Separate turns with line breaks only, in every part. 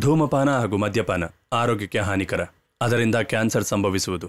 ಧೂಮಪಾನ ಹಾಗೂ ಮದ್ಯಪಾನ ಆರೋಗ್ಯಕ್ಕೆ ಹಾನಿಕರ ಅದರಿಂದ ಕ್ಯಾನ್ಸರ್ ಸಂಭವಿಸುವುದು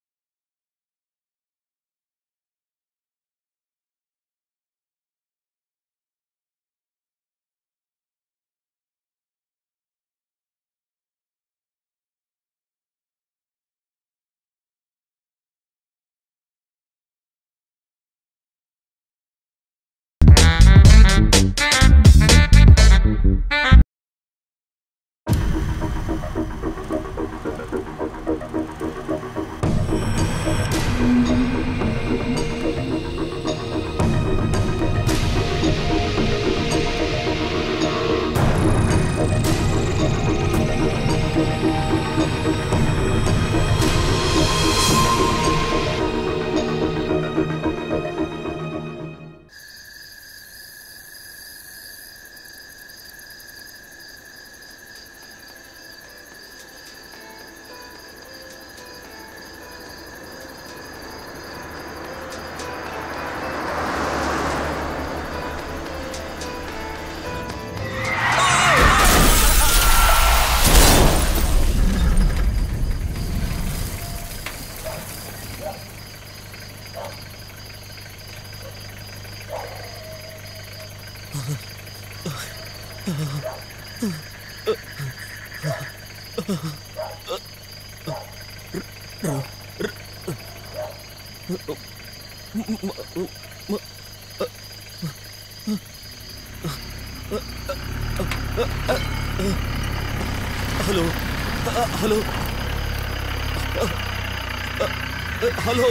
ಹಲೋ ಹಲೋ ಹಲೋ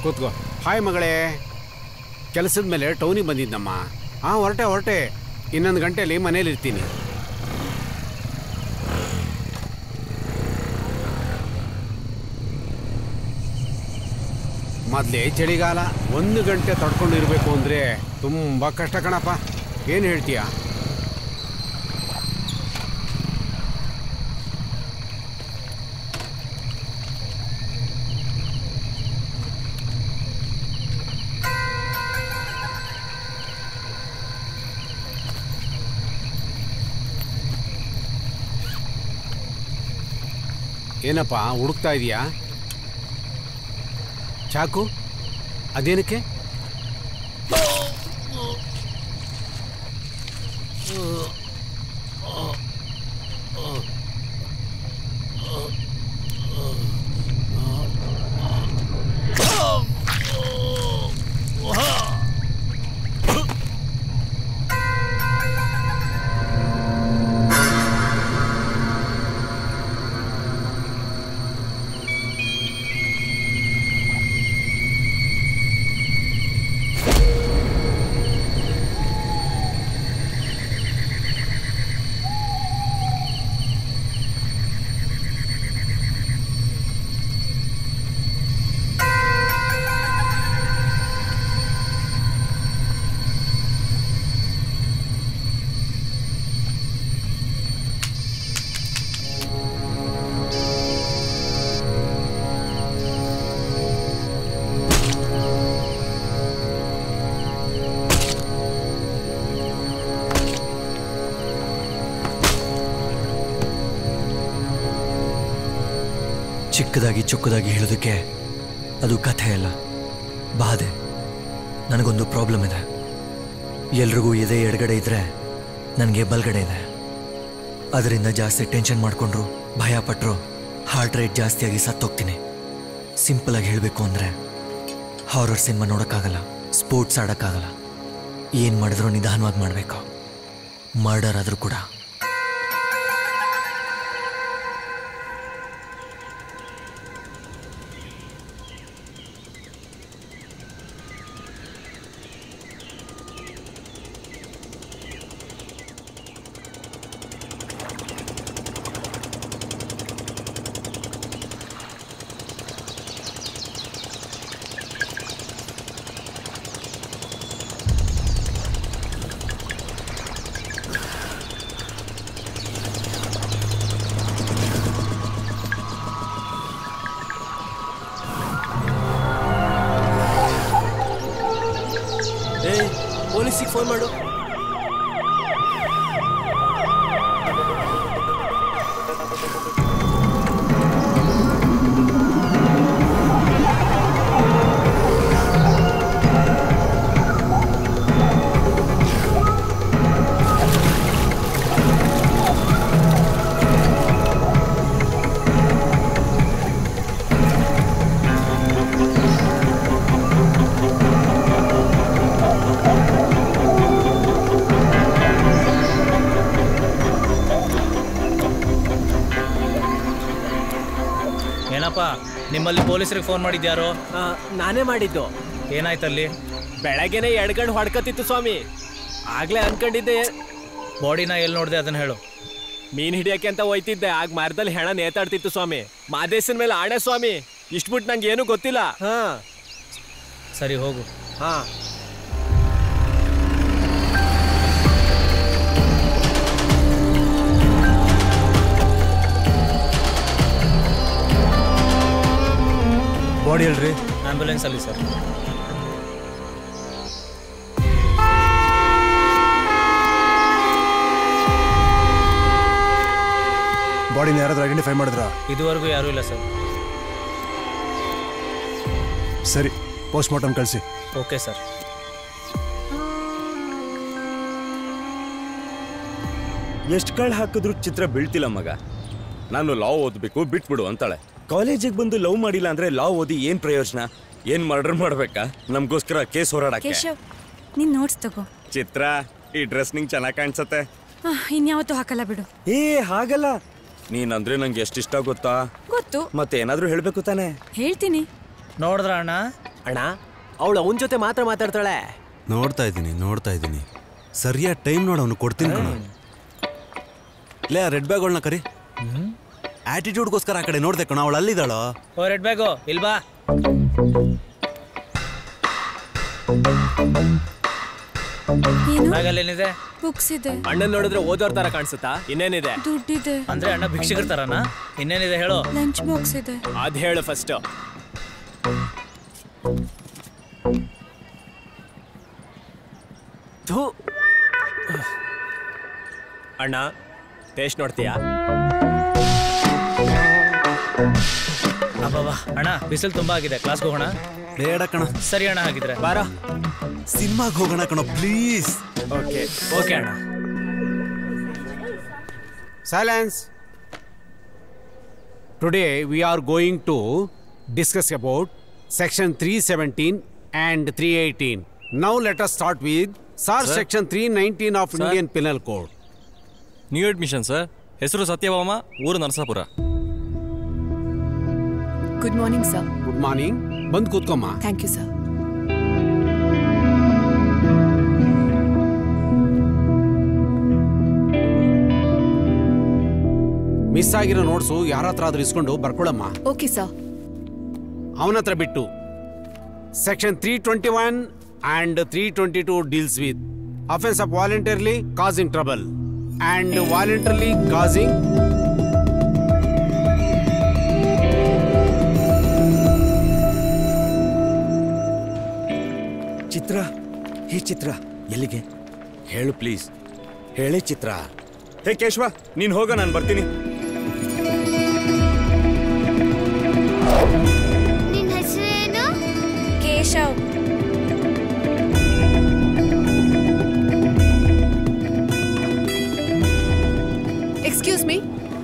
ಕೂತ್ಕೋ ಹಾಯ್ ಮಗಳೇ ಕೆಲಸದ ಮೇಲೆ ಟೌನಿಗೆ ಬಂದಿದ್ದಮ್ಮ ಹಾಂ ಹೊರಟೆ ಹೊರಟೆ ಇನ್ನೊಂದು ಗಂಟೆಯಲ್ಲಿ ಮನೇಲಿ ಇರ್ತೀನಿ ಮೊದಲೇ ಚಳಿಗಾಲ ಒಂದು ಗಂಟೆ ತಡ್ಕೊಂಡು ಇರಬೇಕು ಅಂದರೆ ತುಂಬ ಕಷ್ಟ ಕಣಪ್ಪ ಏನು ಹೇಳ್ತೀಯಾ ಏನಪ್ಪ ಹುಡುಕ್ತಾ ಇದೀಯಾ ಚಾಕು ಅದೇನಕ್ಕೆ
ಚಿಕ್ಕದಾಗಿ ಚೊಕ್ಕದಾಗಿ ಹೇಳೋದಕ್ಕೆ ಅದು ಕಥೆ ಅಲ್ಲ ಬಾಧೆ ನನಗೊಂದು ಪ್ರಾಬ್ಲಮ್ ಇದೆ ಎಲ್ರಿಗೂ ಎದೆ ಎಡಗಡೆ ಇದ್ರೆ ನನಗೆ ಬಲ್ಗಡೆ ಇದೆ ಅದರಿಂದ ಜಾಸ್ತಿ ಟೆನ್ಷನ್ ಮಾಡಿಕೊಂಡ್ರು ಭಯ ಪಟ್ಟರು ಹಾರ್ಟ್ ರೇಟ್ ಜಾಸ್ತಿಯಾಗಿ ಸತ್ತೋಗ್ತೀನಿ ಸಿಂಪಲಾಗಿ ಹೇಳಬೇಕು ಅಂದರೆ ಹಾರರ್ ಸಿನಿಮಾ ನೋಡೋಕ್ಕಾಗಲ್ಲ ಸ್ಪೋರ್ಟ್ಸ್ ಆಡೋಕ್ಕಾಗಲ್ಲ ಏನು ಮಾಡಿದ್ರೂ ನಿಧಾನವಾಗಿ ಮಾಡಬೇಕು ಮರ್ಡರ್ ಆದರೂ ಕೂಡ
ಏ ಪೊಲೀಸಿಗೆ ಫೋನ್ ಮಾಡು
ಏನಪ್ಪ ನಿಮ್ಮಲ್ಲಿ ಪೊಲೀಸರಿಗೆ ಫೋನ್ ಮಾಡಿದ್ಯಾರೋ
ಆ, ನಾನೇ ಮಾಡಿದ್ದು
ಏನಾಯ್ತಲ್ಲಿ
ಬೆಳಗ್ಗೆನೆ ಎಡ್ಗಂಡು ಹೊಡ್ಕತ್ತಿತ್ತು ಸ್ವಾಮಿ ಆಗ್ಲೇ ಅನ್ಕೊಂಡಿದ್ದೆ
ಬಾಡಿನ ಎಲ್ಲಿ ನೋಡಿದೆ ಅದನ್ನ ಹೇಳು
ಮೀನ್ ಹಿಡಿಯಕ್ಕೆ ಅಂತ ಹೋಯ್ತಿದ್ದೆ ಆಗ ಮರದಲ್ಲಿ ಹೆಣ ನೇತಾಡ್ತಿತ್ತು ಸ್ವಾಮಿ ಮಾದೇಶನ್ ಮೇಲೆ ಆಣೆ ಸ್ವಾಮಿ ಇಷ್ಟು ಬಿಟ್ಟು ನಂಗೆ ಏನೂ ಗೊತ್ತಿಲ್ಲ ಹಾ
ಸರಿ ಹೋಗು
ಹಾ
ಬಾಡಿ ಹೇಳ್ರಿ
ಆಂಬ್ಯುಲೆನ್ಸ್ ಅಲ್ಲಿ ಸರ್
ಬಾಡಿನ ಯಾರಾದ್ರೂ ಐಡೆಂಟಿಫೈ ಮಾಡಿದ್ರ
ಇದುವರೆಗೂ ಯಾರೂ ಇಲ್ಲ ಸರ್
ಸರಿ ಪೋಸ್ಟ್ ಮಾರ್ಟಮ್ ಕಳಿಸಿ
ಓಕೆ ಸರ್
ಎಷ್ಟು ಕಳ್ ಹಾಕಿದ್ರು ಚಿತ್ರ ಬೀಳ್ತಿಲ್ಲ ಮಗ ನಾನು ಲಾ ಓದ್ಬೇಕು ಬಿಟ್ಬಿಡು ಅಂತಾಳೆ ಕಾಲೇಜಿಗೆ ಬಂದು ಲವ್ ಮಾಡಿಲ್ಲ ಅಂದ್ರೆ ಲಾ ಓದಿ ಏನ್ ಪ್ರಯೋಜನ ಏನ್ ಮರ್ಡರ್ ಮಾಡ್ಬೇಕಾ ನಮ್ಗೋಸ್ಕರ ಕೇಸ್ ಹೋರಾಡಕ್ಕೆ
ಕೇಶವ್ ನೀನ್ ನೋಟ್ಸ್ ತಗೋ
ಚಿತ್ರ ಈ ಡ್ರೆಸ್ ನಿಂಗ್ ಚೆನ್ನಾಗ್ ಕಾಣಿಸತ್ತೆ
ಆಹ್, ಇನ್ಯಾವತ್ತೂ ಹಾಕಲ್ಲ ಬಿಡು
ಏ ಹಾಗಲ್ಲ ನೀನಂದ್ರೆ ನಂಗೆ ಎಷ್ಟು ಇಷ್ಟ ಗೊತ್ತಾ
ಗೊತ್ತು
ಮತ್ತೆ ಏನಾದ್ರೂ ಹೇಳ್ಬೇಕು ತಾನೆ
ಹೇಳ್ತೀನಿ
ನೋಡಿದ್ರ ಅಣ್ಣ
ಅಣ್ಣ ಅವಳು ಅವನ ಜೊತೆ ಮಾತ್ರ ಮಾತಾಡ್ತಾಳೆ
ನೋಡ್ತಾ ಇದ್ದೀನಿ ನೋಡ್ತಾ ಇದ್ದೀನಿ ಸರಿಯಾದ ಟೈಮ್ ನೋಡಿ ಅವನು ಕೊಡ್ತೀನಿ ಕಣ ಲೇ ಆ ರೆಡ್ ಬ್ಯಾಗ್ಗಳನ್ನ ಕರಿ ಆಟಿಟ್ಯೂಡ್ಗೋಸ್ಕರ ಆ ಕಡೆ ನೋಡ್ದೆ ಕಣ ಅವಳು ಅಲ್ಲಿದ್ದಾಳೋ
ಓ ರೆಡ್ ಬ್ಯಾಗು ಇಲ್ಬಾ
ಏನು
ಬ್ಯಾಗಲ್ಲಿ ಏನಿದೆ
ಬುಕ್ಸ್ ಇದೆ
ಅಣ್ಣನ್ ನೋಡಿದ್ರೆ ಓದೋರ್ ತರ ಕಾಣಿಸುತ್ತಾ ಇನ್ನೇನಿದೆ
ದುಡ್ಡಿದೆ
ಅಂದ್ರೆ ಅಣ್ಣ ಭಿಕ್ಷಕರ ತರನಾ ಇನ್ನೇನಿದೆ ಹೇಳು
ಲಂಚ್ ಬಾಕ್ಸ್ ಇದೆ
ಅದ್ ಹೇಳು ಫಸ್ಟ್ ಅಣ್ಣ ಟೇಸ್ಟ್ ನೋಡ್ತೀಯಾ
ಅಬ್ಬಬ್ಬಾ ಅಣ್ಣ ಬಿಸಿಲು ತುಂಬಾ ಆಗಿದೆ ಕ್ಲಾಸ್ಗೆ ಹೋಗೋಣ
ಬೇಡ ಕಣ
ಸರಿ ಅಣ್ಣ ಹಾಗಿದ್ರೆ
ಬಾರ
ಸಿನಿಮಾಗೆ ಹೋಗೋಣ ಕಣ ಪ್ಲೀಸ್
ಓಕೆ ಓಕೆ ಅಣ್ಣ
Silence. Today we are going to discuss about section 317 and 318. Now let us start with SAR section 319 of Indian Penal Code.
New admission sir ಹೆಸರು ಸತ್ಯಭಾಮ ಊರು Narasapura
good morning sir
Good morning. ಬಂದು ಕೂತ್ಕೊಮ್ಮ
thank you sir
miss ಆಗಿರೋ notes ಯಾರ ಹತ್ರ ಆದ್ರೂ ಇಸ್ಕೊಂಡು ಬರ್ಕೊಳಮ್ಮ
okay sir
ಅವನ ಹತ್ರ ಬಿಟ್ಟು section three twenty one and three twenty two deals with offence of voluntarily causing trouble and voluntarily causing
Chitra hey Chitra ಎಲ್ಲಿಗೆ ಹೇಳು ಪ್ಲೀಸ್ ಹೇಳೇ ಚಿತ್ರ ಹೇ ಕೇಶವ ನೀನ್ ಹೋಗ ನಾನು ಬರ್ತೀನಿ
ನಿನ್ನ ಹೆಸರೇನು
ಕೇಶವ್
ಎಕ್ಸ್ಕ್ಯೂಸ್ ಮೀ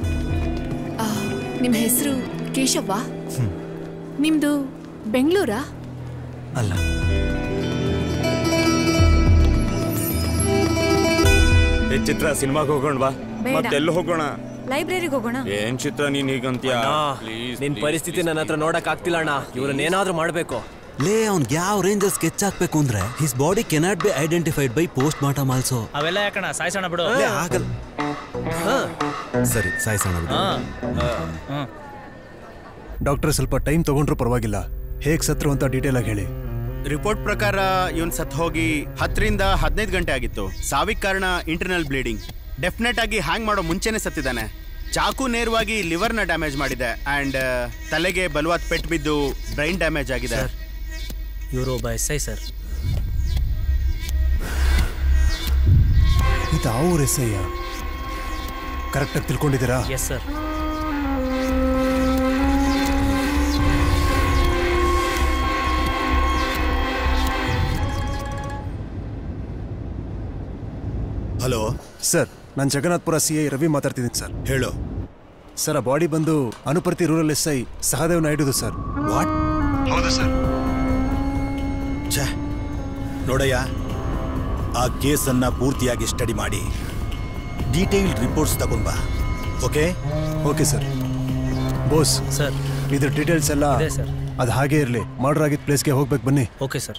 ನಿಮ್ಮ ಹೆಸರು ಕೇಶವ್ವಾ ನಿಮ್ದು ಬೆಂಗಳೂರಾ
ಅಲ್ಲ
ಹೇ ಚಿತ್ರ ಸಿನಿಮಾಗೆ ಹೋಗೋಣ ಬಾ
ಬೇಡ.
ಮತ್ತೆಲ್ಲ ಹೋಗೋಣ
ಲೈಬ್ರರಿಗೆ ಹೋಗೋಣ
ಏನ್ ಚಿತ್ರ ನೀನ್ ಹೀಗಂತೀಯ ಪ್ಲೀಸ್
ನಿನ್ ಪರಿಸ್ಥಿತಿ ನನ್ನ ಹತ್ರ ನೋಡಕ್ ಆಗ್ತಿಲ್ಲ ಅಣ್ಣ ಇವ್ರನ್ನೇನಾದ್ರೂ ಮಾಡ್ಬೇಕು
ಲೇ ಅವ್ನ್ಗೆ ಯಾವ ರೇಂಜಲ್ಲಿ ಸ್ಕೆಚ್ ಹಾಕ್ಬೇಕು ಅಂದ್ರೆ his body cannot be identified by post mortem also
ಅವೆಲ್ಲ ಯಾಕಣ ಸಾಯ್ಸೋಣ ಬಿಡು
ಆಗಲ್ಲ ಸರಿ ಸಾಯಿಸೋಣ ಬಿಡು.
ಹಾ ಹ್ಮ್
ಡಾಕ್ಟರ್ ಸ್ವಲ್ಪ ಟೈಮ್ ತಗೊಂಡ್ರು ಪರವಾಗಿಲ್ಲ ಹೇಗ್ ಸತ್ರು ಅಂತ ಡೀಟೇಲ್ ಆಗಿ ಹೇಳಿ
ರಿಪೋರ್ಟ್ ಪ್ರಕಾರ ಇವನ್ ಸತ್ ಹೋಗಿ ಹತ್ತರಿಂದ ಹದಿನೈದು ಗಂಟೆ ಆಗಿತ್ತು ಸಾವಿಗೆ ಕಾರಣ ಇಂಟರ್ನಲ್ ಬ್ಲೀಡಿಂಗ್ ಡೆಫಿನೆಟ್ ಆಗಿ ಹ್ಯಾಂಗ್ ಮಾಡೋ ಮುಂಚೆನೆ ಸತ್ತಿದ್ದಾನೆ ಚಾಕು ನೇರವಾಗಿ ಲಿವರ್ನ ಡ್ಯಾಮೇಜ್ ಮಾಡಿದೆ ಅಂಡ್ ತಲೆಗೆ ಬಲವಾದ ಪೆಟ್ಟು ಬಿದ್ದು ಬ್ರೈನ್ ಡ್ಯಾಮೇಜ್ ಆಗಿದೆ
ಇವರು ಒಬ್ಬ ಎಸ್ ಐ ಸರ್
ಇದು ಅವ್ರ ಎಸ್ಐಯ ಕರೆಕ್ಟಾಗಿ ತಿಳ್ಕೊಂಡಿದ್ದೀರಾ
ಎಸ್ ಸರ್
ಹಲೋ
ಸರ್ ನಾನು ಜಗನ್ನಾಥ್ಪುರ ಸಿ ಐ ರವಿ ಮಾತಾಡ್ತಿದ್ದೀನಿ ಸರ್
ಹೇಳು
ಸರ್ ಆ ಬಾಡಿ ಬಂದು Anuparthi rural S I Sahadev ನಾಯ್ಡುದು ಸರ್
ವಾಟ್
ಹೌದು ಸರ್
ಛೇ ನೋಡಯ್ಯ ಆ ಕೇಸನ್ನ ಪೂರ್ತಿಯಾಗಿ ಸ್ಟಡಿ ಮಾಡಿ ಡೀಟೇಲ್ಡ್ ರಿಪೋರ್ಟ್ಸ್ ತಗೊಂಡ್ ಬಾ okay
okay sir boss
sir
ಇದ್ರ ಡೀಟೇಲ್ಸ್ ಎಲ್ಲ
ಇದೆ ಸರ್
ಅದು ಹಾಗೆ ಇರಲಿ ಮರ್ಡರ್ ಆಗಿದ್ದ ಪ್ಲೇಸ್ಗೆ ಹೋಗ್ಬೇಕು ಬನ್ನಿ
ಓಕೆ ಸರ್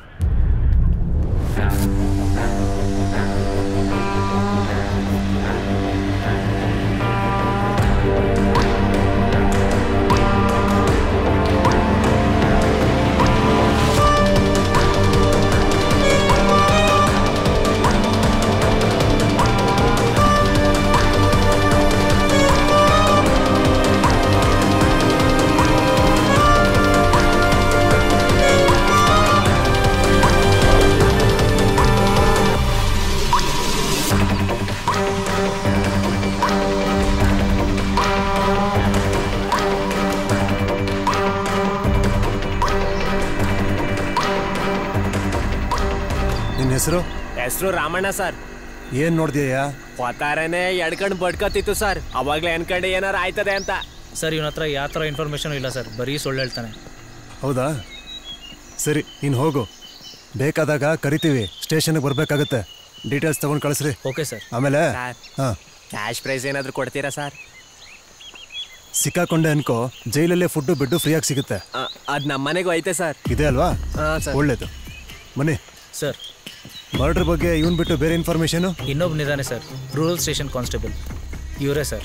ನಿನ್ನ ಹೆಸರು
ಹೆಸರು ರಾಮಣ್ಣ ಸರ್
ಏನ್ ನೋಡ್ದ್ಯಾ
ಹೊತ್ತಾರನೆ ಎಡ್ಕಂಡ್ ಬಡ್ಕತ್ತಿತ್ತು ಸರ್ ಅವಾಗ್ಲೇ ಅನ್ಕಂಡು ಏನಾರ ಆಯ್ತದೆ ಅಂತ
ಸರ್ ಇವನ ಹತ್ರ ಯಾವ ಥರ ಇನ್ಫಾರ್ಮೇಷನ್ ಇಲ್ಲ ಸರ್ ಬರೀ ಸುಳ್ಳು ಹೇಳ್ತಾನೆ
ಹೌದಾ ಸರಿ ಇನ್ನು ಹೋಗು ಬೇಕಾದಾಗ ಕರಿತೀವಿ ಸ್ಟೇಷನ್ಗೆ ಬರ್ಬೇಕಾಗತ್ತೆ ಡೀಟೇಲ್ಸ್ ತಗೊಂಡು ಕಳಿಸ್ರಿ
ಓಕೆ ಸರ್
ಆಮೇಲೆ
ಸರ್.
ಹಾಂ
ಕ್ಯಾಶ್ ಪ್ರೈಸ್ ಏನಾದ್ರು ಕೊಡ್ತೀರಾ ಸರ್
ಸಿಕ್ಕಾಕೊಂಡೆ ಅನ್ಕೋ ಜೈಲಲ್ಲೇ ಫುಡ್ಡು ಬೆಡ್ಡು ಫ್ರೀಯಾಗಿ ಸಿಗುತ್ತೆ
ಅದ್ ನಮ್ಮ ಮನೆಗೂ ಐತೆ ಸರ್
ಇದೆ ಅಲ್ವಾ
ಹಾ, ಸರ್.
ಒಳ್ಳೇದು ಬನ್ನಿ
ಸರ್
ಮರ್ಡರ್ ಬಗ್ಗೆ ಇವನ್ ಬಿಟ್ಟು ಬೇರೆ ಇನ್ಫಾರ್ಮೇಶನ್
ಇನ್ನೊಬ್ಬನಿದ್ದಾನೆ ಸರ್ ರೂರಲ್ ಸ್ಟೇಷನ್ ಕಾನ್ಸ್ಟೇಬಲ್ ಇವರೇ ಸರ್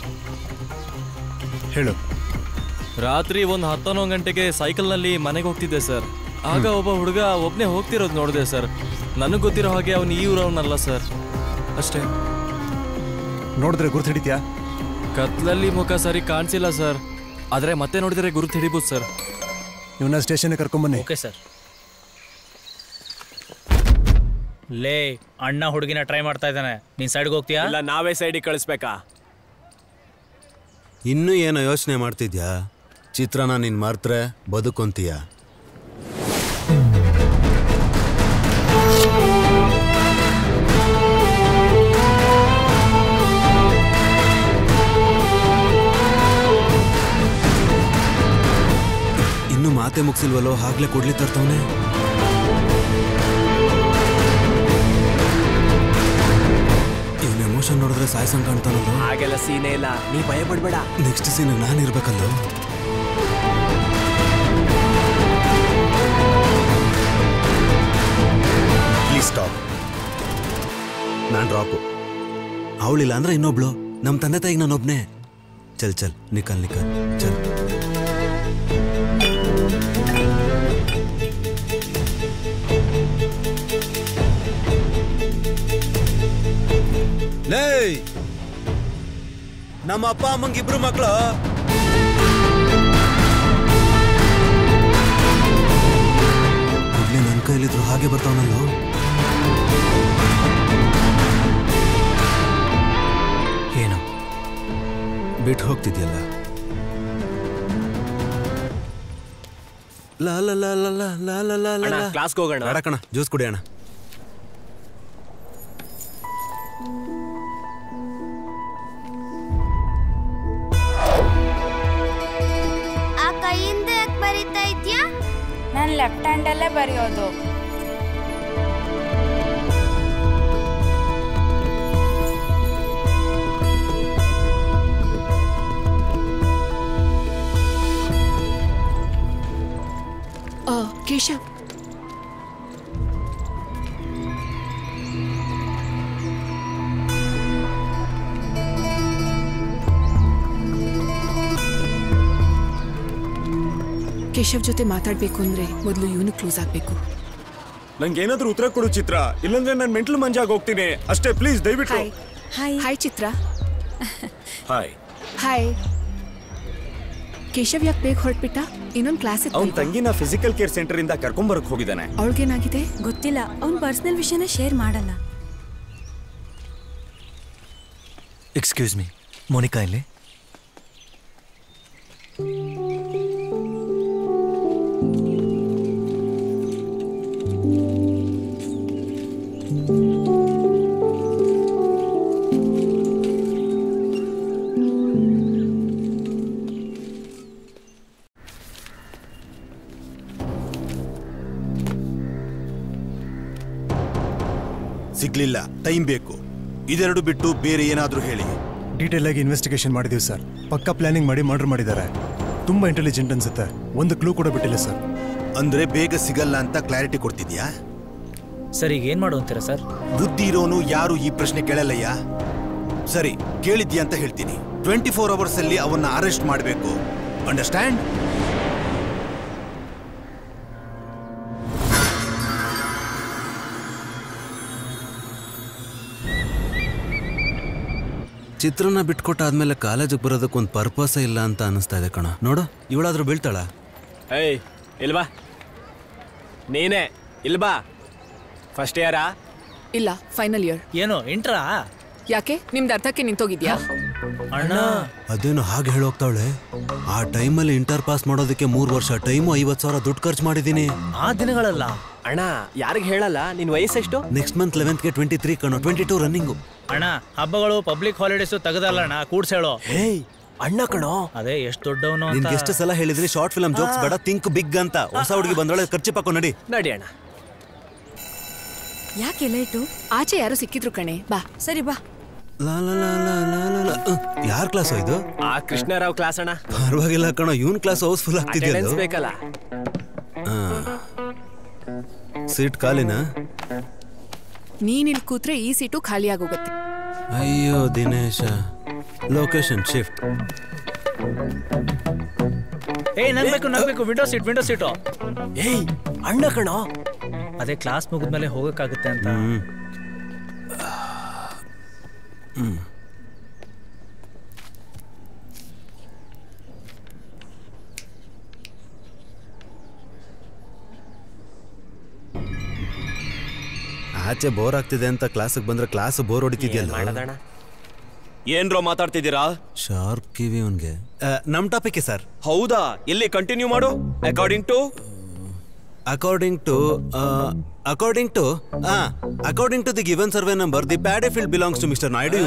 ಹೇಳು
ರಾತ್ರಿ ಒಂದು ಹತ್ತೊಂದು ಗಂಟೆಗೆ ಸೈಕಲ್ನಲ್ಲಿ ಮನೆಗೆ ಹೋಗ್ತಿದ್ದೆ ಸರ್ ಆಗ ಒಬ್ಬ ಹುಡುಗ ಒಬ್ಬನೇ ಹೋಗ್ತಿರೋದು ನೋಡಿದೆ ಸರ್ ನನಗೆ ಗೊತ್ತಿರೋ ಹಾಗೆ ಅವನು ಈ ಊರವನಲ್ಲ ಸರ್ ಅಷ್ಟೇ
ನೋಡಿದ್ರೆ ಗುರ್ತು ಹಿಡಿತ್ಯಾ
ಕತ್ಲಲ್ಲಿ ಮುಖ ಸರಿ ಕಾಣಿಸಿಲ್ಲ ಸರ್ ಆದರೆ ಮತ್ತೆ ನೋಡಿದರೆ ಗುರುತು ಹಿಡಿಬೋದು ಸರ್
ಇವನ್ನ ಸ್ಟೇಷನ್ಗೆ ಕರ್ಕೊಂಬನ್ನಿ
ಓಕೆ ಸರ್ ಲೇ ಅಣ್ಣ ಹುಡುಗಿನ ಟ್ರೈ ಮಾಡ್ತಾ ಇದ್ದಾನೆ ನೀನ್ ಸೈಡ್ಗೆ ಹೋಗ್ತೀಯಾ
ಇಲ್ಲ ನಾವೇ ಸೈಡಿಗೆ ಕಳಿಸ್ಬೇಕಾ
ಇನ್ನೂ ಏನೋ ಯೋಚನೆ ಮಾಡ್ತಿದ್ಯಾ ಚಿತ್ರನ ನೀನ್ ಮರ್ತ್ರೆ ಬದುಕೊಂತೀಯ ಇನ್ನು ಮಾತೆ ಮುಗಿಸಿಲ್ವಲ್ಲೋ ಆಗ್ಲೇ ಕೊಡ್ಲಿ ತರ್ತವನೆ ಇವನ್ ಎಮೋಷನ್ ನೋಡಿದ್ರೆ ಸಾಯ್ಸಂಗ್ ಕಾಣ್ತಾನಲ್ಲ
ಹಾಗೆಲ್ಲ ಸೀನೇ ಇಲ್ಲ ನೀ ಭಯ ಪಡ್ಬೇಡ
ನೆಕ್ಸ್ಟ್ ಸೀನ್ ನಾನು ಇರ್ಬೇಕಲ್ಲೋ ಪ್ಲೀಸ್ ಸ್ಟಾಪ್ ನಾನು ಡ್ರಾಪು ಅವಳಿಲ್ಲ ಅಂದ್ರೆ ಇನ್ನೊಬ್ಳು ನಮ್ಮ ತಂದೆ ತಾಯಿಗೆ ನಾನೊಬ್ನೇ ಚಲ್ ಚಲ್ ನಿಕಲ್ ನಿಕಲ್ ಚಲ್ ಲೇ ನಮ್ಮ ಅಪ್ಪ ಅಮ್ಮಂಗೆ ಇಬ್ರು ಮಕ್ಕಳು ಮೊದ್ಲೇ ನನ್ನ ಕೈಲಿದ್ರು ಹಾಗೆ ಬರ್ತಾವನಲ್ಲೋ
ಏನು
ಬಿಟ್ಟು ಹೋಗ್ತಿದ್ಯಲ್ಲ ಲಾ ಲಾ ಲಾ ಲಾ ಲಾ ಲಾ ಲಾ ಲಾ ಲಾ
ಅಣ್ಣ,
ಲಾ.
ಕ್ಲಾಸ್ಗೆ ಹೋಗೋಣ.
ಬೇಡ ಕಣ ಜ್ಯೂಸ್ ಕುಡಿಯೋಣ
ಆ ಕೈಯಿಂದ ಯಾಕೆ ಬರಿತಾ ಇದ್ಯಾ
ನಾನು ಲೆಫ್ಟ್ ಹ್ಯಾಂಡಲ್ಲೇ ಬರೆಯೋದು
ಆ, ಕೇಶವ್ ಕೇಶವ್ ಜೊತೆ ಮಾತಾಡ್ಬೇಕು ಅಂದ್ರೆ ಮೊದಲು ಇವನು ಕ್ಲೋಸ್ ಆಗ್ಬೇಕು
ನಂಗೆ ಏನಾದ್ರೂ ಉತ್ತರ ಕೊಡು ಚಿತ್ರ ಇಲ್ಲಾಂದ್ರೆ ನಾನು ಮೆಂಟಲ್ ಮಂಜಾಗಿ ಹೋಗ್ತೀನಿ ಅಷ್ಟೇ ಪ್ಲೀಸ್ ದಯವಿಟ್ಟು
hi hi Chitra
hi
hi Keshav ಯಾಕೆ ಬೇಗ ಹೊರಟ್ಬಿಟ್ಟ ಇನ್ನೊಂದು ಕ್ಲಾಸ್
ಅವ್ನ ತಂಗಿನ ಫಿಸಿಕಲ್ ಕೇರ್ ಸೆಂಟರ್ ಇಂದ ಕರ್ಕೊಂಬರಕ್ ಹೋಗಿದ್ದಾನೆ
ಅವಳಿಗೇನಾಗಿದೆ
ಗೊತ್ತಿಲ್ಲ ಅವ್ನ ಪರ್ಸನಲ್ ವಿಷಯನ ಶೇರ್ ಮಾಡಲ್ಲ
ಎಕ್ಸ್ಕ್ಯೂಸ್ ಮೀ ಮೋನಿಕಾ ಇಲ್ಲಿ
ಸಿಗ್ಲಿಲ್ಲ ಟೈಮ್ ಬೇಕು ಇದೆರಡು ಬಿಟ್ಟು ಬೇರೆ ಏನಾದ್ರೂ ಹೇಳಿ
ಡೀಟೇಲ್ ಆಗಿ ಇನ್ವೆಸ್ಟಿಗೇಷನ್ ಮಾಡಿದೀವಿ ಸರ್ ಪಕ್ಕಾ ಪ್ಲಾನಿಂಗ್ ಮಾಡಿ ಮರ್ಡರ್ ಮಾಡಿದ್ದಾರೆ ತುಂಬಾ ಇಂಟೆಲಿಜೆಂಟ್ ಅನ್ಸುತ್ತೆ ಒಂದು ಕ್ಲೂ ಕೂಡ ಬಿಟ್ಟಿಲ್ಲ ಸರ್
ಅಂದ್ರೆ ಬೇಗ ಸಿಗಲ್ಲ ಅಂತ ಕ್ಲಾರಿಟಿ ಕೊಡ್ತಿದ್ಯಾ
ಸರ್ ಈಗ ಏನ್ ಮಾಡು ಅಂತೀರಾ ಸರ್
ಬುದ್ಧಿ ಇರೋನು ಯಾರು ಈ ಪ್ರಶ್ನೆ ಕೇಳಲ್ಲಯ್ಯ ಸರಿ ಕೇಳಿದ್ಯಾ ಅಂತ ಹೇಳ್ತೀನಿ ಟ್ವೆಂಟಿ ಫೋರ್ ಅವರ್ಸ್ ಅಲ್ಲಿ ಅವನ್ನ ಅರೆಸ್ಟ್ ಮಾಡಬೇಕು ಅಂಡರ್ಸ್ಟ್ಯಾಂಡ್
ಚಿತ್ರನ ಬಿಟ್ಕೊಟ್ಟಾದ್ಮೇಲೆ ಕಾಲೇಜಿಗೆ ಬರೋದಕ್ಕೆ ಒಂದು ಪರ್ಪಸ್ ಇಲ್ಲ ಅಂತ ಅನಿಸ್ತಾ ಇದೆ ಕಣ ನೋಡು ಇವಳಾದ್ರೂ ಬೀಳ್ತಾಳ
ಏಯ್ ಇಲ್ವಾ ನೀನೇ ಇಲ್ಬಾ ಫಸ್ಟ್ ಇಯರಾ
ಇಲ್ಲ ಫೈನಲ್ ಇಯರ್
ಏನು ಇಂಟ್ರಾ
ಯಾಕೆ ನಿಮ್ದು ಅರ್ಥಕ್ಕೆ ನಿಂತೋಗಿದ್ಯಾ
ಅಣ್ಣ
ಅದೇನು ಹಾಗೆ ಹೇಳೋಗ್ತಾವಳೆ ಆ ಟೈಮಲ್ಲಿ ಇಂಟರ್ ಪಾಸ್ ಮಾಡೋದಕ್ಕೆ ಮೂರು ವರ್ಷ ಟೈಮು ಐವತ್ತು ಸಾವಿರ ದುಡ್ಡು ಖರ್ಚು ಮಾಡಿದ್ದೀನಿ
ಆ ದಿನಗಳಲ್ಲ
ಅಣ್ಣ ಯಾರಿಗೆ ಹೇಳಲ್ಲ ನಿನ್ ವಯಸ್ಸೆಷ್ಟು
ನೆಕ್ಸ್ಟ್ ಮಂತ್ ಲೆವೆಂತ್ಗೆ ಟ್ವೆಂಟಿ ತ್ರೀ ಕಣೋ ಟ್ವೆಂಟಿ ಟೂ ರನ್ನಿಂಗು
ಅಣ್ಣ ಹಬ್ಬಗಳು ಪಬ್ಲಿಕ್ ಹಾಲಿಡೇಸು ತೆಗೆದಲ್ಲ ಅಣ್ಣ ಕೂಡ್ಸ್ ಹೇಳೋ
ಹೇಯ್ ಅಣ್ಣ ಕಣೋ
ಅದೇ ಎಷ್ಟು ದೊಡ್ಡವನು
ನಿನ್ಗೆ ಎಷ್ಟು ಸಲ ಹೇಳಿದ್ರಿ ಶಾರ್ಟ್ ಫಿಲಮ್ ಜೋಕ್ಸ್ ಬೇಡ ಥಿಂಕ್ ಬಿಗ್ ಅಂತ ಹೊಸ ಹುಡುಗಿ ಬಂದೊಳೆ ಖರ್ಚು ಪಾಕೋ ನಡಿ
ನಡಿ ಅಣ್ಣ
ಯಾಕೆ ಲೇಟು
ಆಚೆ ಯಾರು ಸಿಕ್ಕಿದ್ರು ಕಣೆ ಬಾ
ಸರಿ ಬಾ
ಯಾರ ಕ್ಲಾಸ್ ಇದು
ಆ ಕೃಷ್ಣರಾವ್ ಕ್ಲಾಸ್ ಅಣ್ಣ
ಪರವಾಗಿಲ್ಲ ಕಣ ಇವನ್ ಕ್ಲಾಸ್ ಹೌಸ್ಫುಲ್ ಆಗ್ತಿದ್ಯಲ್ಲ
ಅಟೆಂಡೆನ್ಸ್ ಬೇಕಲ್ಲ
ಸೀಟ್ ಖಾಲಿನಾ
ನೀನ್ ಇಲ್ಲಿ ಕೂತ್ರೆ ಈ ಸೀಟು ಖಾಲಿ ಆಗೋಗುತ್ತೆ
ಅಯ್ಯೋ ದಿನೇಶ ಲೊಕೇಶನ್ ಶಿಫ್ಟ್
ಏಯ್ ನನ್ಬೇಕು ನನ್ಬೇಕು ವಿಂಡೋ ಸೀಟ್ ವಿಂಡೋ ಸೀಟು
ಏಯ್ ಅಣ್ಣ ಕಣೋ
ಅದೇ ಕ್ಲಾಸ್ ಮುಗಿದ್ಮೇಲೆ ಹೋಗಕ್ಕಾಗುತ್ತೆ ಅಂತ
ಹ್ಮ್ ಹ್ಮ್ ಆಚೆ ಬೋರ್ ಆಗ್ತಿದೆ ಅಂತ ಕ್ಲಾಸಿಗೆ ಬಂದ್ರೆ ಕ್ಲಾಸ್ ಬೋರ್ ಹೊಡಿತಿದ್ಯಲ್ಲ
ಮಾಡೋದಣ್ಣ
ಏನ್ರೋ ಮಾತಾಡ್ತಿದ್ದೀರಾ
ಶಾರ್ಪ್ ಕಿವಿ ಅವನ್ಗೆ ನಮ್ ಟಾಪಿಕ್ ಸರ್
ಹೌದಾ ಎಲ್ಲಿ ಕಂಟಿನ್ಯೂ ಮಾಡು according to
according to according to according to the given survey number the paddy field belongs to mister Naidu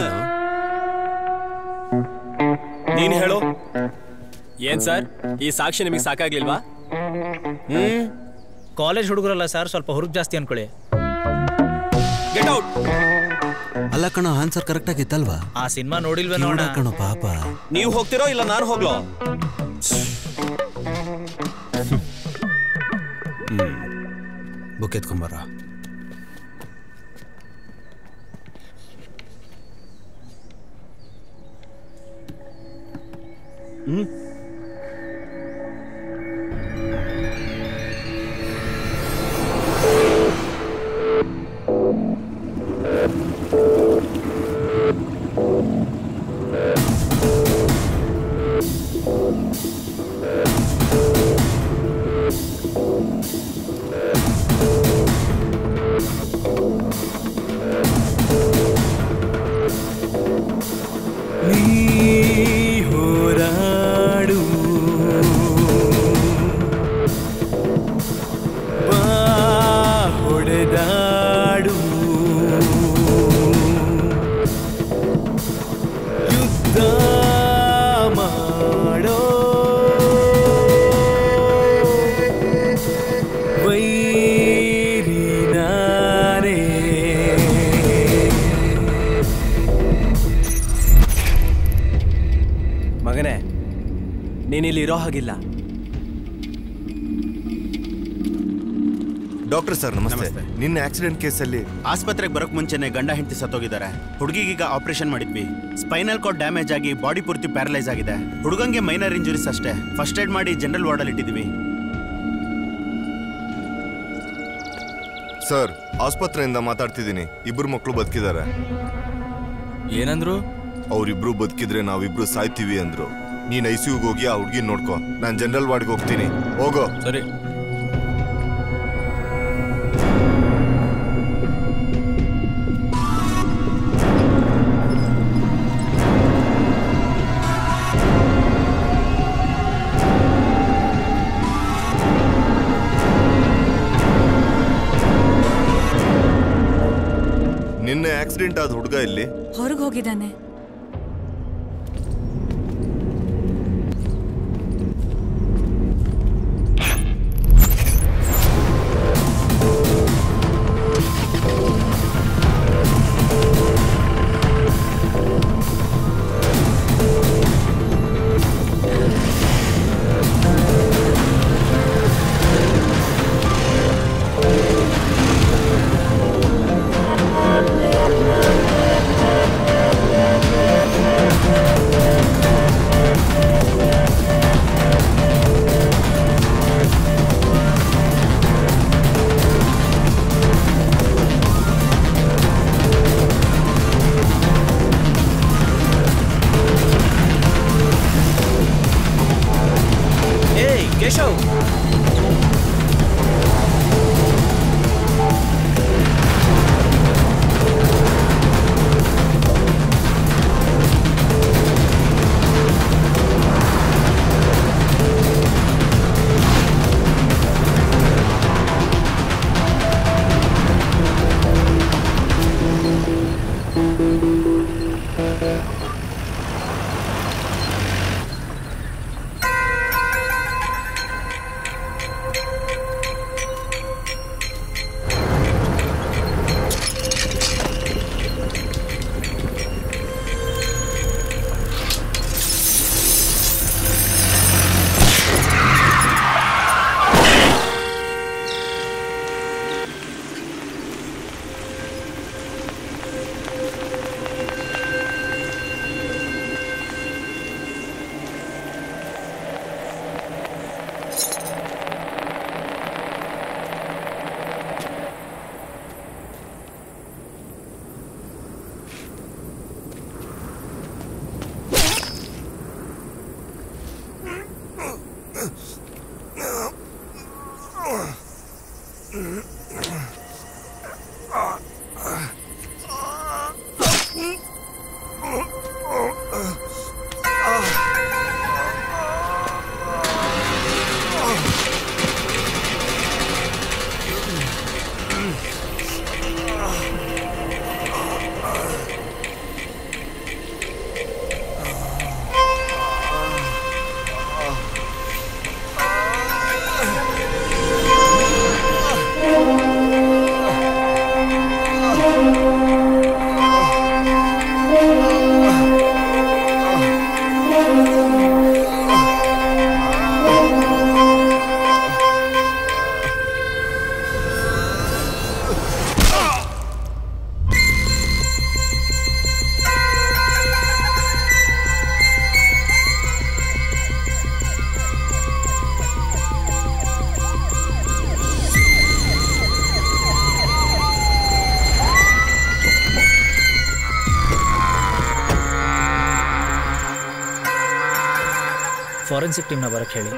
ನೀನ್ ಹೇಳು
ಏನ್ ಸರ್ ಈ ಸಾಕ್ಷಿ ನಿಮಗೆ ಸಾಕಾಗ್ಲಿಲ್ವಾ
ಹ್ಮ್ ಕಾಲೇಜ್ ಹುಡುಗರಲ್ಲ ಸರ್ ಸ್ವಲ್ಪ ಹುರುಗ್ ಜಾಸ್ತಿ ಅನ್ಕೊಳ್ಳಿ
ಗೆಟ್ ಔಟ್
ಅಲ್ಲ ಕಣೋ ಆನ್ಸರ್ ಕರೆಕ್ಟ್ ಆಗಿತ್ತಲ್ವಾ
ಆ ಸಿನಿಮಾ ನೋಡಿಲ್ವೇನೋ
ಕಿವುಡ
ಅಣ್ಣ
ಕಣೋ ಪಾಪ
ನೀವು ಹೋಗ್ತಿರೋ ಇಲ್ಲ ನಾನು ಹೋಗ್ಲೋ
ಹ್ಮ್ ಬುಕ್ ಎತ್ಕೊಂಬರ
ಹ್ಮ್
ಹೋರಾಡು ಬಾ ಹೊಡೆದಾಡು ಯುದ್ಧ ಮಾಡೋ ವೈರಿ ನಾನೇ
ಮಗನೇ ನೀನಿಲ್ಲಿ ಇರೋ ಹಾಗಿಲ್ಲ
ಡಾಕ್ಟರ್ ಸರ್ ನಮಸ್ತೆ ನಿನ್ನೆ ಆಕ್ಸಿಡೆಂಟ್ ಕೇಸಲ್ಲಿ
ಆಸ್ಪತ್ರೆಗೆ ಬರೋಕ್ ಮುಂಚೆನೆ ಗಂಡ ಹೆಂಡತಿ ಸತ್ತೋಗಿದ್ದಾರೆ ಹುಡುಗಿಗೀಗ ಆಪರೇಷನ್ ಮಾಡಿದ್ವಿ ಸ್ಪೈನಲ್ ಕಾರ್ಡ್ ಡ್ಯಾಮೇಜ್ ಆಗಿ ಬಾಡಿ ಪೂರ್ತಿ ಪ್ಯಾರಲೈಸ್ ಆಗಿದೆ ಹುಡುಗಂಗೆ ಮೈನರ್ ಇಂಜುರೀಸ್ ಅಷ್ಟೇ ಫಸ್ಟ್ ಏಡ್ ಮಾಡಿ ಜನರಲ್ ವಾರ್ಡಲ್ಲಿ ಇಟ್ಟಿದ್ದೀವಿ
ಸರ್ ಆಸ್ಪತ್ರೆಯಿಂದ ಮಾತಾಡ್ತಿದ್ದೀನಿ ಇಬ್ರು ಮಕ್ಕಳು ಬದುಕಿದ್ದಾರೆ
ಏನಂದ್ರು
ಅವ್ರಿಬ್ರು ಬದುಕಿದ್ರೆ ನಾವಿಬ್ರು ಸಾಯ್ತೀವಿ ಅಂದ್ರು ನೀನ್ ಐ ಸಿ ಹೋಗಿ ಆ ಹುಡ್ಗಿನ್ ನೋಡ್ಕೊ ನಾನ್ ಜನರಲ್ ವಾರ್ಡ್ಗೆ ಹೋಗ್ತೀನಿ ಹೋಗೋ
ಸರಿ
ನಿನ್ನೆ ಆಕ್ಸಿಡೆಂಟ್ ಆದ ಹುಡುಗ ಇಲ್ಲಿ
ಹೊರಗೆ ಹೋಗಿದ್ದಾನೆ
ಆ
ಫಾರೆನ್ಸಿಕ್ ಟೀಮ್ನ ಬರಕ್ಕೆ ಹೇಳಿ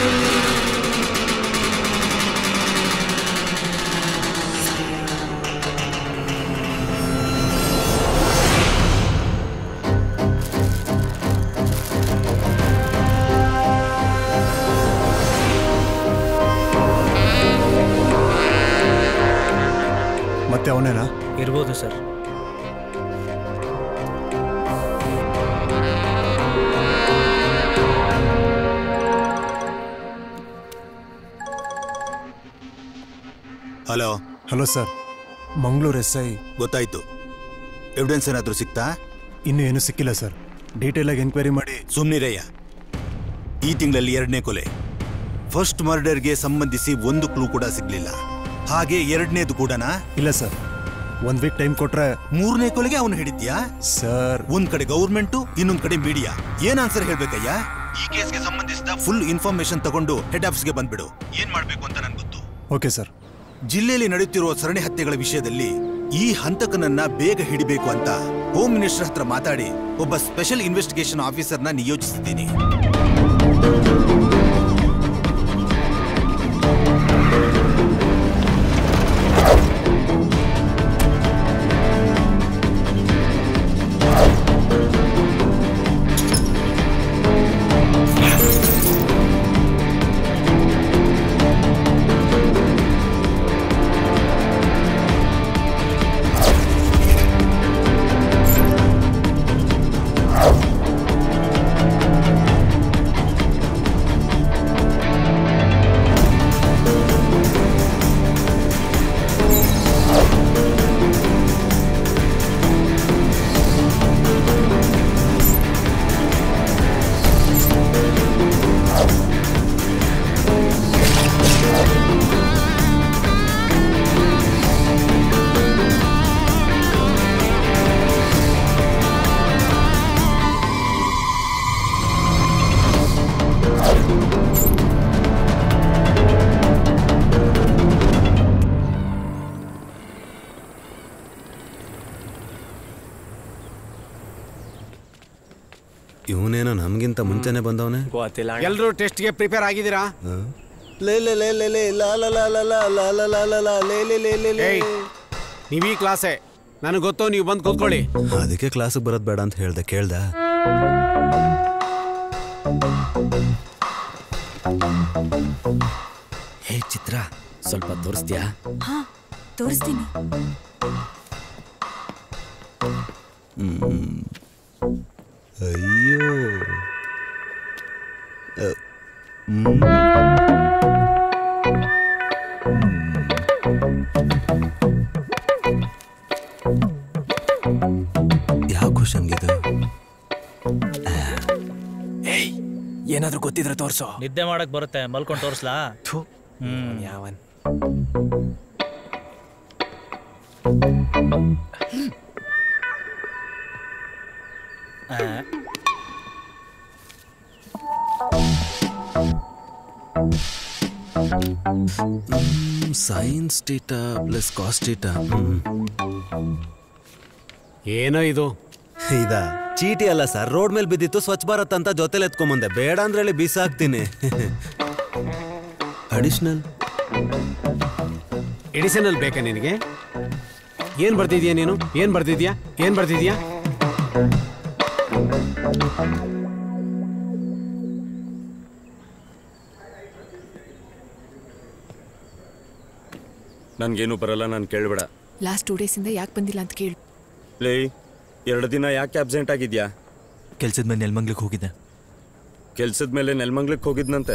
ಮತ್ತೆ ಅವನೇನಾ
ಇರ್ಬೋದು sir
hello
hello sir Mangaluru S I
ಗೊತ್ತಾಯ್ತು ಎವಿಡೆನ್ಸ್ ಏನಾದರೂ ಸಿಕ್ತಾ
ಇನ್ನೂ ಏನೂ ಸಿಕ್ಕಿಲ್ಲ ಸರ್ ಡೀಟೇಲ್ ಆಗಿ ಎಂಕ್ವೈರಿ ಮಾಡಿ
ಸುಮ್ನಿರಯ್ಯ ಈ ತಿಂಗಳಲ್ಲಿ ಎರಡನೇ ಕೊಲೆ ಫಸ್ಟ್ ಮರ್ಡರ್ಗೆ ಸಂಬಂಧಿಸಿ ಒಂದು ಕ್ಲೂ ಕೂಡ ಸಿಗ್ಲಿಲ್ಲ ಹಾಗೆ ಎರಡನೇದು ಕೂಡನಾ
ಇಲ್ಲ ಸರ್ ಒಂದ್ ವೀಕ್ ಟೈಮ್ ಕೊಟ್ರೆ
ಮೂರನೇ ಕೊಲೆಗೆ ಅವನು ಹಿಡಿದ್ಯಾ
ಸರ್
ಒಂದ್ ಕಡೆ ಗೌರ್ಮೆಂಟು ಇನ್ನೊಂದ್ ಕಡೆ ಮೀಡಿಯಾ ಏನ್ ಆನ್ಸರ್ ಹೇಳ್ಬೇಕಯ್ಯ ಈ ಕೇಸ್ಗೆ ಸಂಬಂಧಿಸಿದ ಫುಲ್ ಇನ್ಫಾರ್ಮೇಶನ್ ತಗೊಂಡು ಹೆಡ್ ಆಫೀಸ್ಗೆ ಬಂದ್ಬಿಡು ಏನ್ ಮಾಡ್ಬೇಕು ಅಂತ ನನ್ಗೆ ಗೊತ್ತು
ಓಕೆ ಸರ್
ಜಿಲ್ಲೆಯಲ್ಲಿ ನಡೆಯುತ್ತಿರುವ ಸರಣಿ ಹತ್ಯೆಗಳ ವಿಷಯದಲ್ಲಿ ಈ ಹಂತಕನನ್ನ ಬೇಗ ಹಿಡಿಬೇಕು ಅಂತ ಹೋಮ್ ಮಿನಿಸ್ಟರ್ ಹತ್ರ ಮಾತಾಡಿ ಒಬ್ಬ ಸ್ಪೆಷಲ್ ಇನ್ವೆಸ್ಟಿಗೇಷನ್ ಆಫೀಸರ್ನ ನಿಯೋಜಿಸಿದ್ದೀನಿ
ಇವನೇನೋ ನಮಗಿಂತ ಮುಂಚೆನೆ ಬಂದವನೇ
ಗೊತ್ತಿಲ್ಲ
ಎಲ್ಲರೂ ಟೆಸ್ಟ್ಗೆ ಪ್ರಿಪೇರ್ ಆಗಿದ್ದೀರಾ
ಲೇ ಲೇ ಲೇ ಲೇ ಲೇ ಲಾ ಲಾ ಲಾ ಲಾ ಲಾ ಲಾ ಲಾ ಲಾ ಲಾ ಲಾ ಲೇ ಲೇ ಲೇ ಲೇ ಲೇ
ಏಯ್ ನೀವು ಈ ಕ್ಲಾಸೇ ನನಗೆ ಗೊತ್ತು ನೀವು ಬಂದು ಕೂತ್ಕೊಳ್ಳಿ
ಅದಕ್ಕೆ ಕ್ಲಾಸಿಗೆ ಬರೋದು ಬೇಡ ಅಂತ ಹೇಳ್ದೆ ಕೇಳ್ದ
ಹೇ ಚಿತ್ರ ಸ್ವಲ್ಪ ತೋರಿಸ್ತೀಯಾ
ಹಾ ತೋರಿಸ್ತೀನಿ
ಹ್ಮ್. ಅಯ್ಯೋ ಅ, ಹ್ಮ್. ಯಾವ ಕ್ವಶನ್ಗಿದು
ಏಯ್ ಏನಾದ್ರೂ ಗೊತ್ತಿದ್ರೆ ತೋರ್ಸೋ
ನಿದ್ದೆ ಮಾಡಕ್ ಬರುತ್ತೆ ಮಲ್ಕೊಂಡು ತೋರಿಸ್ಲಾ ಹ್ಮ್
ಯಾವನ್
sines theta plus cos theta
ಏನೋ ಇದು
ಇದ ಚೀಟಿ ಅಲ್ಲ ಸರ್ ರೋಡ್ ಮೇಲೆ ಬಿದ್ದಿತ್ತು ಸ್ವಚ್ಛ ಭಾರತ್ ಅಂತ ಜೊತೆಲಿ ಎತ್ಕೊಂಬಂದೆ ಬೇಡ ಅಂದ್ರೆ ಹೇಳಿ ಬೀಸಾಕ್ತೀನಿ ಅಡಿಷನಲ್
ಎಡಿಷನಲ್ ಬೇಕಾ ನಿನಗೆ ಏನ್ ಬರ್ತಿದ್ಯಾ ನೀನು ಏನ್ ಬರ್ತಿದ್ಯಾ ಏನ್ ಬರ್ತಿದ್ಯಾ
ನನ್ಗೇನು ಬರಲ್ಲ ನಾನು ಕೇಳ್ಬೇಡ
ಲಾಸ್ಟ್ ಟೂ ಡೇಸಿಂದ ಯಾಕೆ ಬಂದಿಲ್ಲ ಅಂತ ಕೇಳು
ಲೇ ಎರಡು ದಿನ ಯಾಕೆ ಅಬ್ಸೆಂಟ್ ಆಗಿದ್ಯಾ
ಕೆಲ್ಸದ ಮೇಲೆ ನೆಲ್ಮಂಗ್ಲಿಗೆ ಹೋಗಿದ್ದೆ
ಕೆಲ್ಸದ ಮೇಲೆ ನೆಲ್ಮಂಗ್ಲಕ್ಕೆ ಹೋಗಿದ್ನಂತೆ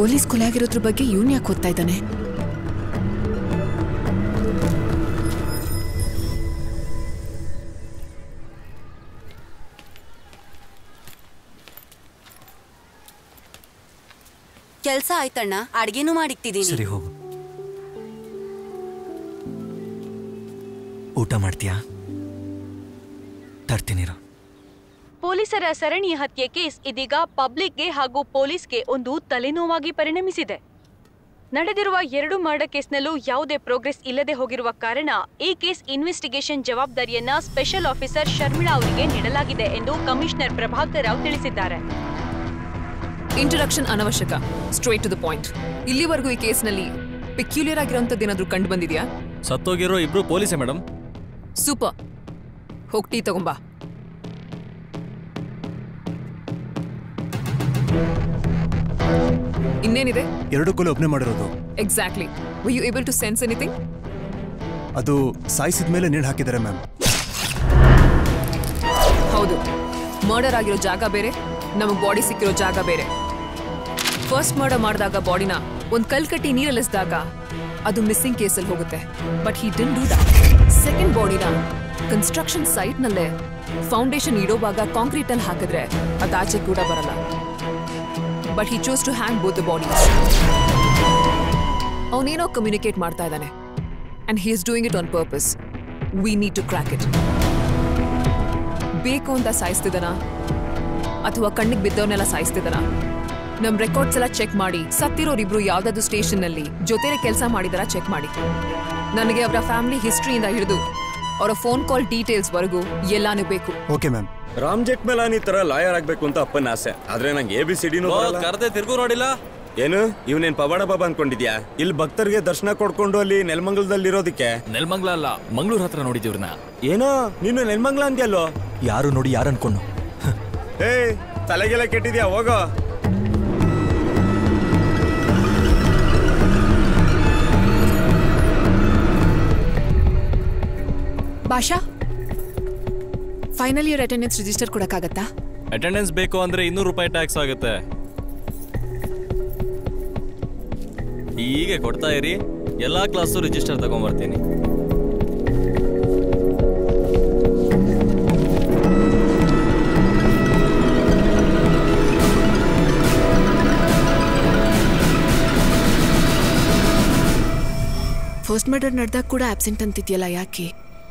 ಪೊಲೀಸ್ ಕೊಲೆ ಆಗಿರೋದ್ರ ಬಗ್ಗೆ ಇವನ್ ಯಾಕೆ ಓದ್ತಾ ಇದ್ದಾನೆ
ಕೆಲ್ಸ ಆಯ್ತಣ್ಣ ಅಡ್ಗೆನೂ ಮಾಡಿಕ್ತಿದ್ದೀನಿ
ಸರಿ ಹೋಗು ಊಟ ಮಾಡ್ತೀಯಾ ತರ್ತೀನಿರು
ಪೊಲೀಸರ ಸರಣಿ ಹತ್ಯೆ ಕೇಸ್ ಇದೀಗ ಪಬ್ಲಿಕ್ಗೆ ಹಾಗೂ ಪೊಲೀಸ್ಗೆ ಒಂದು ತಲೆನೋವಾಗಿ ಪರಿಣಮಿಸಿದೆ ನಡೆದಿರುವ ಎರಡು ಮರ್ಡರ್ ಕೇಸ್ನಲ್ಲೂ ಯಾವುದೇ ಪ್ರೋಗ್ರೆಸ್ ಇಲ್ಲದೆ ಹೋಗಿರುವ ಕಾರಣ ಈ ಕೇಸ್ ಇನ್ವೆಸ್ಟಿಗೇಷನ್ ಜವಾಬ್ದಾರಿಯನ್ನ ಸ್ಪೆಷಲ್ ಆಫೀಸರ್ ಶರ್ಮಿಳಾ ಅವರಿಗೆ ನೀಡಲಾಗಿದೆ ಎಂದು ಕಮಿಷನರ್ ಪ್ರಭಾಕರ್ ರಾವ್ ತಿಳಿಸಿದ್ದಾರೆ
ಇಂಟ್ರಡಕ್ಷನ್ ಅನವಶ್ಯಕ ಸ್ಟ್ರೇಟ್ ಟು ದ ಪಾಯಿಂಟ್ ಇಲ್ಲಿವರೆಗೂ ಈ ಕೇಸ್ನಲ್ಲಿ ಪೆಕ್ಯುಲಿಯರ್ ಆಗಿರೋಂಥದ್ದು ಏನಾದ್ರೂ ಕಂಡು ಬಂದಿದ್ಯಾ
ಸತ್ತೋಗಿರೋ ಇಬ್ರು ಪೊಲೀಸೇ ಮೇಡಮ್
ಸೂಪರ್ ಹೋಗ್ ಟೀ ತಗೊಂಬಾ ಇನ್ನೇನಿದೆ
ಎರಡು ಕೊಲೆ ಒಬ್ಬನೇ ಮಾಡಿರೋದು
exactly we you able to sense anything
ಅದು ಸಾಯಿಸಿದ ಮೇಲೆ ನೇಣು ಹಾಕಿದ್ದಾರೆ ಮ್ಯಾಮ್
ಹೌದು ಮರ್ಡರ್ ಆಗಿರೋ ಜಾಗ ಬೇರೆ ನಮಗೆ ಬಾಡಿ ಸಿಕ್ಕಿರೋ ಜಾಗ ಬೇರೆ ಫಸ್ಟ್ ಮರ್ಡರ್ ಮಾಡಿದಾಗ ಬಾಡಿನ ಒಂದು ಕಲ್ಕಟ್ಟಿ ನೀರಲ್ಲಿಸಿದಾಗ ಅದು ಮಿಸ್ಸಿಂಗ್ ಕೇಸಲ್ಲಿ ಹೋಗುತ್ತೆ but he didn't do that second ಬಾಡಿನ ಕನ್ಸ್ಟ್ರಕ್ಷನ್ ಸೈಟ್ನಲ್ಲೇ ಫೌಂಡೇಶನ್ ಇಡೋವಾಗ ಕಾಂಕ್ರೀಟ್ ಅಲ್ಲಿ ಹಾಕಿದ್ರೆ ಅದು ಆಚೆ ಕೂಡ ಬರಲ್ಲ but he choose to hang both the bodies ಅವನೇನೋ ಕಮ್ಯುನಿಕೇಟ್ ಮಾಡ್ತಾ ಇದ್ದಾನೆ and he is doing it on purpose we need to crack it ಬೇಕು ಅಂತ ಸಾಯಿಸ್ತಿದ್ದಾನ ಅಥವಾ ಕಣ್ಣಿಗೆ ಬಿದ್ದವನ್ನೆಲ್ಲ ಸಾಯಿಸ್ತಿದ್ದಾನ ನಮ್ ರೆಕಾರ್ಡ್ಸ್ ಎಲ್ಲ ಚೆಕ್ ಮಾಡಿ ಸತ್ತಿರೋರಿಬ್ರು ಯಾವ್ದಾದ್ರು ಸ್ಟೇಷನ್ ನಲ್ಲಿ ಜೊತೆಲೆ ಕೆಲಸ ಮಾಡಿದಾರ ಚೆಕ್ ಮಾಡಿ ನನಗೆ ಅವರ ಫ್ಯಾಮಿಲಿ ಹಿಸ್ಟ್ರಿಯಿಂದ ಹಿಡಿದು ಅವರ ಫೋನ್ ಕಾಲ್ ಡೀಟೇಲ್ಸ್ ವರೆಗೂ ಎಲ್ಲಾನು ಬೇಕು
ಓಕೆ ಮ್ಯಾಮ್
ರಾಮ್ ಜೇಠ್ಮಲಾನಿ ತರ ಲಾಯರ್ ಆಗ್ಬೇಕು ಅಂತ ಅಪ್ಪನ ಆಸೆ ಆದ್ರೆ ನಂಗೆ ಎ ಬಿ ಸಿ ಡಿನೂ
ಕರ್ದೆ ತಿರ್ಗೂ ನೋಡಿಲ್ಲ
ಏನು ಇವನೇನ್ ಪವಾಡ ಬಾಬಾ ಅನ್ಕೊಂಡಿದ್ಯಾ ಇಲ್ಲಿ ಭಕ್ತರಿಗೆ ದರ್ಶನ ಕೊಡ್ಕೊಂಡು ಅಲ್ಲಿ ನೆಲಮಂಗಲದಲ್ಲಿ ಇರೋದಕ್ಕೆ
ನೆಲಮಂಗ್ಲ ಅಲ್ಲ ಮಂಗಳೂರು ಹತ್ರ ನೋಡಿದ್ದೀವ್ರನ್ನ
ಏನೋ ನೀನು ನೆಲಮಂಗಲ ಅಂದ್ಯಲ್ಲೋ
ಯಾರು ನೋಡಿ ಯಾರು ಅನ್ಕೊಂಡು
ಏ ತಲೆಗೆಲ್ಲ ಕೆಟ್ಟಿದ್ಯಾ ಹೋಗೋ
Basha final year attendance register ಕೊಡಕ್ಕಾಗತ್ತಾ
ಅಟೆಂಡೆನ್ಸ್ ಬೇಕು ಅಂದ್ರೆ ಇನ್ನೂರು ರೂಪಾಯಿ ಟ್ಯಾಕ್ಸ್ ಆಗುತ್ತೆ ಹೀಗೆ ಕೊಡ್ತಾ ಇರಿ ಎಲ್ಲಾ ಕ್ಲಾಸು ರಿಜಿಸ್ಟರ್ ತಗೊಂಬರ್ತೀನಿ
ಫಸ್ಟ್ ಮರ್ಡರ್ ನಡೆದಾಗ ಕೂಡ ಆಬ್ಸೆಂಟ್ ಅಂತಿದ್ಯಲ್ಲ ಯಾಕೆ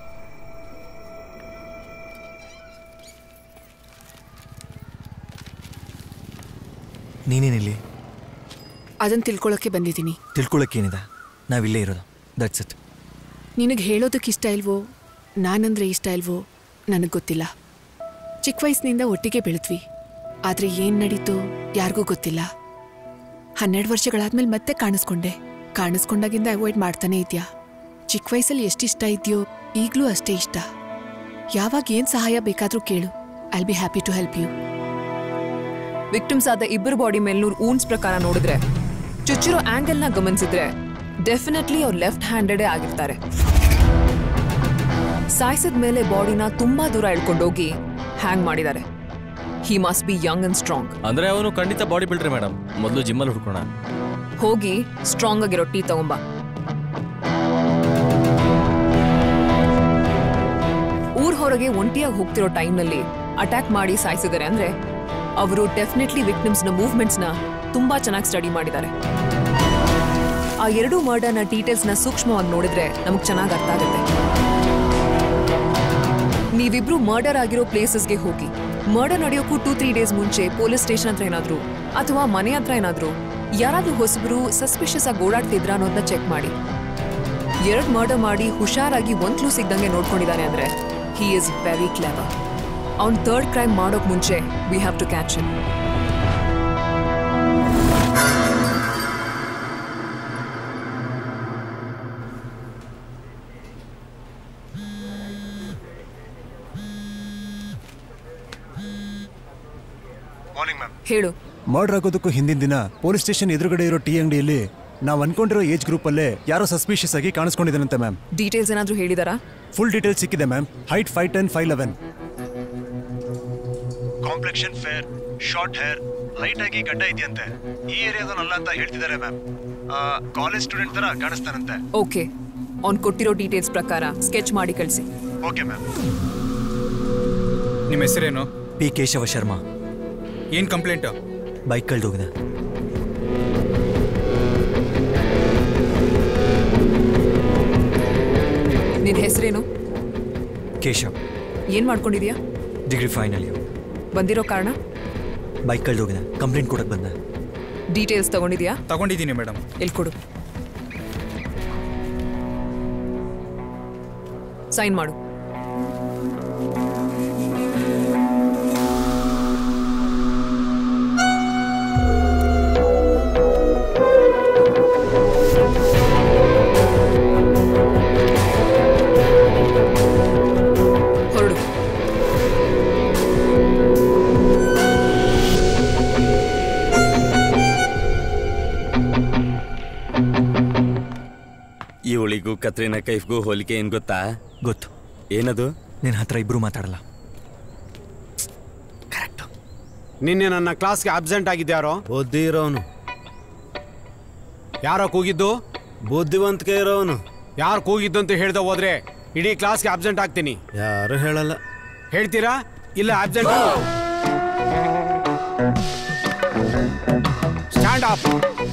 ನೀನೇನಿಲ್ಲಿ
ಅದನ್ನ ತಿಳ್ಕೊಳಕ್ಕೆ ಬಂದಿದ್ದೀನಿ
ತಿಳ್ಕೊಳಕ್ಕೇನಿದೆ ನಾವಿಲ್ಲೇ ಇರೋದು ದಟ್ಸ್ ಇಟ್
ನಿನಗೆ ಹೇಳೋದಕ್ಕೆ ಇಷ್ಟ ಇಲ್ವೋ ನಾನಂದ್ರೆ ಇಷ್ಟ ಇಲ್ವೋ ನನಗೆ ಗೊತ್ತಿಲ್ಲ ಚಿಕ್ಕ ವಯಸ್ಸಿನಿಂದ ಒಟ್ಟಿಗೆ ಬೆಳೆದ್ವಿ ಆದರೆ ಏನು ನಡೀತೋ ಯಾರಿಗೂ ಗೊತ್ತಿಲ್ಲ ಹನ್ನೆರಡು ವರ್ಷಗಳಾದ್ಮೇಲೆ ಮತ್ತೆ ಕಾಣಿಸ್ಕೊಂಡೆ ಕಾಣಿಸ್ಕೊಂಡಾಗಿಂದ ಅವಾಯ್ಡ್ ಮಾಡ್ತಾನೆ ಇದೆಯಾ ಚಿಕ್ಕ ವಯಸ್ಸಲ್ಲಿ ಎಷ್ಟಿಷ್ಟ ಇದೆಯೋ ಈಗಲೂ ಅಷ್ಟೇ ಇಷ್ಟ ಯಾವಾಗ ಏನು ಸಹಾಯ ಬೇಕಾದರೂ ಕೇಳು I'll be happy to help you victims ಆದ ಇಬ್ಬರು ಬಾಡಿ ಮೇಲ್ನೂರು ಊನ್ಸ್ ಪ್ರಕಾರ ನೋಡಿದ್ರೆ ಚುಚ್ಚಿರೋ ಆಂಗಲ್ನ ಗಮನಿಸಿದ್ರೆ ಡೆಫಿನೆಟ್ಲಿ ಅವ್ರು ಲೆಫ್ಟ್ ಹ್ಯಾಂಡೆಡೇ ಆಗಿರ್ತಾರೆ ಸಾಯಿಸಿದ ಮೇಲೆ ಬಾಡಿನ ತುಂಬಾ ದೂರ ಎಳ್ಕೊಂಡೋಗಿ ಹ್ಯಾಂಗ್ ಮಾಡಿದ್ದಾರೆ he must be young and strong
ಅಂದ್ರೆ ಅವನು ಖಂಡಿತ ಬಾಡಿ ಬಿಲ್ಡ್ರಿ ಮೇಡಮ್ ಮೊದಲು ಜಿಮ್ಮಲ್ಲಿ ಹುಡ್ಕೋಣ
ಹೋಗಿ ಸ್ಟ್ರಾಂಗ್ ಆಗಿರೋ ಟೀ ತಗೊಂಬ ಊರ್ ಹೊರಗೆ ಒಂಟಿಯಾಗಿ ಹೋಗ್ತಿರೋ ಟೈಮ್ನಲ್ಲಿ ಅಟ್ಯಾಕ್ ಮಾಡಿ ಸಾಯಿಸಿದ್ದಾರೆ ಅಂದ್ರೆ ಅವರು ಡೆಫಿನೆಟ್ಲಿ ವಿಕ್ಟಿಮ್ಸ್ನ ಮೂವ್ಮೆಂಟ್ಸ್ನ ತುಂಬಾ ಚೆನ್ನಾಗಿ ಸ್ಟಡಿ ಮಾಡಿದ್ದಾರೆ ಆ ಎರಡು ಮರ್ಡರ್ನ ಡೀಟೇಲ್ಸ್ನ ಸೂಕ್ಷ್ಮವಾಗಿ ನೋಡಿದ್ರೆ ನಮಗೆ ಚೆನ್ನಾಗಿ ಅರ್ಥ ಆಗುತ್ತೆ ನೀವಿಬ್ರು ಮರ್ಡರ್ ಆಗಿರೋ ಪ್ಲೇಸಸ್ಗೆ ಹೋಗಿ ಮರ್ಡರ್ ನಡೆಯೋಕ್ಕೂ ಟೂ ತ್ರೀ ಡೇಸ್ ಮುಂಚೆ ಪೊಲೀಸ್ ಸ್ಟೇಷನ್ ಹತ್ರ ಏನಾದ್ರು ಅಥವಾ ಮನೆ ಹತ್ರ ಏನಾದ್ರು ಯಾರಾದ್ರೂ ಹೊಸಬ್ರು ಸಸ್ಪಿಷಸ್ ಆಗಿ ಓಡಾಡ್ತಿದ್ರ ಅನ್ನೋದನ್ನ ಚೆಕ್ ಮಾಡಿ ಎರಡ್ ಮರ್ಡರ್ ಮಾಡಿ ಹುಷಾರಾಗಿ ಒಂದ್ ಕ್ಲೂ ಸಿಗ್ದಂಗೆ ನೋಡ್ಕೊಂಡಿದ್ದಾನೆ ಅಂದ್ರೆ ಹಿ ಇಸ್ ವೆರಿ ಕ್ಲೇವರ್ ಅವ್ನ್ ಥರ್ಡ್ ಕ್ರೈಮ್ ಮಾಡೋಕ್ ಮುಂಚೆ we have to catch him ಹೇಳು
ಮರ್ಡರ್ ಆಗೋದಕ್ಕೂ ಹಿಂದಿನ ದಿನ ಪೊಲೀಸ್ ಸ್ಟೇಷನ್ ಎದುರುಗಡೆ ಇರೋ ಟೀ ಅಂಗಡಿಯಲ್ಲಿ ನಾವು ಅನ್ಕೊಂಡಿರೋ ಏಜ್ ಗ್ರೂಪಲ್ಲೇ ಯಾರೋ ಸಸ್ಪಿಷಿಯಸ್ ಆಗಿ ಕಾಣಿಸ್ಕೊಂಡಿದ್ದಾನಂತೆ ಮ್ಯಾಮ್
ಡೀಟೇಲ್ಸ್ ಏನಾದ್ರೂ ಹೇಳಿದಾರಾ
ಫುಲ್ ಡೀಟೇಲ್ಸ್ ಸಿಕ್ಕಿದೆ ma'am height five ten five eleven complexion fair short hair light ಆಗಿ ಗಡ್ಡ ಇದೆಯಂತೆ ಈ ಏರಿಯಾದವನಲ್ಲ ಅಂತ ಹೇಳ್ತಿದ್ದಾರೆ ಮ್ಯಾಮ್ ಕಾಲೇಜ್ ಸ್ಟೂಡೆಂಟ್ ತರ ಕಾಣಿಸ್ತಾನಂತೆ
ಓಕೆ ಅವ್ನು ಕೊಟ್ಟಿರೋ ಡೀಟೇಲ್ಸ್ ಪ್ರಕಾರ ಸ್ಕೆಚ್ ಮಾಡಿ ಕಳಿಸಿ
ಓಕೆ ಮ್ಯಾಮ್
ನಿಮ್ಮ ಹೆಸರೇನು
ಪಿ ಕೇಶವ ಶರ್ಮಾ
ಏನು ಕಂಪ್ಲೇಂಟು
ಬೈಕ್ ಕಳ್ದೋಗಿದೆ
ನಿನ್ನ ಹೆಸರೇನು
ಕೇಶವ್
ಏನು ಮಾಡ್ಕೊಂಡಿದ್ಯಾ
ಡಿಗ್ರಿ ಫೈನಲ್ ಇಯರ್
ಬಂದಿರೋ ಕಾರಣ
ಬೈಕ್ ಕಳ್ದೋಗಿದೆ ಕಂಪ್ಲೇಂಟ್ ಕೊಡಕ್ಕೆ ಬಂದೆ
ಡೀಟೇಲ್ಸ್ ತಗೊಂಡಿದ್ಯಾ
ತಗೊಂಡಿದ್ದೀನಿ ಮೇಡಮ್
ಎಲ್ಲಿ ಕೊಡು ಸೈನ್ ಮಾಡು ಹೊರಡು
ಇವಳಿಗೂ ಕತ್ರಿನಾ ಕೈಫ್ಗೂ ಹೋಲಿಕೆ ಏನ್ ಗೊತ್ತಾ
ಗೊತ್ತು
ಏನದು
ನಿನ್ನ ಹತ್ರ ಇಬ್ರು ಮಾತಾಡಲ್ಲ
ನಿನ್ನೆ ನನ್ನ ಕ್ಲಾಸ್ಗೆ ಅಬ್ಸೆಂಟ್ ಆಗಿದ್ಯಾರೋ
ಬುದ್ಧಿ ಇರೋನು
ಯಾರೋ ಕೂಗಿದ್ದು
ಬುದ್ಧಿವಂತಿಕೆ ಇರೋನು
ಯಾರು ಕೂಗಿದ್ದು ಅಂತ ಹೇಳ್ದೆ ಹೋದ್ರೆ ಇಡೀ ಕ್ಲಾಸ್ಗೆ ಅಬ್ಸೆಂಟ್ ಆಗ್ತೀನಿ
ಯಾರು ಹೇಳಲ್ಲ
ಹೇಳ್ತೀರಾ ಇಲ್ಲ ಅಬ್ಸೆಂಟ್ ಸ್ಟ್ಯಾಂಡ್ ಅಪ್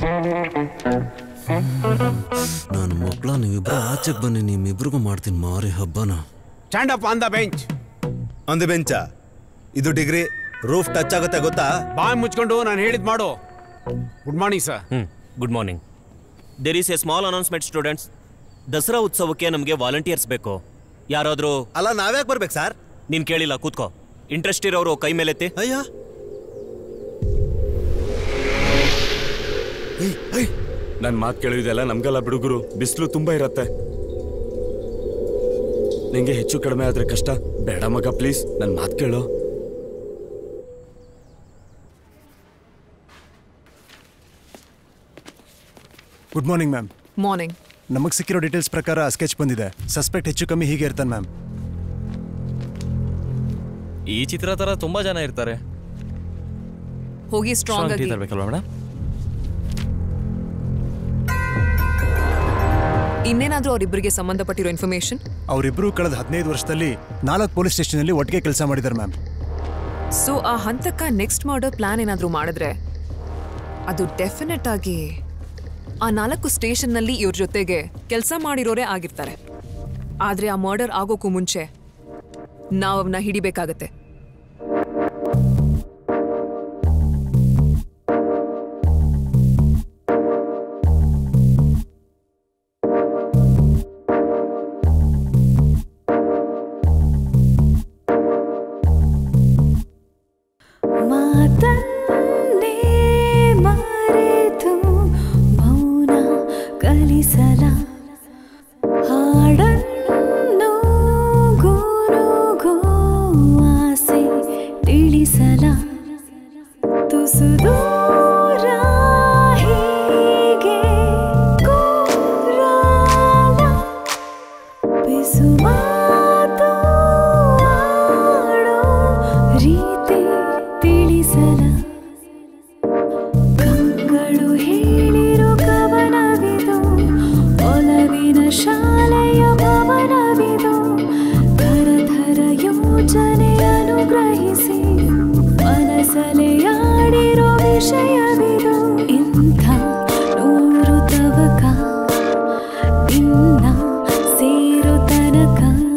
ನನ್ನ ಮಕ್ಕಳ ನೀವಿಬ್ರು ಆಚೆಗೆ ಬನ್ನಿ ನಿಮ್ಮಿಬ್ರಿಗೂ ಮಾಡ್ತೀನಿ ಮಾರಿ ಹಬ್ಬನ
stand up on the bench
ಅಂದ ಬೆಂಚ ಇದು ಡಿಗ್ರಿ ರೂಫ್ ಟಚ್ ಆಗುತ್ತೆ ಗೊತ್ತಾ
ಬಾಯ್ ಮುಚ್ಕೊಂಡು ನಾನು ಹೇಳಿದ್ ಮಾಡು good morning sir
hmm good morning there is a small announcement students Dasara ಉತ್ಸವಕ್ಕೆ ನಮಗೆ ವಾಲಂಟಿಯರ್ಸ್ ಬೇಕು ಯಾರಾದರೂ
ಅಲ್ಲ ನಾವ್ಯಾಕೆ ಬರ್ಬೇಕು ಸರ್
ನೀನ್ ಕೇಳಿಲ್ಲ ಕೂತ್ಕೋ ಇಂಟ್ರೆಸ್ಟ್ ಇರೋರು ಕೈ ಮೇಲೆತ್ತಿ
ಅಯ್ಯ
ನನ್ ಮಾತು ಕೇಳಿದೆಲ್ಲ ನಮ್ಗೆಲ್ಲ ಬಿಡುಗರು ಬಿಸಿಲು ತುಂಬಾ ಇರತ್ತೆ ನಿಂಗೆ ಹೆಚ್ಚು ಕಡಿಮೆ ಆದ್ರೆ ಕಷ್ಟ ಬೇಡ ಮಗ ಪ್ಲೀಸ್ ನನ್ ಮಾತು ಕೇಳು
ಗುಡ್ ಮಾರ್ನಿಂಗ್ ಮ್ಯಾಮ್
ಮಾರ್ನಿಂಗ್
ನಮಗೆ ಸಿಕ್ಕಿರೋ ಡೀಟೇಲ್ಸ್ ಪ್ರಕಾರ ಸ್ಕೆಚ್ ಬಂದಿದೆ ಸಸ್ಪೆಕ್ಟ್ ಹೆಚ್ಚು ಕಮ್ಮಿ ಹೀಗೆ ಇರ್ತಾನೆ ಮ್ಯಾಮ್
ಈ ಚಿತ್ರ ತರ ತುಂಬಾ ಜನ ಇರ್ತಾರೆ
ಹೋಗಿ ಸ್ಟ್ರಾಂಗ್ ಆಗಿ
ತರಬೇಕಲ್ವಾ ಮೇಡಮ್
ಇನ್ನೇನಾದ್ರೂ ಅವರಿಬ್ಬರಿಗೆ ಸಂಬಂಧಪಟ್ಟಿರೋ ಇನ್ಫಾರ್ಮೇಶನ್
ಅವರಿಬ್ಬರು ಕಳೆದ ಹದಿನೈದು ವರ್ಷದಲ್ಲಿ ನಾಲ್ಕು ಪೊಲೀಸ್ ಸ್ಟೇಷನಲ್ಲಿ ಒಟ್ಟಿಗೆ ಕೆಲಸ ಮಾಡಿದ್ದಾರೆ ಮ್ಯಾಮ್
ಸೊ ಆ ಹಂತಕ್ಕ ನೆಕ್ಸ್ಟ್ ಮರ್ಡರ್ ಪ್ಲಾನ್ ಏನಾದ್ರೂ ಮಾಡಿದ್ರೆ ಅದು ಡೆಫಿನೆಟ್ ಆಗಿ ಆ ನಾಲ್ಕು ಸ್ಟೇಷನ್ನಲ್ಲಿ ಇವ್ರ ಜೊತೆಗೆ ಕೆಲಸ ಮಾಡಿರೋರೇ ಆಗಿರ್ತಾರೆ ಆದ್ರೆ ಆ ಮರ್ಡರ್ ಆಗೋಕ್ಕೂ ಮುಂಚೆ ನಾವು ಅವನ್ನ ಹಿಡಿಬೇಕಾಗತ್ತೆ
ಮಾತನ್ನೇ ಮರೆತು ಮೌನ ಕಲಿಸಲ ಹಾಡನ್ನು ಗುರುಗೋ ಆಸೆ ತಿಳಿಸಲ ತುಸು ದೂರ ಹೀಗೆ ಕೂರಲ ಬಿಸು ಮಾತು ಆಡೋ ರೀತಿ ತಿಳಿಸಲ ಕಂಗಳು ಹೇಳಿರೋ ಕವನವಿದು ಒಲವಿನ ಶಾಲೆಯ ಭವನವಿದು ಥರ ಥರ ಯೋಚನೆ ಅನುಗ್ರಹಿಸಿ ಮನಸಲೆಯಾಡಿರೋ ವಿಷಯವಿದು ಇಂಥ ನೂರು ತವಕ ಇನ್ನ ಸೇರೋ ತನಕ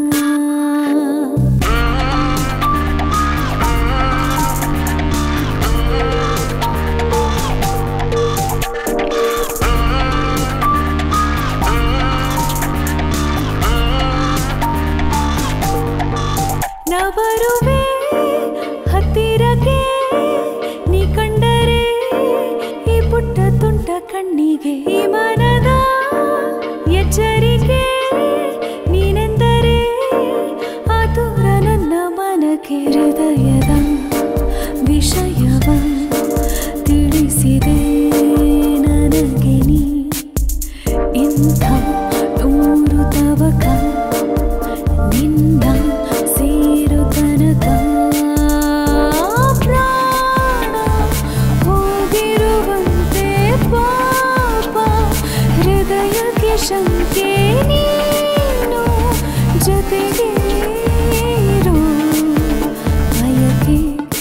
ನ ಬರುವೆ ಹತ್ತಿರಕ್ಕೆ ನೀ ಕಂಡರೆ ಶಂಕೆ ನೀನು ಜೊತೆಗೆ ಇರು. ಬಯಕೆ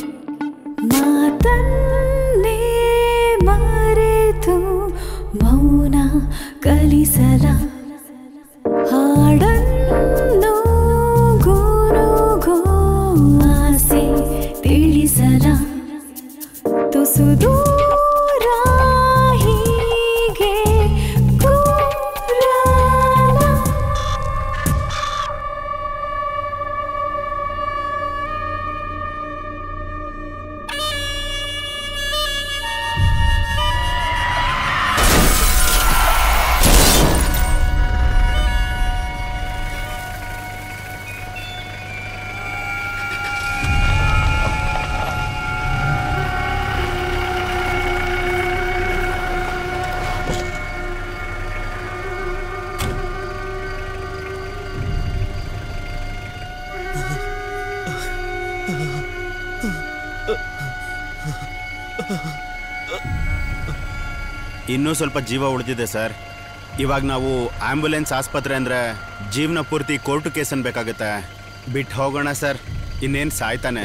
ಮಾತನ್ನೇ ಮರೆತು ಮೌನ ಕಲಿಸಲ ಹಾಡನ್ನು ಗುನುಗೋ ಆಸೆ ತಿಳಿಸಲ ತುಸು ದೂರ ಹೀಗೆ ಕೂರಲ
ಇನ್ನೂ ಸ್ವಲ್ಪ ಜೀವ ಉಳಿದಿದೆ ಸರ್ ಇವಾಗ ನಾವು ಆಂಬ್ಯುಲೆನ್ಸ್ ಆಸ್ಪತ್ರೆ ಅಂದರೆ ಜೀವನ ಪೂರ್ತಿ ಕೋರ್ಟು ಕೇಸ್ ಅನ್ಬೇಕಾಗುತ್ತೆ ಬಿಟ್ಟು ಹೋಗೋಣ ಸರ್ ಇನ್ನೇನು ಸಾಯ್ತಾನೆ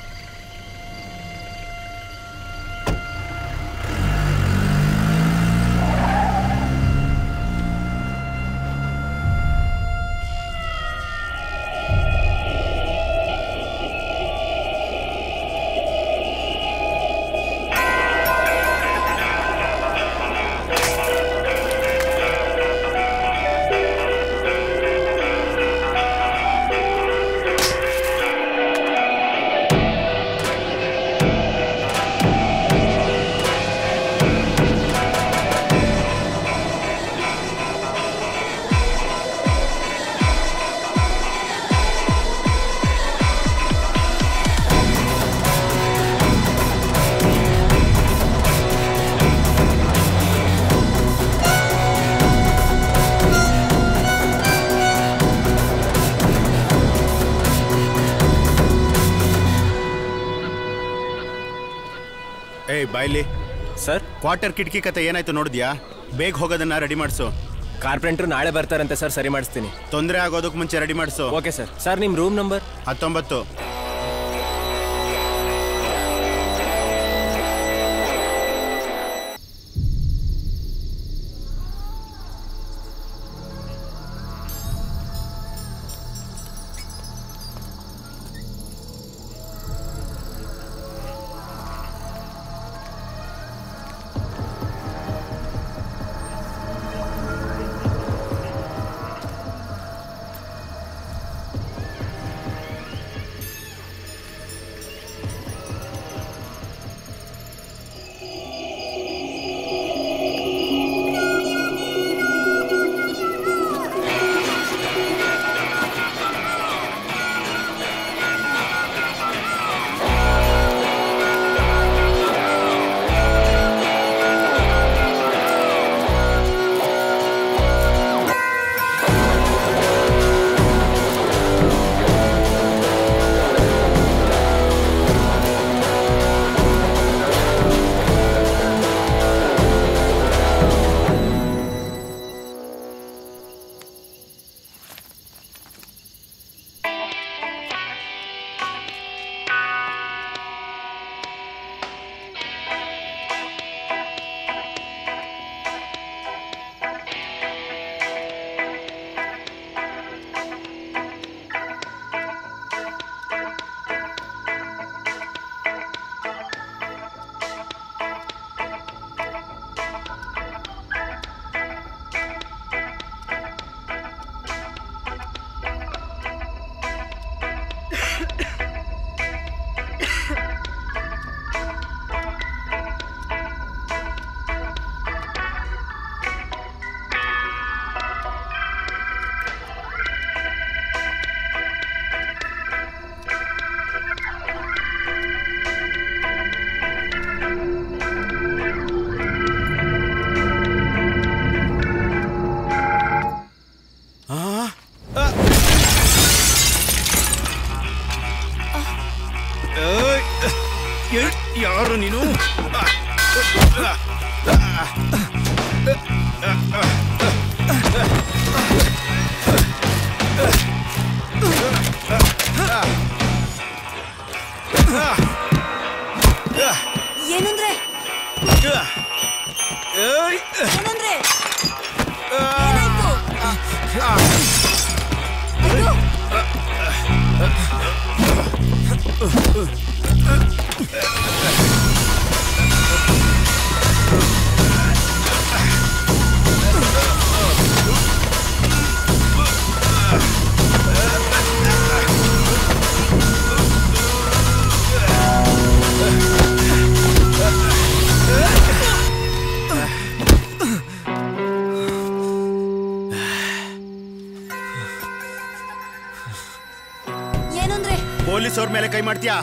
ಏಯ್ ಬಾಯ್ಲಿ
ಸರ್
ಕ್ವಾರ್ಟರ್ ಕಿಟಕಿ ಕತೆ ಏನಾಯ್ತು ನೋಡಿದ್ಯಾ ಬೇಗ ಹೋಗೋದನ್ನ ರೆಡಿ ಮಾಡಿಸು
ಕಾರ್ಪೆಂಟ್ರು ನಾಳೆ ಬರ್ತಾರಂತೆ ಸರ್ ಸರಿ ಮಾಡಿಸ್ತೀನಿ
ತೊಂದರೆ ಆಗೋದಕ್ಕೆ ಮುಂಚೆ ರೆಡಿ ಮಾಡಿಸು
ಓಕೆ ಸರ್ ಸರ್ ನಿಮ್ಮ ರೂಮ್ ನಂಬರ್
ಹತ್ತೊಂಬತ್ತು
ಯಾರು ನೀನು
ಏನಂದ್ರೆ ಏನಂದ್ರೆ ಏನಂದ್ರೆ
ಪೊಲೀಸ್ ಅವ್ರ ಮೇಲೆ ಕೈ ಮಾಡ್ತೀಯಾ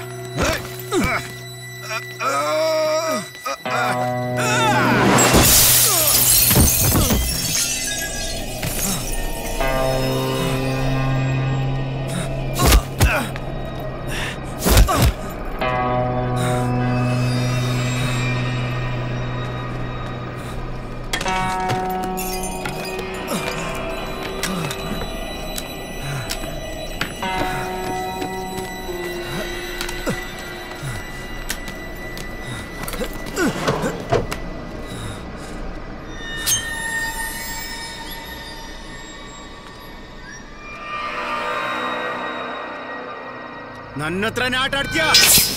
ನನ್ನ ಹತ್ರನೇ ಆಟ ಆಡ್ತೀಯಾ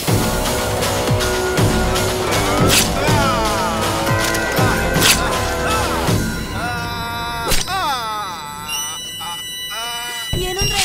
ಏನಂದ್ರೆ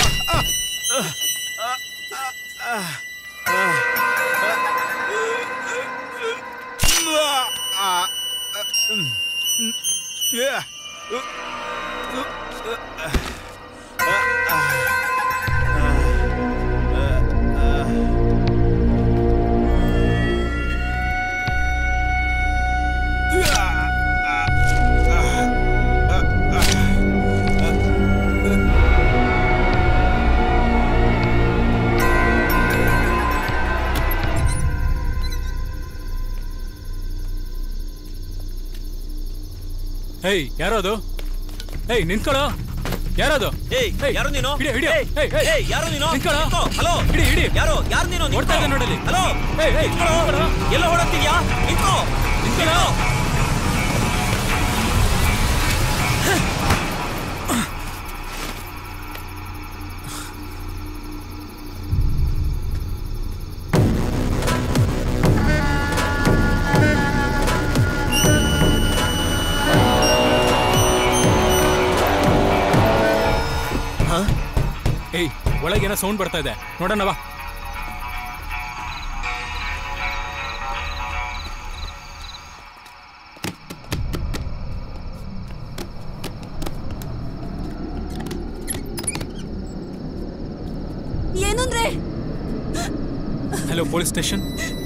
ಹೇಯ್ ಯಾರೋ ಅದು ಹೇಯ್ ನಿಂತ್ಕೊಳ್ಳೋ ಯಾರದು
ಏಯ್ ಯಾರು ನೀನು
ಹಿಡಿ ಹಿಡಿ
ಏಯ್,
ಏಯ್, ಏಯ್.
ಏಯ್, ಯಾರು ನೀನು
ನಿಂತ್ಕೊಳ್ಳೋ.
ನಿಂತ್ಕೋ. ಹಲೋ
ಹಿಡಿ ಹಿಡಿ
ಯಾರು ಯಾರು ನೀನು
ನೋಡ್ತಾ ಇದ್ದೆ ನೋಡಲಿ
ಹಲೋ
ಏಯ್ ಏಯ್
ನಿಂತ್ಕೊಳ್ಳೋ.
ನಿಂತ್ಕೊಳ್ಳೋ.
ಎಲ್ಲ ಹೊಡಕ್ತಿದ್ಯಾ ನಿಂತ್ಕೋ
ನಿಂತ್ಕೊಳ್ಳೋ. ಏಯ್ ಒಳಗೇನೋ ಸೌಂಡ್ ಬರ್ತಾ ಇದೆ ನೋಡೋಣ ಬಾ
ಏನಂದ್ರೆ
hello police station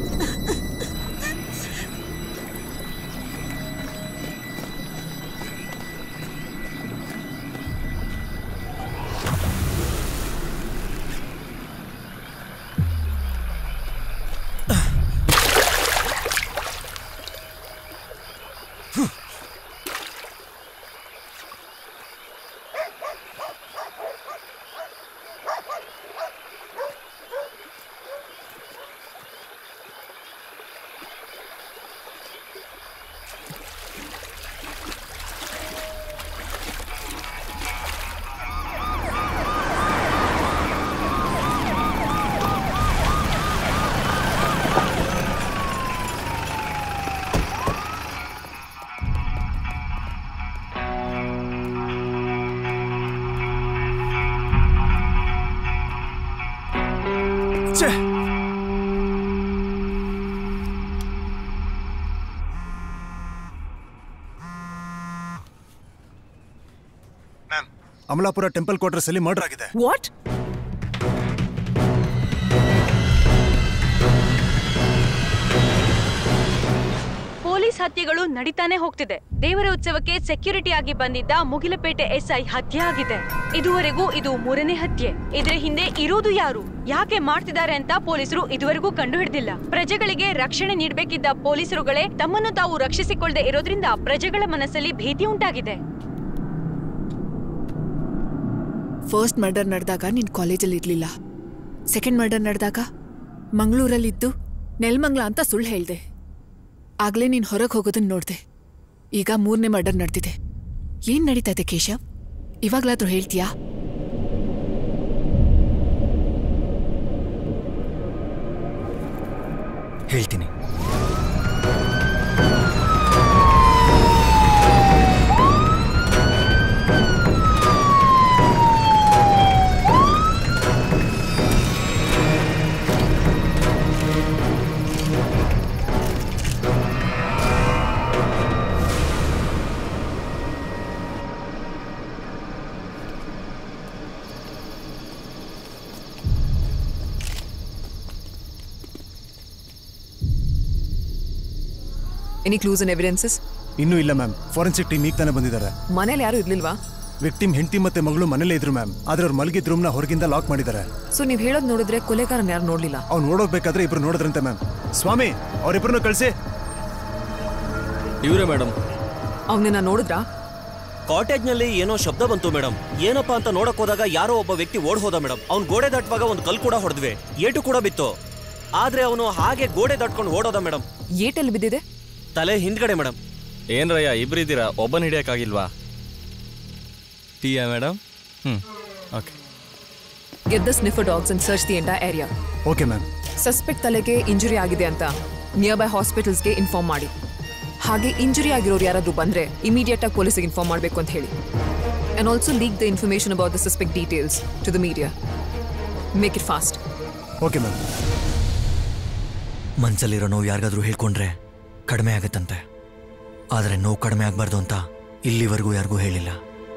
Amalapura temple quarters ಅಲ್ಲಿ ಮರ್ಡರ್ ಆಗಿದೆ
ವಾಟ್
ಪೊಲೀಸ್ ಹತ್ಯೆಗಳು ನಡೀತಾನೆ ಹೋಗ್ತಿದೆ ದೇವರ ಉತ್ಸವಕ್ಕೆ ಸೆಕ್ಯೂರಿಟಿ ಆಗಿ ಬಂದಿದ್ದ ಮುಗಿಲಪೇಟೆ ಎಸ್ಐ ಹತ್ಯೆ ಆಗಿದೆ ಇದುವರೆಗೂ ಇದು ಮೂರನೇ ಹತ್ಯೆ ಇದ್ರ ಹಿಂದೆ ಇರೋದು ಯಾರು ಯಾಕೆ ಮಾಡ್ತಿದ್ದಾರೆ ಅಂತ ಪೊಲೀಸರು ಇದುವರೆಗೂ ಕಂಡು ಹಿಡಿದಿಲ್ಲ ಪ್ರಜೆಗಳಿಗೆ ರಕ್ಷಣೆ ನೀಡಬೇಕಿದ್ದ ಪೊಲೀಸರುಗಳೇ ತಮ್ಮನ್ನು ತಾವು ರಕ್ಷಿಸಿಕೊಳ್ಳದೆ ಇರೋದ್ರಿಂದ ಪ್ರಜೆಗಳ ಮನಸ್ಸಲ್ಲಿ ಭೀತಿ ಉಂಟಾಗಿದೆ
ಫಸ್ಟ್ ಮರ್ಡರ್ ನಡೆದಾಗ ನೀನು ಕಾಲೇಜಲ್ಲಿ ಇರಲಿಲ್ಲ ಸೆಕೆಂಡ್ ಮರ್ಡರ್ ನಡೆದಾಗ ಮಂಗಳೂರಲ್ಲಿದ್ದು ನೆಲ್ಮಂಗ್ಲ ಅಂತ ಸುಳ್ಳು ಹೇಳ್ದೆ ಆಗ್ಲೇ ನೀನ್ ಹೊರಗೆ ಹೋಗೋದನ್ನ ನೋಡ್ದೆ ಈಗ ಮೂರನೇ ಮರ್ಡರ್ ನಡೆದಿದೆ ಏನ್ ನಡೀತಾ ಇದೆ ಕೇಶವ್ ಇವಾಗ್ಲಾದ್ರೂ ಹೇಳ್ತೀಯಾ
ಹೇಳ್ತೀನಿ
ಎನಿ ಕ್ಲೂಸ್ ಅಂಡ್ ಎವಿಡೆನ್ಸಸ್
ಇನ್ನೂ ಇಲ್ಲ ಮ್ಯಾಮ್ ಫಾರೆನ್ಸಿಕ್ ಟೀಮ್ ಈಗ ತಾನೇ ಬಂದಿದ್ದಾರೆ
ಮನೇಲಿ ಯಾರು ಇರ್ಲಿಲ್ವಾ
ವಿಕ್ಟಿಮ್ ಹೆಂಡತಿ ಮತ್ತೆ ಮಗಳು ಮನೇಲೇ ಇದ್ರು ಮ್ಯಾಮ್ ಆದ್ರೆ ಅವ್ರು ಮಲಗಿದ ರೂಮ್ನ ಹೊರಗಿಂದ ಲಾಕ್ ಮಾಡಿದ್ದಾರೆ
ಸೊ ನೀವ್ ಹೇಳೋದ್ ನೋಡಿದ್ರೆ ಕೊಲೆಗಾರನ್ ಯಾರು ನೋಡ್ಲಿಲ್ಲ
ಅವ್ನು ನೋಡೋಗ್ಬೇಕಾದ್ರೆ ಇಬ್ರು ನೋಡಿದ್ರಂತೆ ಮ್ಯಾಮ್ ಸ್ವಾಮಿ ಅವರಿಬ್ಬರನ್ನು ಕಳಿಸಿ
ಇವರೇ ಮೇಡಮ್
ಅವನನ್ನ ನೋಡಿದ್ರಾ
ಕಾಟೇಜ್ನಲ್ಲಿ ಏನೋ ಶಬ್ದ ಬಂತು ಮೇಡಮ್ ಏನಪ್ಪಾ ಅಂತ ನೋಡಕ್ ಹೋದಾಗ ಯಾರೋ ಒಬ್ಬ ವ್ಯಕ್ತಿ ಓಡ್ ಹೋದ ಮೇಡಮ್ ಅವ್ನ್ ಗೋಡೆ ದಾಟುವಾಗ ಒಂದು ಕಲ್ ಕೂಡ ಹೊಡೆದ್ವಿ ಏಟು ಕೂಡ ಬಿತ್ತು ಆದ್ರೆ ಅವನು ಹಾಗೆ ಗೋಡೆ ದಾಟ್ಕೊಂಡು ಓಡೋದ ಮೇಡಮ್
ಏಟಲ್ಲಿ ಬಿದ್ದಿದೆ
ತಲೆ ಹಿಂದ್ಗಡೆ ಮೇಡಮ್
ಏನ್ರಯ್ಯ ಇಬ್ರಿದ್ದೀರಾ ಒಬ್ಬನ ಹಿಡಿಯಕ್ಕಾಗಿಲ್ವಾ ಟೀಯಾ ಮೇಡಮ್ ಹ್ಞೂ okay
get the sniffer dogs and search the entire area
okay ma'am
suspect ತಲೆಗೆ ಇಂಜುರಿ ಆಗಿದೆ ಅಂತ ನಿಯರ್ ಬೈ ಹಾಸ್ಪಿಟಲ್ಸ್ಗೆ ಇನ್ಫಾರ್ಮ್ ಮಾಡಿ ಹಾಗೆ ಇಂಜುರಿ ಆಗಿರೋರು ಯಾರಾದ್ರೂ ಬಂದ್ರೆ ಇಮಿಡಿಯೇಟ್ ಆಗಿ ಪೊಲೀಸಿಗೆ ಇನ್ಫಾರ್ಮ್ ಮಾಡಬೇಕು ಅಂತ ಹೇಳಿ and also leak the information about the suspect details to the media make it fast
okay ma'am
ಮನ್ಸಲ್ಲಿರೋ ನೋವು ಯಾರಿಗಾದ್ರೂ ಹೇಳ್ಕೊಂಡ್ರೆ ಕಡಿಮೆ ಆಗತ್ತಂತೆ ಆದರೆ ನೋವು ಕಡಿಮೆ ಆಗಬಾರ್ದು ಅಂತ ಇಲ್ಲಿವರೆಗೂ ಯಾರಿಗೂ ಹೇಳಿಲ್ಲ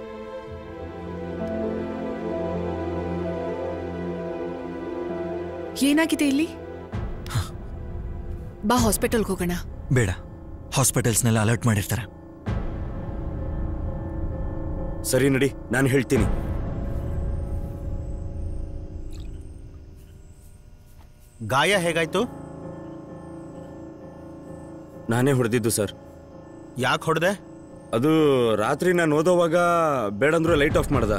ಏನಾಗಿದೆ ಇಲ್ಲಿ ಬಾ ಹಾಸ್ಪಿಟಲ್ಗೆ ಹೋಗೋಣ
ಬೇಡ ಹಾಸ್ಪಿಟಲ್ಸ್ನೆಲ್ಲ ಅಲರ್ಟ್ ಮಾಡಿರ್ತಾರೆ
ಸರಿ ನಡಿ ನಾನು ಹೇಳ್ತೀನಿ
ಗಾಯ ಹೇಗಾಯ್ತು
ನಾನೇ ಹೊಡೆದಿದ್ದು ಸರ್
ಯಾಕೆ ಹೊಡೆದೆ
ಅದು ರಾತ್ರಿ ನಾನು ಓದೋವಾಗ ಬೇಡಂದ್ರು ಲೈಟ್ ಆಫ್ ಮಾಡ್ದ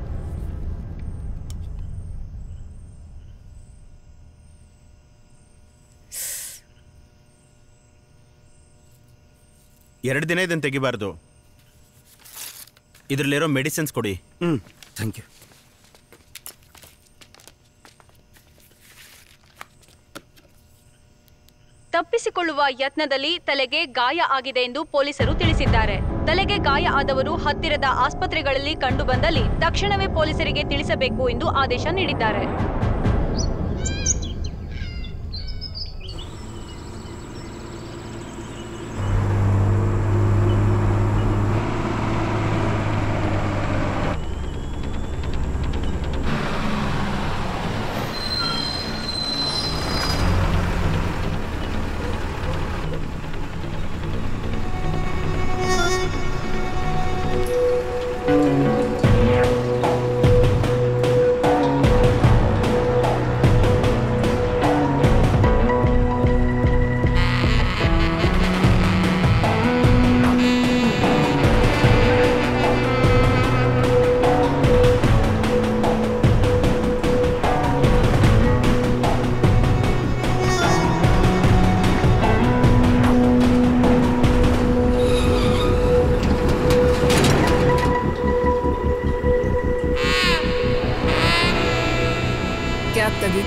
ಎರಡು ದಿನ ಇದನ್ನು ತೆಗಿಬಾರ್ದು ಇದರಲ್ಲಿರೋ ಮೆಡಿಸಿನ್ಸ್ ಕೊಡಿ
ಹ್ಞೂ ಥ್ಯಾಂಕ್ ಯು
ತಪ್ಪಿಸಿಕೊಳ್ಳುವ ಯತ್ನದಲ್ಲಿ ತಲೆಗೆ ಗಾಯ ಆಗಿದೆ ಎಂದು ಪೊಲೀಸರು ತಿಳಿಸಿದ್ದಾರೆ ತಲೆಗೆ ಗಾಯ ಆದವರು ಹತ್ತಿರದ ಆಸ್ಪತ್ರೆಗಳಲ್ಲಿ ಕಂಡುಬಂದಲ್ಲಿ ತಕ್ಷಣವೇ ಪೊಲೀಸರಿಗೆ ತಿಳಿಸಬೇಕು ಎಂದು ಆದೇಶ ನೀಡಿದ್ದಾರೆ
ಕ್ಯಾಬ್ ತೆಗಿ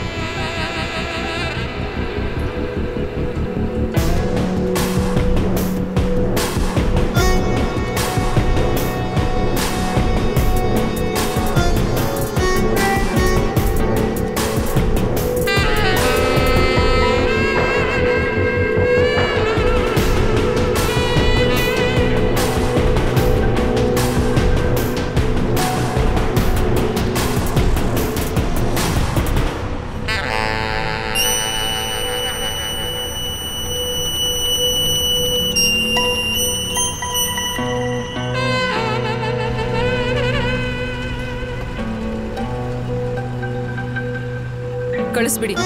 ಕಳಿಸ್ಬಿಡಿ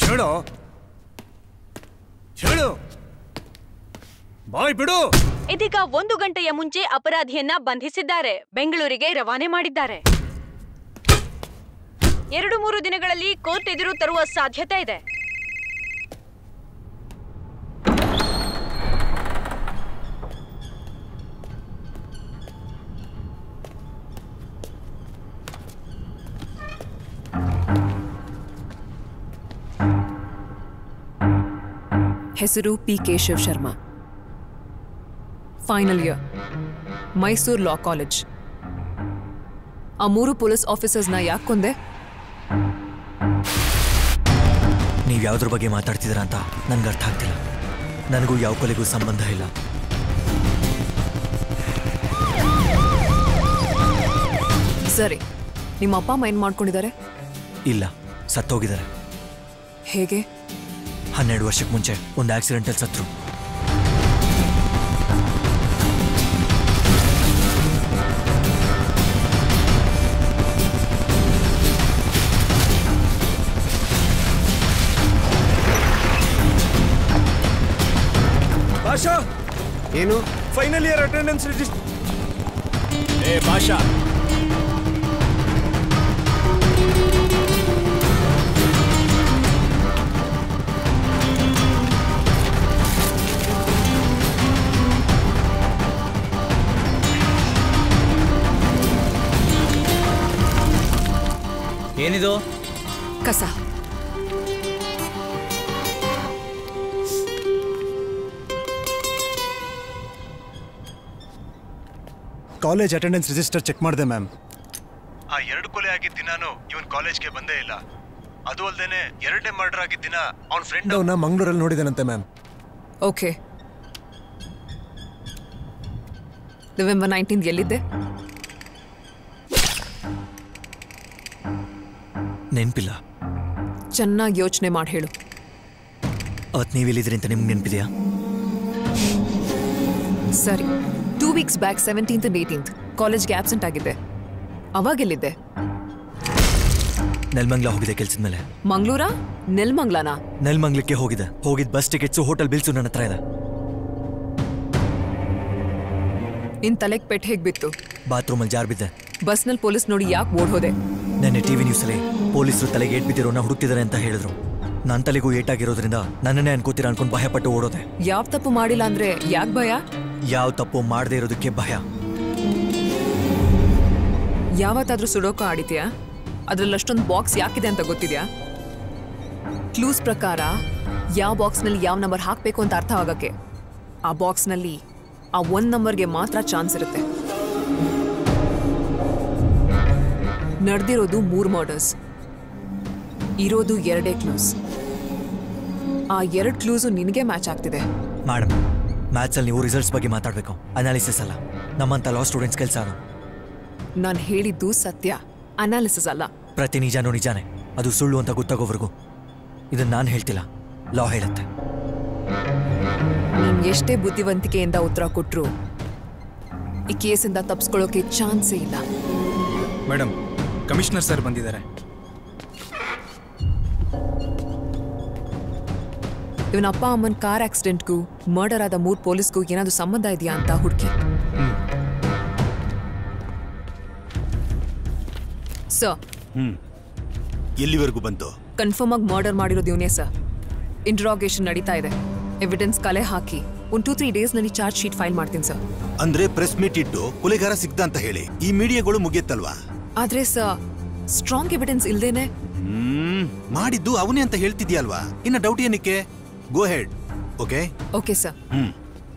ಹೇಳೋ ಹೇಳು ಬಾಯ್ ಬಿಡು
ಇದೀಗ ಒಂದು ಗಂಟೆಯ ಮುಂಚೆ ಅಪರಾಧಿಯನ್ನ ಬಂಧಿಸಿದ್ದಾರೆ ಬೆಂಗಳೂರಿಗೆ ರವಾನೆ ಮಾಡಿದ್ದಾರೆ ಎರಡು ಮೂರು ದಿನಗಳಲ್ಲಿ ಕೋರ್ಟ್ ಎದುರು ತರುವ ಸಾಧ್ಯತೆ ಇದೆ
ಹೆಸರು P Keshav Sharma final year Mysuru law college ಆ ಮೂರು ಪೊಲೀಸ್ ಆಫೀಸರ್ಸ್ನ ಯಾಕೆ ಕೊಂದೆ
ನೀವು ಯಾವುದ್ರ ಬಗ್ಗೆ ಮಾತಾಡ್ತಿದ್ದೀರಾ ಅಂತ ನನ್ಗೆ ಅರ್ಥ ಆಗ್ತಿಲ್ಲ ನನಗೂ ಯಾವ ಕೊಲೆಗೂ ಸಂಬಂಧ ಇಲ್ಲ
ಸರಿ ನಿಮ್ಮ ಅಪ್ಪ ಅಮ್ಮ ಏನು ಮಾಡ್ಕೊಂಡಿದ್ದಾರೆ
ಇಲ್ಲ ಸತ್ತೋಗಿದ್ದಾರೆ
ಹೇಗೆ
ಹನ್ನೆರಡು ವರ್ಷಕ್ಕೆ ಮುಂಚೆ ಒಂದು ಆಕ್ಸಿಡೆಂಟಲ್ಲಿ ಸತ್ರು
ಭಾಷಾ
ಏನು
ಫೈನಲ್ ಇಯರ್ ಅಟೆಂಡೆನ್ಸ್ ರಿಜಿಸ್ಟರ್
ಏ ಭಾಷಾ
ಏನಿದು
ಕಸ
ಕಾಲೇಜ್ ಅಟೆಂಡೆನ್ಸ್ ರಿಜಿಸ್ಟರ್ ಚೆಕ್ ಮಾಡಿದೆ ಮ್ಯಾಮ್
ಆ ಎರಡು ಕೊಲೆ ಆಗಿದ್ದ ದಿನಾನು ಇವನ್ ಕಾಲೇಜ್ಗೆ ಬಂದೇ ಇಲ್ಲ ಅದು ಅಲ್ದೇನೆ ಎರಡನೇ ಮರ್ಡರ್ ಆಗಿದ್ದ ದಿನ ಅವನ ಫ್ರೆಂಡ್
ಅವನ್ನ ಮಂಗಳೂರಲ್ಲಿ ನೋಡಿದಾನಂತೆ ಮ್ಯಾಮ್
ಓಕೆ ನವೆಂಬರ್ ನೈನ್ಟೀನ್ ಎಲ್ಲಿದ್ದೆ
ನೆನಪಿಲ್ಲ
ಚೆನ್ನಾಗಿ ಯೋಚನೆ ಮಾಡಿ ಹೇಳು
ಅವತ್ತು ನೀವಿಲ್ಲಿದ್ರಿ ಅಂತ ನಿಮ್ಗೆ ನೆನಪಿದೆಯಾ
ಸರಿ two weeks back seventeenth and eighteenth ಕಾಲೇಜ್ಗೆ ಆಬ್ಸೆಂಟ್ ಆಗಿದ್ದೆ ಅವಾಗೆಲ್ಲಿದ್ದೆ
ನೆಲ್ಮಂಗ್ಲ ಹೋಗಿದೆ ಕೆಲ್ಸದ ಮೇಲೆ
ಮಂಗ್ಳೂರ ನೆಲ್ಮಂಗ್ಲಾನಾ
ನೆಲ್ಮಂಗ್ಲಕ್ಕೆ ಹೋಗಿದೆ ಹೋಗಿದ್ ಬಸ್ ಟಿಕೆಟ್ಸು ಹೋಟೆಲ್ ಬಿಲ್ಸು ನನ್ನ ಹತ್ರ ಇದೆ
ನಿನ್ ತಲೆಗೆ ಪೆಟ್ಟು ಹೇಗೆ ಬಿತ್ತು
ಬಾತ್ರೂಮಲ್ಲಿ ಜಾರ್ ಬಿದ್ದೆ
ಬಸ್ನಲ್ಲಿ ಪೊಲೀಸ್ ನೋಡಿ ಯಾಕೆ ಓಡ್ ಹೋದೆ
ನೆನ್ನೆ ಟಿವಿ ನ್ಯೂಸಲ್ಲಿ ಪೊಲೀಸರು ತಲೆಗೆ ಏಟ್ ಬಿದ್ದಿರೋನ ಹುಡುಕ್ತಿದ್ದಾರೆ ಅಂತ ಹೇಳಿದ್ರು ನನ್ನ ತಲೆಗೂ ಏಟಾಗಿರೋದ್ರಿಂದ ನನ್ನನ್ನೇ ಅನ್ಕೋತೀರ ಅನ್ಕೊಂಡು ಭಯಪಟ್ಟು ಓಡೋದೆ
ಯಾವ ತಪ್ಪು ಮಾಡಿಲ್ಲ ಅಂದ್ರೆ ಯಾಕೆ ಭಯ
ಯಾವ ತಪ್ಪು ಮಾಡದೇ ಇರೋದಕ್ಕೆ ಭಯ
ಯಾವತ್ತಾದ್ರೂ ಸುಡೋಕ ಆಡಿದ್ಯಾ ಅದ್ರಲ್ಲಿ ಅಷ್ಟೊಂದು ಬಾಕ್ಸ್ ಯಾಕಿದೆ ಅಂತ ಗೊತ್ತಿದ್ಯಾ ಕ್ಲೂಸ್ ಪ್ರಕಾರ ಯಾವ ಬಾಕ್ಸ್ನಲ್ಲಿ ಯಾವ ನಂಬರ್ ಹಾಕಬೇಕು ಅಂತ ಅರ್ಥ ಆಗಕ್ಕೆ ಆ ಬಾಕ್ಸ್ನಲ್ಲಿ ಆ ಒಂದ್ ನಂಬರ್ಗೆ ಮಾತ್ರ ಚಾನ್ಸ್ ಇರುತ್ತೆ ನಡೆದಿರೋದು ಮೂರು ಮರ್ಡರ್ಸ್ ಇರೋದು ಎರಡೇ ಕ್ಲೂಸ್ ಆ ಎರಡು ಕ್ಲೂಸು ನಿನಗೆ ಮ್ಯಾಚ್ ಆಗ್ತಿದೆ
ಮೇಡಮ್ ಮ್ಯಾಥ್ಸಲ್ಲಿ ನೀವು ರಿಸಲ್ಟ್ಸ್ ಬಗ್ಗೆ ಮಾತಾಡಬೇಕು ಅನಾಲಿಸಿಸ್ ಅಲ್ಲ ನಮ್ಮಂಥ ಲಾ ಸ್ಟೂಡೆಂಟ್ಸ್ ಕೆಲಸ ಅದು
ನಾನು ಹೇಳಿದ್ದು ಸತ್ಯ ಅನಾಲಿಸಿಸ್ ಅಲ್ಲ
ಪ್ರತಿ ನಿಜಾನೂ ನಿಜಾನೇ ಅದು ಸುಳ್ಳು ಅಂತ ಗೊತ್ತಾಗೋವರೆಗೂ ಇದನ್ನ ನಾನು ಹೇಳ್ತಿಲ್ಲ ಲಾ ಹೇಳುತ್ತೆ
ನೀನ್ ಎಷ್ಟೇ ಬುದ್ಧಿವಂತಿಕೆಯಿಂದ ಉತ್ತರ ಕೊಟ್ರು ಈ ಕೇಸಿಂದ ತಪ್ಸ್ಕೊಳ್ಳೋಕೆ ಚಾನ್ಸೇ ಇಲ್ಲ
ಮೇಡಮ್ ಕಮಿಷನರ್ ಸರ್ ಬಂದಿದ್ದಾರೆ
ಇವನ ಅಪ್ಪ ಅಮ್ಮನ ಕಾರ್ ಆಕ್ಸಿಡೆಂಟ್ಗೂ ಮರ್ಡರ್ ಆದ ಮೂರ್ ಪೊಲೀಸ್ಗೂ ಏನಾದ್ರು ಸಂಬಂಧ ಇದೆಯಾ ಅಂತ ಹುಡುಕಿ ಸರ್
ಹ್ಮ್ ಎಲ್ಲಿವರೆಗೂ ಬಂತು
ಕನ್ಫರ್ಮ್ ಆಗಿ ಮರ್ಡರ್ ಮಾಡಿರೋದು ಇವನೇ ಸರ್ ಇಂಟ್ರಾಗೇಷನ್ ನಡೀತಾ ಇದೆ ಎವಿಡೆನ್ಸ್ ಕಲೆ ಹಾಕಿ ಒಂದು ಟೂ ತ್ರೀ ಡೇಸ್ನಲ್ಲಿ ಚಾರ್ಜ್ ಶೀಟ್ ಫೈಲ್ ಮಾಡ್ತೀನಿ ಸರ್
ಅಂದ್ರೆ ಪ್ರೆಸ್ ಮೀಟ್ ಇಟ್ಟು ಕೊಲೆಗಾರ ಸಿಗ್ದ ಅಂತ ಹೇಳಿ ಈ ಮೀಡಿಯಾಗಳು ಮುಗಿಯತ್ತಲ್ವಾ
ಆದ್ರೆ ಸರ್ ಸ್ಟ್ರಾಂಗ್ ಎವಿಡೆನ್ಸ್ ಇಲ್ದೇನೆ
ಹ್ಮ್ ಮಾಡಿದ್ದು ಅವನೇ ಅಂತ ಹೇಳ್ತಿದ್ಯಲ್ವಾ ಇನ್ನ ಡೌಟ್ ಏನಕ್ಕೆ go ahead okay
okay sir
ಹ್ಮ್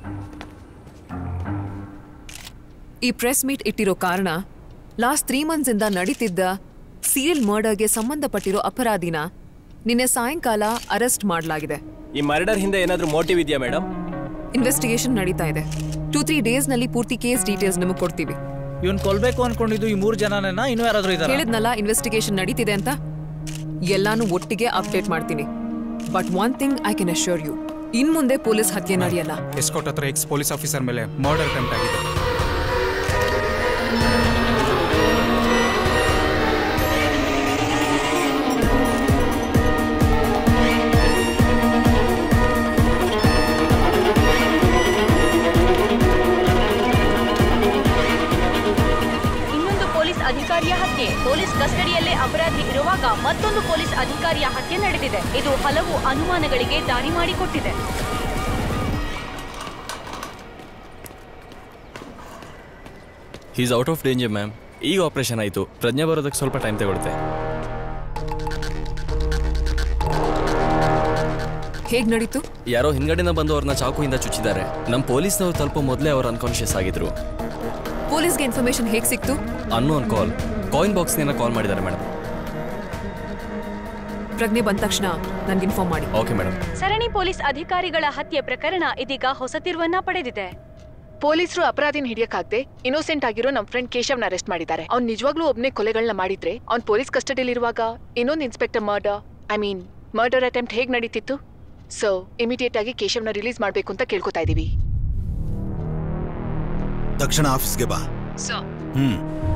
ಈ ಪ್ರೆಸ್ ಮೀಟ್ ಇಟ್ಟಿರೋ ಕಾರಣ ಲಾಸ್ಟ್ ತ್ರೀ ಮಂತ್ಸ್ ಇಂದ ನಡೀತಿದ್ದ ಸೀರಿಯಲ್ ಮರ್ಡರ್ಗೆ ಸಂಬಂಧಪಟ್ಟಿರೋ ಅಪರಾಧಿನ ನಿನ್ನೆ ಸಾಯಂಕಾಲ ಅರೆಸ್ಟ್ ಮಾಡಲಾಗಿದೆ
ಈ ಮರ್ಡರ್ ಹಿಂದೆ ಏನಾದ್ರೂ ಮೋಟಿವ್ ಇದೆಯಾ ಮೇಡಮ್
ಇನ್ವೆಸ್ಟಿಗೇಷನ್ ನಡೀತಾ ಇದೆ ಟೂ ತ್ರೀ ಡೇಸ್ ನಲ್ಲಿ ಪೂರ್ತಿ ಕೇಸ್ ಡೀಟೇಲ್ಸ್ ನಿಮಗೆ ಕೊಡ್ತೀವಿ
ಇವನ್ ಕೊಲ್ಬೇಕು ಅನ್ಕೊಂಡಿದ್ದು ಈ ಮೂರು ಜನನೇನಾ ಇನ್ನೂ ಯಾರಾದ್ರೂ ಇದಾರ
ಹೇಳಿದ್ನಲ್ಲ ಇನ್ವೆಸ್ಟಿಗೇಷನ್ ನಡೀತಿದೆ ಅಂತ ಎಲ್ಲಾನು ಒಟ್ಟಿಗೆ ಅಪ್ಡೇಟ್ ಮಾಡ್ತೀನಿ but one thing I can assure you in ಮುಂದೆ ಪೊಲೀಸ್ ಹತ್ಯೆ ನಡೆಯಲ್ಲ
ಎಸ್ಕೋಟ್ ಹತ್ರ ಎಕ್ಸ್ ಪೊಲೀಸ್ ಆಫೀಸರ್ ಮೇಲೆ ಮರ್ಡರ್ ಅಟೆಂಪ್ಟ್ ಆಗಿದೆ
ಪೊಲೀಸ್ ಅಧಿಕಾರಿಯ ಹತ್ಯೆ ನಡೆದಿದೆ ಇದು ಹಲವು ಅನುಮಾನಗಳಿಗೆ ದಾರಿ ಮಾಡಿಕೊಟ್ಟಿದೆ
is out of danger ma'am ಈಗ ಆಪರೇಷನ್ ಆಯಿತು ಪ್ರಜ್ಞೆ ಬರೋದಕ್ಕೆ ಸ್ವಲ್ಪ ಟೈಮ್ ತಗೊಳುತ್ತೆ
ಹೇಗ್ ನಡೀತು
ಯಾರೋ ಹಿಂದ್ಗಡೆಯಿಂದ ಬಂದು ಅವ್ರನ್ನ ಚಾಕುಯಿಂದ ಚುಚ್ಚಿದ್ದಾರೆ ನಮ್ಮ ಪೊಲೀಸ್ನವ್ರು ತಲುಪೋ ಮೊದಲೇ ಅವ್ರು ಅನ್ಕಾನ್ಶಿಯಸ್ ಆಗಿದ್ರು
ಪೊಲೀಸ್ಗೆ ಇನ್ಫಾರ್ಮೇಶನ್ ಹೇಗ್ ಸಿಕ್ತು
ಅನ್ನೋನ್ ಕಾಲ್ ಕಾಯಿನ್ ಬಾಕ್ಸ್ನಿಂದ ಕಾಲ್ ಮಾಡಿದ್ದಾರೆ ಮೇಡಮ್
ಪ್ರಜ್ಞೆ ಬಂದ ತಕ್ಷಣ ನನ್ಗೆ ಇನ್ಫಾರ್ಮ್ ಮಾಡಿ
ಓಕೆ ಮೇಡಮ್
ಸರಣಿ ಪೊಲೀಸ್ ಅಧಿಕಾರಿಗಳ ಹತ್ಯೆ ಪ್ರಕರಣ ಇದೀಗ ಹೊಸ ತಿರುವನ್ನ ಪಡೆದಿದೆ
ಪೊಲೀಸರು ಅಪರಾಧಿನ ಹಿಡಿಯಕ್ಕಾಗದೆ ಇನ್ನೋಸೆಂಟ್ ಆಗಿರೋ ನಮ್ ಫ್ರೆಂಡ್ ಕೇಶವ್ನ ಅರೆಸ್ಟ್ ಮಾಡಿದ್ದಾರೆ ಅವ್ನ್ ನಿಜವಾಗ್ಲೂ ಒಬ್ನೇ ಕೊಲೆಗಳನ್ನ ಮಾಡಿದ್ರೆ ಅವ್ನ್ ಪೊಲೀಸ್ ಕಸ್ಟಡಿಲಿರುವಾಗ ಇನ್ನೊಂದು inspector murder I mean murder attempt ಹೇಗ್ ನಡೀತಿತ್ತು ಸೊ ಇಮಿಡಿಯೇಟ್ ಆಗಿ ಕೇಶವ್ನ ರಿಲೀಸ್ ಮಾಡ್ಬೇಕು ಅಂತ ಕೇಳ್ಕೊತಾ ಇದೀವಿ
ತಕ್ಷಣ ಆಫೀಸ್ಗೆ ಬಾ
ಸರ್
ಹ್ಮ್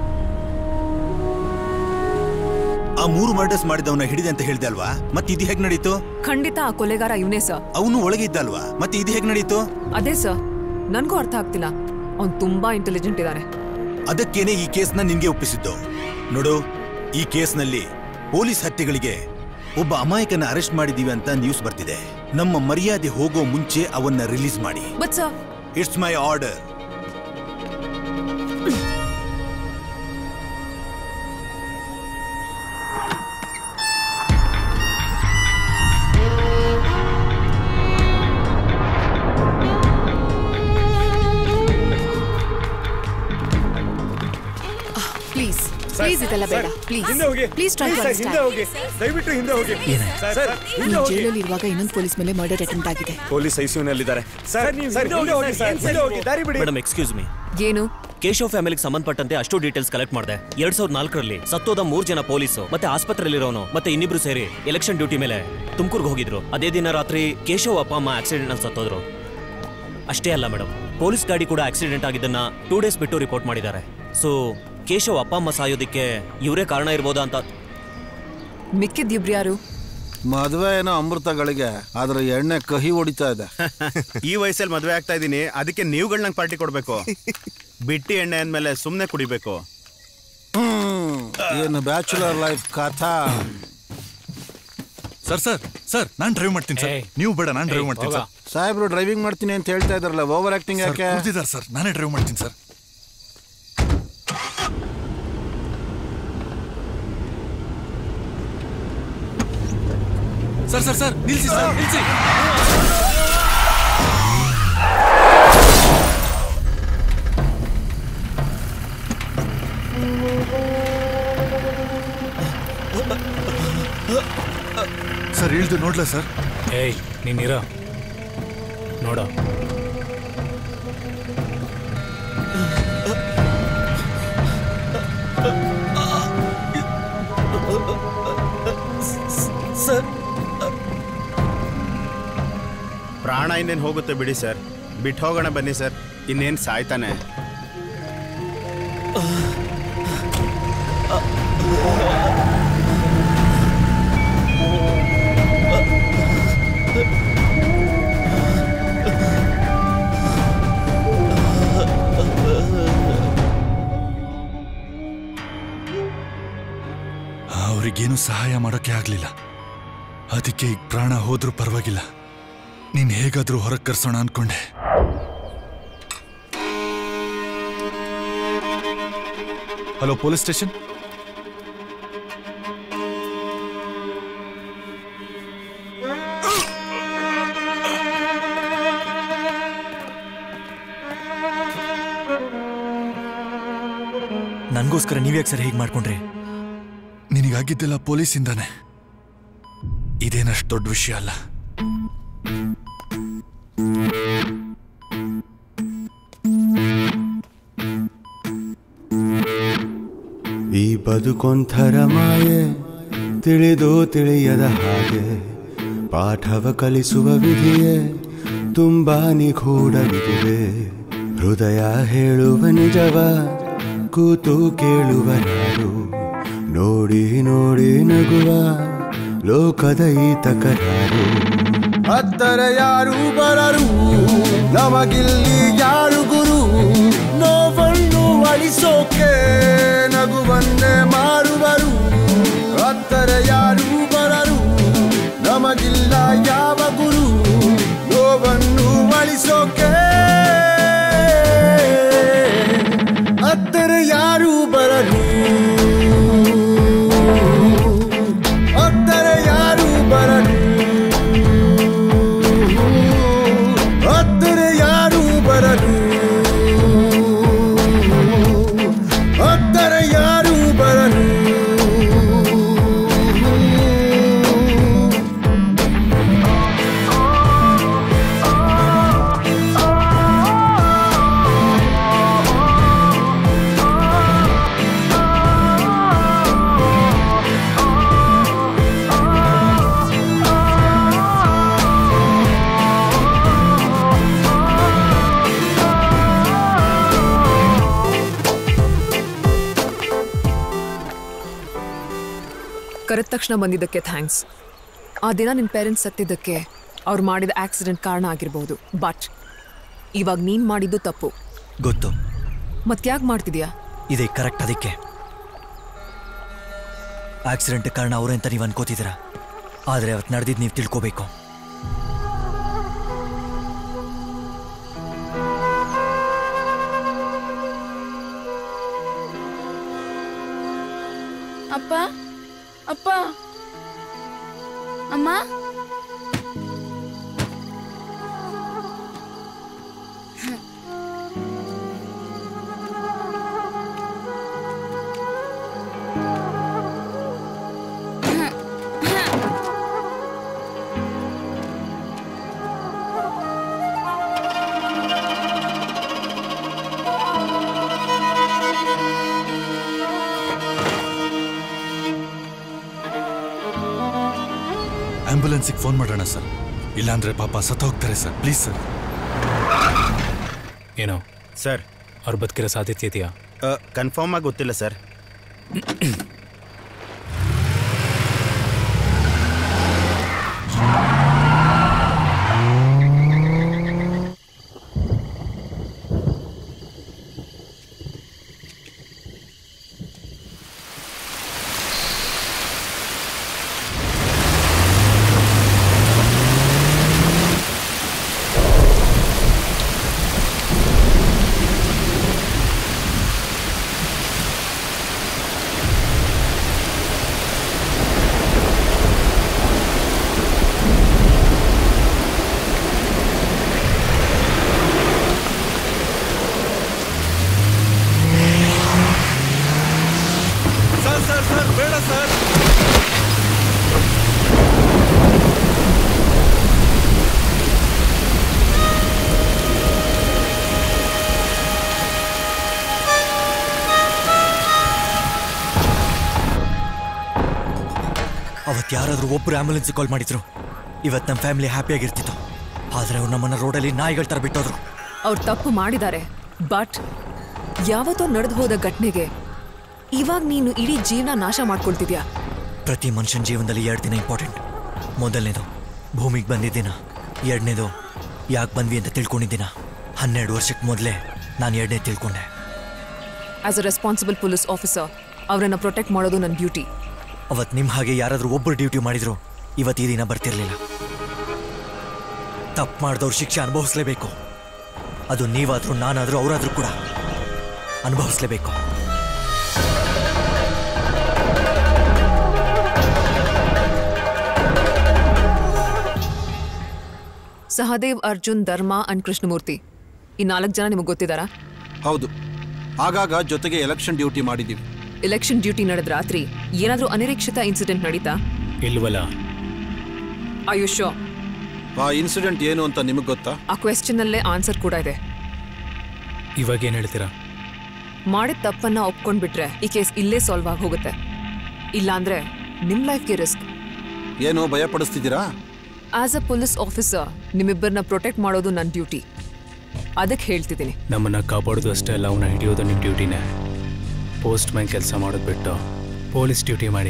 ಆ ಮೂರು ಮರ್ಡರ್ಸ್ ಮಾಡಿದವನ ಹಿಡಿದೆ ಅಂತ ಹೇಳ್ದೆ ಅಲ್ವಾ ಮತ್ತೆ ಇದು ಹೇಗ್ ನಡೀತು
ಖಂಡಿತ ಆ ಕೊಲೆಗಾರ ಇವನೇ ಸರ್
ಅವನು ಒಳಗೆ ಇದ್ದ ಅಲ್ವಾ ಮತ್ತೆ ಇದು ಹೇಗ್ ನಡೀತು
ಅದೇ ಸರ್ ನನ್ಗೂ ಅರ್ಥ ಆಗ್ತಿಲ್ಲ ಅವ್ನ್ ತುಂಬಾ ಇಂಟೆಲಿಜೆಂಟ್ ಇದ್ದಾನೆ
ಅದಕ್ಕೇನೆ ಈ ಕೇಸ್ನ ನಿನ್ಗೆ ಒಪ್ಪಿಸಿದ್ದು ನೋಡು ಈ ಕೇಸ್ನಲ್ಲಿ ಪೊಲೀಸ್ ಹತ್ಯೆಗಳಿಗೆ ಒಬ್ಬ ಅಮಾಯಕನ ಅರೆಸ್ಟ್ ಮಾಡಿದೀವಿ ಅಂತ ನ್ಯೂಸ್ ಬರ್ತಿದೆ ನಮ್ಮ ಮರ್ಯಾದೆ ಹೋಗೋ ಮುಂಚೆ ಅವನ್ನ ರಿಲೀಸ್ ಮಾಡಿ
but sir
it's my order
please please ಇದೆಲ್ಲ ಬೇಡ please please try to understand
ದಯವಿಟ್ಟು ಹಿಂದೆ ಹೋಗಿ
ಈ ಜೈಲಲ್ಲಿ ಇರುವಾಗ ಇನ್ನೊಂದು ಪೊಲೀಸ್ ಮೇಲೆ ಮರ್ಡರ್ ಅಟೆಂಪ್ಟ್ ಆಗಿದೆ
ಪೊಲೀಸ್ ಐಸಿಯುನಲ್ಲಿದ್ದಾರೆ ಸರ್
ಮೇಡಮ್ ಎಕ್ಸ್ಕ್ಯೂಸ್ ಮಿ
ಏನು
ಕೇಶವ್ ಫ್ಯಾಮಿಲಿಗೆ ಸಂಬಂಧಪಟ್ಟಂತೆ ಅಷ್ಟು ಡೀಟೇಲ್ಸ್ ಕಲೆಕ್ಟ್ ಮಾಡಿದೆ ಎರಡ್ ಸಾವಿರದ ನಾಲ್ಕರಲ್ಲಿ ಸತ್ತೋದ ಮೂರ್ ಜನ ಪೊಲೀಸು ಮತ್ತೆ ಆಸ್ಪತ್ರೆಯಲ್ಲಿರೋನು ಮತ್ತೆ ಇನ್ನಿಬ್ರು ಸೇರಿ ಎಲೆಕ್ಷನ್ ಡ್ಯೂಟಿ ಮೇಲೆ ತುಮಕೂರ್ಗೆ ಹೋಗಿದ್ರು ಅದೇ ದಿನ ರಾತ್ರಿ ಕೇಶವ್ ಅಪ್ಪ ಅಮ್ಮ ಆಕ್ಸಿಡೆಂಟ್ ನಲ್ಲಿ ಸತ್ತೋದ್ರು ಅಷ್ಟೇ ಅಲ್ಲ ಮೇಡಮ್ ಪೊಲೀಸ್ ಗಾಡಿ ಕೂಡ ಆಕ್ಸಿಡೆಂಟ್ ಆಗಿದ್ದನ್ನ ಟೂ ಡೇಸ್ ಬಿಟ್ಟು ರಿಪೋರ್ಟ್ ಮಾಡಿದ್ದಾರೆ ಸೊ ಕೇಶವ್ ಅಪ್ಪ ಅಮ್ಮ ಸಾಯೋದಕ್ಕೆ ಇವರೇ ಕಾರಣ ಇರ್ಬೋದಾ ಅಂತ
ಮಿಕ್ಕಿದ್ದಿಬ್ರು ಯಾರು
ಮದುವೆ ಏನೋ ಅಮೃತಗಳಿಗೆ ಆದ್ರೆ ಎಣ್ಣೆ ಕಹಿ ಹೊಡಿತಾ ಇದೆ
ಈ ವಯಸ್ಸಲ್ಲಿ ಮದುವೆ ಆಗ್ತಾ ಇದ್ದೀನಿ ಅದಕ್ಕೆ ನೀವುಗಳು ನಂಗೆ ಪಾರ್ಟಿ ಕೊಡ್ಬೇಕು ಬಿಟ್ಟಿ ಎಣ್ಣೆ ಅಂದ್ಮೇಲೆ ಸುಮ್ಮನೆ ಕುಡಿಬೇಕು
ಹ್ಮ್. ಏನು ಬ್ಯಾಚುಲರ್ ಲೈಫ್ ಕಥಾ
ಸರ್ ಸರ್ ಸರ್ ನಾನ್ ಡ್ರೈವ್ ಮಾಡ್ತೀನಿ ಸರ್ ನೀವು ಬೇಡ ನಾನ್ ಡ್ರೈವ್ ಮಾಡ್ತೀನಿ ಸರ್
ಸಾಹೇಬ್ರು ಡ್ರೈವಿಂಗ್ ಮಾಡ್ತೀನಿ ಅಂತ ಹೇಳ್ತಾ ಇದಾರಲ್ಲ ಓವರ್ ಆಕ್ಟಿಂಗ್
ಸರ್
ಯಾಕೆ
ಕೂತಿದ್ದಾರೆ ಸರ್ ನಾನೇ ಡ್ರೈವ್ ಮಾಡ್ತೀನಿ ಸರ್ ಸರ್ ಸರ್ ಸರ್ ನಿಲ್ಸಿ ಸರ್ ನಿಲ್ಸಿ ಸರ್ ಇಳ್ದು ನೋಡ್ಲಾ ಸರ್
ಏಯ್ ನೀನಿರ ನೋಡ
ಸರ್
ಪ್ರಾಣ ಇನ್ನೇನು ಹೋಗುತ್ತೆ ಬಿಡಿ ಸರ್ ಬಿಟ್ಟು ಹೋಗೋಣ ಬನ್ನಿ ಸರ್ ಇನ್ನೇನು ಸಾಯ್ತಾನೆ
ಅವ್ರಿಗೇನು ಸಹಾಯ ಮಾಡೋಕೆ ಆಗ್ಲಿಲ್ಲ ಅದಕ್ಕೆ ಈಗ ಪ್ರಾಣ ಹೋದ್ರೂ ಪರವಾಗಿಲ್ಲ ನೀನ್ ಹೇಗಾದ್ರೂ ಹೊರಗೆ ಕರ್ಸೋಣ ಅನ್ಕೊಂಡೆ ಹಲೋ ಪೊಲೀಸ್ ಸ್ಟೇಷನ್
ನನಗೋಸ್ಕರ ನೀವ್ಯಾಕೆ ಸರ್ ಹೀಗೆ ಮಾಡ್ಕೊಂಡ್ರಿ
ನಿನಗಾಗಿದ್ದೆಲ್ಲ ಪೊಲೀಸಿಂದಾನೆ ಇದೇನಷ್ಟು ದೊಡ್ಡ ವಿಷಯ ಅಲ್ಲ
ಈ ಬದುಕೊಂಥರ ಮಾಯೆ ತಿಳಿದು ತಿಳಿಯದ ಹಾಗೆ ಪಾಠವ ಕಲಿಸುವ ವಿಧಿಯೇ ತುಂಬಾ ನಿಗೂಢವಿದುವೆ ಹೃದಯ ಹೇಳುವ ನಿಜವ ಕೂತು ಕೇಳುವ ಯಾರು ನೋಡಿ ನೋಡಿ ನಗುವ ಲೋಕದ ಈ ತಕರಾರು
ಹತ್ತರ ಯಾರು ಬರರು ನಮಗಿಲ್ಲಿ ಯಾರು ಗುರು ನೋವನ್ನು ಅಳಿಸೋಕೆ ನಗುವನ್ನೇ ಮಾರುವರು ಹತ್ತರ ಯಾರು ಬರರು ನಮಗಿಲ್ಲ ಯಾವ ಗುರು ನೋವನ್ನು ಅಳಿಸೋಕೆ ಹತ್ತರ ಯಾರು ಬರರು ಹತ್ತರ ಯಾರು ಬರರು ಹತ್ತರ ಯಾರು ಬರರು ಹತ್ತರ ಯಾರು ಬರರು
ಕರೆದ ತಕ್ಷಣ ಬಂದಿದ್ದಕ್ಕೆ ಥ್ಯಾಂಕ್ಸ್ ಆ ದಿನ ನಿನ್ನ ಪೇರೆಂಟ್ಸ್ ಸತ್ತಿದ್ದಕ್ಕೆ ಅವ್ರು ಮಾಡಿದ ಆಕ್ಸಿಡೆಂಟ್ ಕಾರಣ ಆಗಿರ್ಬೋದು ಬಟ್ ಇವಾಗ ನೀನು ಮಾಡಿದ್ದು ತಪ್ಪು
ಗೊತ್ತು
ಮತ್ತ್ಯಾಕೆ ಮಾಡ್ತಿದ್ಯಾ
ಇದೇ ಕರೆಕ್ಟ್ ಅದಕ್ಕೆ ಆಕ್ಸಿಡೆಂಟ್ ಕಾರಣ ಅವರೇ ಅಂತ ನೀವು ಅನ್ಕೋತಿದ್ದೀರಾ ಆದರೆ ಅವತ್ತು ನಡೆದಿದ್ದು ನೀವು ತಿಳ್ಕೋಬೇಕು
ಅಪ್ಪ ಅಪ್ಪ ಅಮ್ಮ
ಆಂಬ್ಯುಲೆನ್ಸಿಗೆ ಫೋನ್ ಮಾಡೋಣ ಸರ್ ಇಲ್ಲಾಂದ್ರೆ ಪಾಪ ಸತ್ತ ಹೋಗ್ತಾರೆ ಸರ್ ಪ್ಲೀಸ್ ಸರ್
ಏನೋ
ಸರ್
ಅವ್ರು ಬದುಕಿರೋ ಸಾಧ್ಯತೆ ಇದೆಯಾ
ಕನ್ಫರ್ಮ್ ಆಗಿ ಗೊತ್ತಿಲ್ಲ ಸರ್
ಸರ್ ಸರ್ ಸರ್ ಬೇಡ ಸರ್
ಅವತ್ತು ಯಾರಾದರೂ ಒಬ್ಬರು ಆಂಬ್ಯುಲೆನ್ಸ್ ಕಾಲ್ ಮಾಡಿದ್ರು ಇವತ್ತು ನಮ್ಮ ಫ್ಯಾಮಿಲಿ ಹ್ಯಾಪಿಯಾಗಿರ್ತಿತ್ತು ಆದರೆ ಅವ್ರು ನಮ್ಮನ್ನ ರೋಡಲ್ಲಿ ನಾಯಿಗಳ ಥರ ಬಿಟ್ಟೋದ್ರು
ಅವ್ರು ತಪ್ಪು ಮಾಡಿದ್ದಾರೆ ಬಟ್ ಯಾವತ್ತೋ ನಡೆದು ಹೋದ ಘಟನೆಗೆ ಇವಾಗ ನೀನು ಇಡೀ ಜೀವನ ನಾಶ ಮಾಡ್ಕೊಳ್ತಿದ್ಯಾ
ಪ್ರತಿ ಮನುಷ್ಯನ ಜೀವನದಲ್ಲಿ ಎರಡು ದಿನ ಇಂಪಾರ್ಟೆಂಟ್ ಮೊದಲನೇದು ಭೂಮಿಗೆ ಬಂದಿದ್ದಿನ ಎರಡನೇದು ಯಾಕೆ ಬಂದ್ವಿ ಅಂತ ತಿಳ್ಕೊಂಡಿದ್ದೀನ ಹನ್ನೆರಡು ವರ್ಷಕ್ಕೆ ಮೊದಲೇ ನಾನು ಎರಡನೇ ತಿಳ್ಕೊಂಡೆ
as a responsible police officer ಅವರನ್ನ ಪ್ರೊಟೆಕ್ಟ್ ಮಾಡೋದು ನನ್ನ ಡ್ಯೂಟಿ
ಅವತ್ತು ನಿಮ್ಮ ಹಾಗೆ ಯಾರಾದರೂ ಒಬ್ಬರು ಡ್ಯೂಟಿ ಮಾಡಿದ್ರು ಇವತ್ತು ಈ ದಿನ ಬರ್ತಿರ್ಲಿಲ್ಲ ತಪ್ಪು ಮಾಡಿದವ್ರು ಶಿಕ್ಷೆ ಅನುಭವಿಸ್ಲೇಬೇಕು ಅದು ನೀವಾದರೂ ನಾನಾದರೂ ಅವರಾದರೂ ಕೂಡ ಅನುಭವಿಸ್ಲೇಬೇಕು
ಸಹದೇವ್ ಅರ್ಜುನ್ ಧರ್ಮ ಅಂಡ್ ಕೃಷ್ಣಮೂರ್ತಿ ಈ ನಾಲ್ಕು ಜನ ನಿಮಗೆ ಗೊತ್ತಿದ್ದಾರಾ
ಹೌದು ಆಗಾಗ ಜೊತೆಗೆ ಎಲೆಕ್ಷನ್ ಡ್ಯೂಟಿ ಮಾಡಿದ್ದೀವಿ
ಎಲೆಕ್ಷನ್ ಡ್ಯೂಟಿ ನಡೆದ ರಾತ್ರಿ ಏನಾದರೂ ಅನಿರೀಕ್ಷಿತ ಇನ್ಸಿಡೆಂಟ್ ನಡೀತಾ
ಇಲ್ವಲ್ಲ
ಆಯುಷೋ
ಆ ಇನ್ಸಿಡೆಂಟ್ ಏನು ಅಂತ ನಿಮಗೆ ಗೊತ್ತಾ
ಆ ಕ್ವೆಶ್ಚನ್ ಅಲ್ಲೇ ಆನ್ಸರ್ ಕೂಡ ಇದೆ
ಇವಾಗ ಏನು ಹೇಳ್ತೀರಾ
ಮಾಡಿದ ತಪ್ಪನ್ನ ಒಪ್ಕೊಂಡ್ಬಿಟ್ರೆ ಈ ಕೇಸ್ ಇಲ್ಲೇ ಸಾಲ್ವ್ ಆಗಿ ಹೋಗುತ್ತೆ ಇಲ್ಲಾಂದ್ರೆ ನಿಮ್ ಲೈಫ್ಗೆ ರಿಸ್ಕ್
ಏನು ಭಯಪಡಿಸ್ತಿದ್ದೀರಾ
ಆಸ್ ಅ ಪೊಲೀಸ್ ಆಫೀಸರ್ ನಿಮ್ಮಿಬ್ಬರನ್ನ ಪ್ರೊಟೆಕ್ಟ್ ಮಾಡೋದು ನನ್ನ ಡ್ಯೂಟಿ ಅದಕ್ಕೆ ಹೇಳ್ತಿದ್ದೀನಿ
ನಮ್ಮನ್ನ ಕಾಪಾಡೋದು ಅಷ್ಟೇ ಅಲ್ಲ ಅವನ್ನ ಹಿಡಿಯೋದು ನಿಮ್ಮ ಡ್ಯೂಟಿನೇ ಪೋಸ್ಟ್ ಮ್ಯಾನ್ ಕೆಲಸ ಮಾಡೋದು ಬಿಟ್ಟು ಪೊಲೀಸ್ ಡ್ಯೂಟಿ ಮಾಡಿ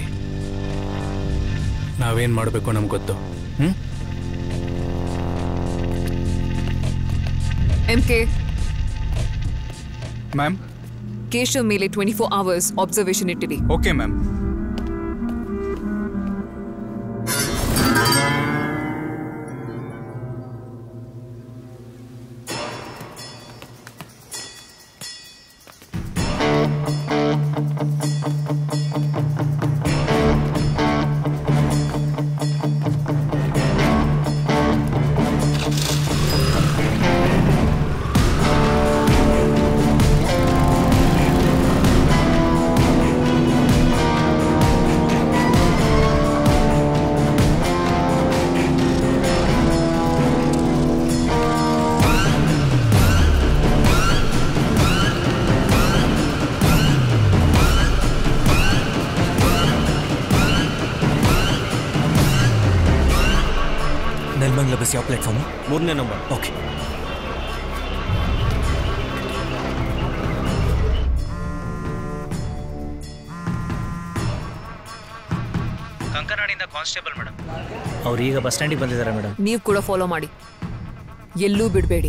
ನಾವೇನು ಮಾಡಬೇಕು ನಮ್ಗೆ ಗೊತ್ತು ಹ್ಞೂ
ಎಂ ಕೆ
ಮ್ಯಾಮ್
ಕೇಶವ್ ಮೇಲೆ ಟ್ವೆಂಟಿ ಫೋರ್ ಅವರ್ಸ್ ಅಬ್ಸರ್ವೇಷನ್ ಇಟ್ಟಿರಿ
ಓಕೆ ಮ್ಯಾಮ್
ನೆಲ್ಮಂಗ್ಲ ಬಸ್ ಯಾವ ಪ್ಲಾಟ್ಫಾರ್ಮ್
ಮೂರನೇ ನಂಬರ್
ಓಕೆ
ಕಂಕನಾಡಿಂದ ಕಾನ್ಸ್ಟೇಬಲ್ ಮೇಡಮ್ ಅವ್ರು ಈಗ ಬಸ್ ಸ್ಟ್ಯಾಂಡಿಗೆ ಬಂದಿದ್ದಾರೆ ಮೇಡಮ್
ನೀವು ಕೂಡ ಫಾಲೋ ಮಾಡಿ ಎಲ್ಲೂ ಬಿಡಬೇಡಿ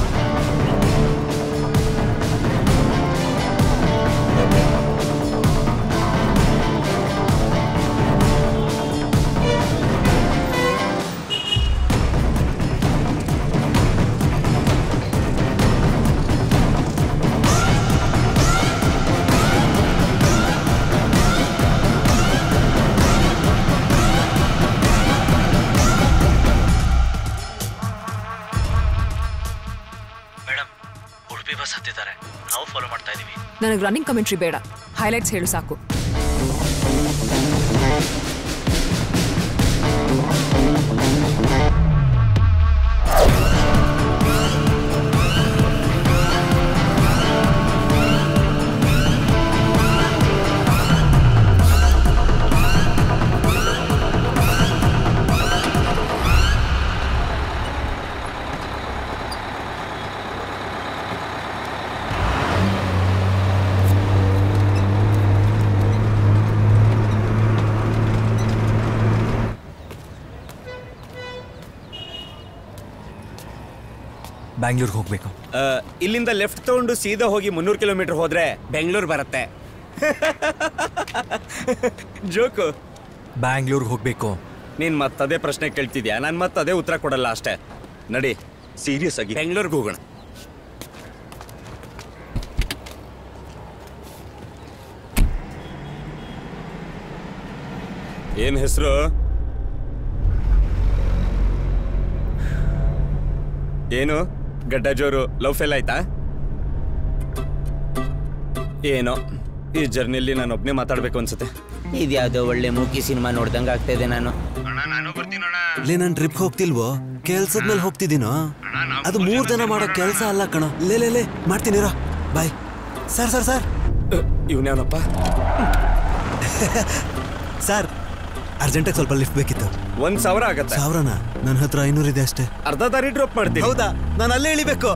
ಮೇಡಮ್ ಉಡುಪಿ ಬಸ್ ಹತ್ತಿದ್ದಾರೆ ನಾವು ಫಾಲೋ ಮಾಡ್ತಾ ಇದೀವಿ
ನನಗೆ ರನ್ನಿಂಗ್ ಕಮೆಂಟ್ರಿ ಬೇಡ ಹೈಲೈಟ್ಸ್ ಹೇಳು ಸಾಕು
ಬ್ಯಾಂಗ್ಳೂರ್ಗೆ ಹೋಗ್ಬೇಕು
ಆ, ಇಲ್ಲಿಂದ ಲೆಫ್ಟ್ ತಗೊಂಡು ಸೀದಾ ಹೋಗಿ ಮುನ್ನೂರು ಕಿಲೋಮೀಟರ್ ಹೋದ್ರೆ ಬೆಂಗಳೂರು ಬರುತ್ತೆ ಜೋಕು
ಬ್ಯಾಂಗ್ಳೂರ್ಗೆ ಹೋಗ್ಬೇಕು
ನೀನ್ ಮತ್ತದೇ ಪ್ರಶ್ನೆ ಕೇಳ್ತಿದ್ಯಾ ನಾನು ಮತ್ತದೇ ಉತ್ತರ ಕೊಡಲ್ಲ ಅಷ್ಟೇ ನಡಿ ಸೀರಿಯಸ್ ಆಗಿ ಬೆಂಗಳೂರಿಗೆ ಹೋಗೋಣ ಏನ್ ಹೆಸರು ಏನು ಗಡ್ಡ ಜೋರು ಲವ್ ಫೇಲ್ ಆಯ್ತಾ ಏನೋ ಈ ಜರ್ನಿಲಿ ನಾನು ಒಬ್ನೇ ಮಾತಾಡ್ಬೇಕು ಅನ್ಸುತ್ತೆ
ಇದ್ಯಾವುದೋ ಒಳ್ಳೆ ಮೂಕಿ ಸಿನಿಮಾ ನೋಡ್ದಂಗೆ ಆಗ್ತಾ ಇದೆ ನಾನು
ಲೇ ನಾನು ಟ್ರಿಪ್ ಹೋಗ್ತಿಲ್ವೋ ಕೆಲ್ಸದ ಮೇಲೆ ಹೋಗ್ತಿದ್ದೀನೋ ಅದು ಮೂರ್ ಜನ ಮಾಡೋ ಕೆಲಸ ಅಲ್ಲ ಕಣ ಲೇ ಲೇ ಲೇ ಮಾಡ್ತೀನಿ ರಾ ಬಾಯ್ ಸರ್ ಸರ್ ಸರ್
ಇವನ್ಯಾವನಪ್ಪ
ಸರ್ ಅರ್ಜೆಂಟಾಗಿ ಸ್ವಲ್ಪ ಲಿಫ್ಟ್ ಬೇಕಿತ್ತು
ಒಂದ್ ಸಾವಿರ ಆಗತ್ತೆ
ಸಾವಿರನ ನನ್ನ ಹತ್ರ ಐನೂರು ಇದೆ ಅಷ್ಟೇ
ಅರ್ಧ ದಾರಿ ಡ್ರಾಪ್ ಮಾಡ್ತೀನಿ
ಹೌದಾ ನಾನು ಅಲ್ಲೇ ಇಳಿಬೇಕು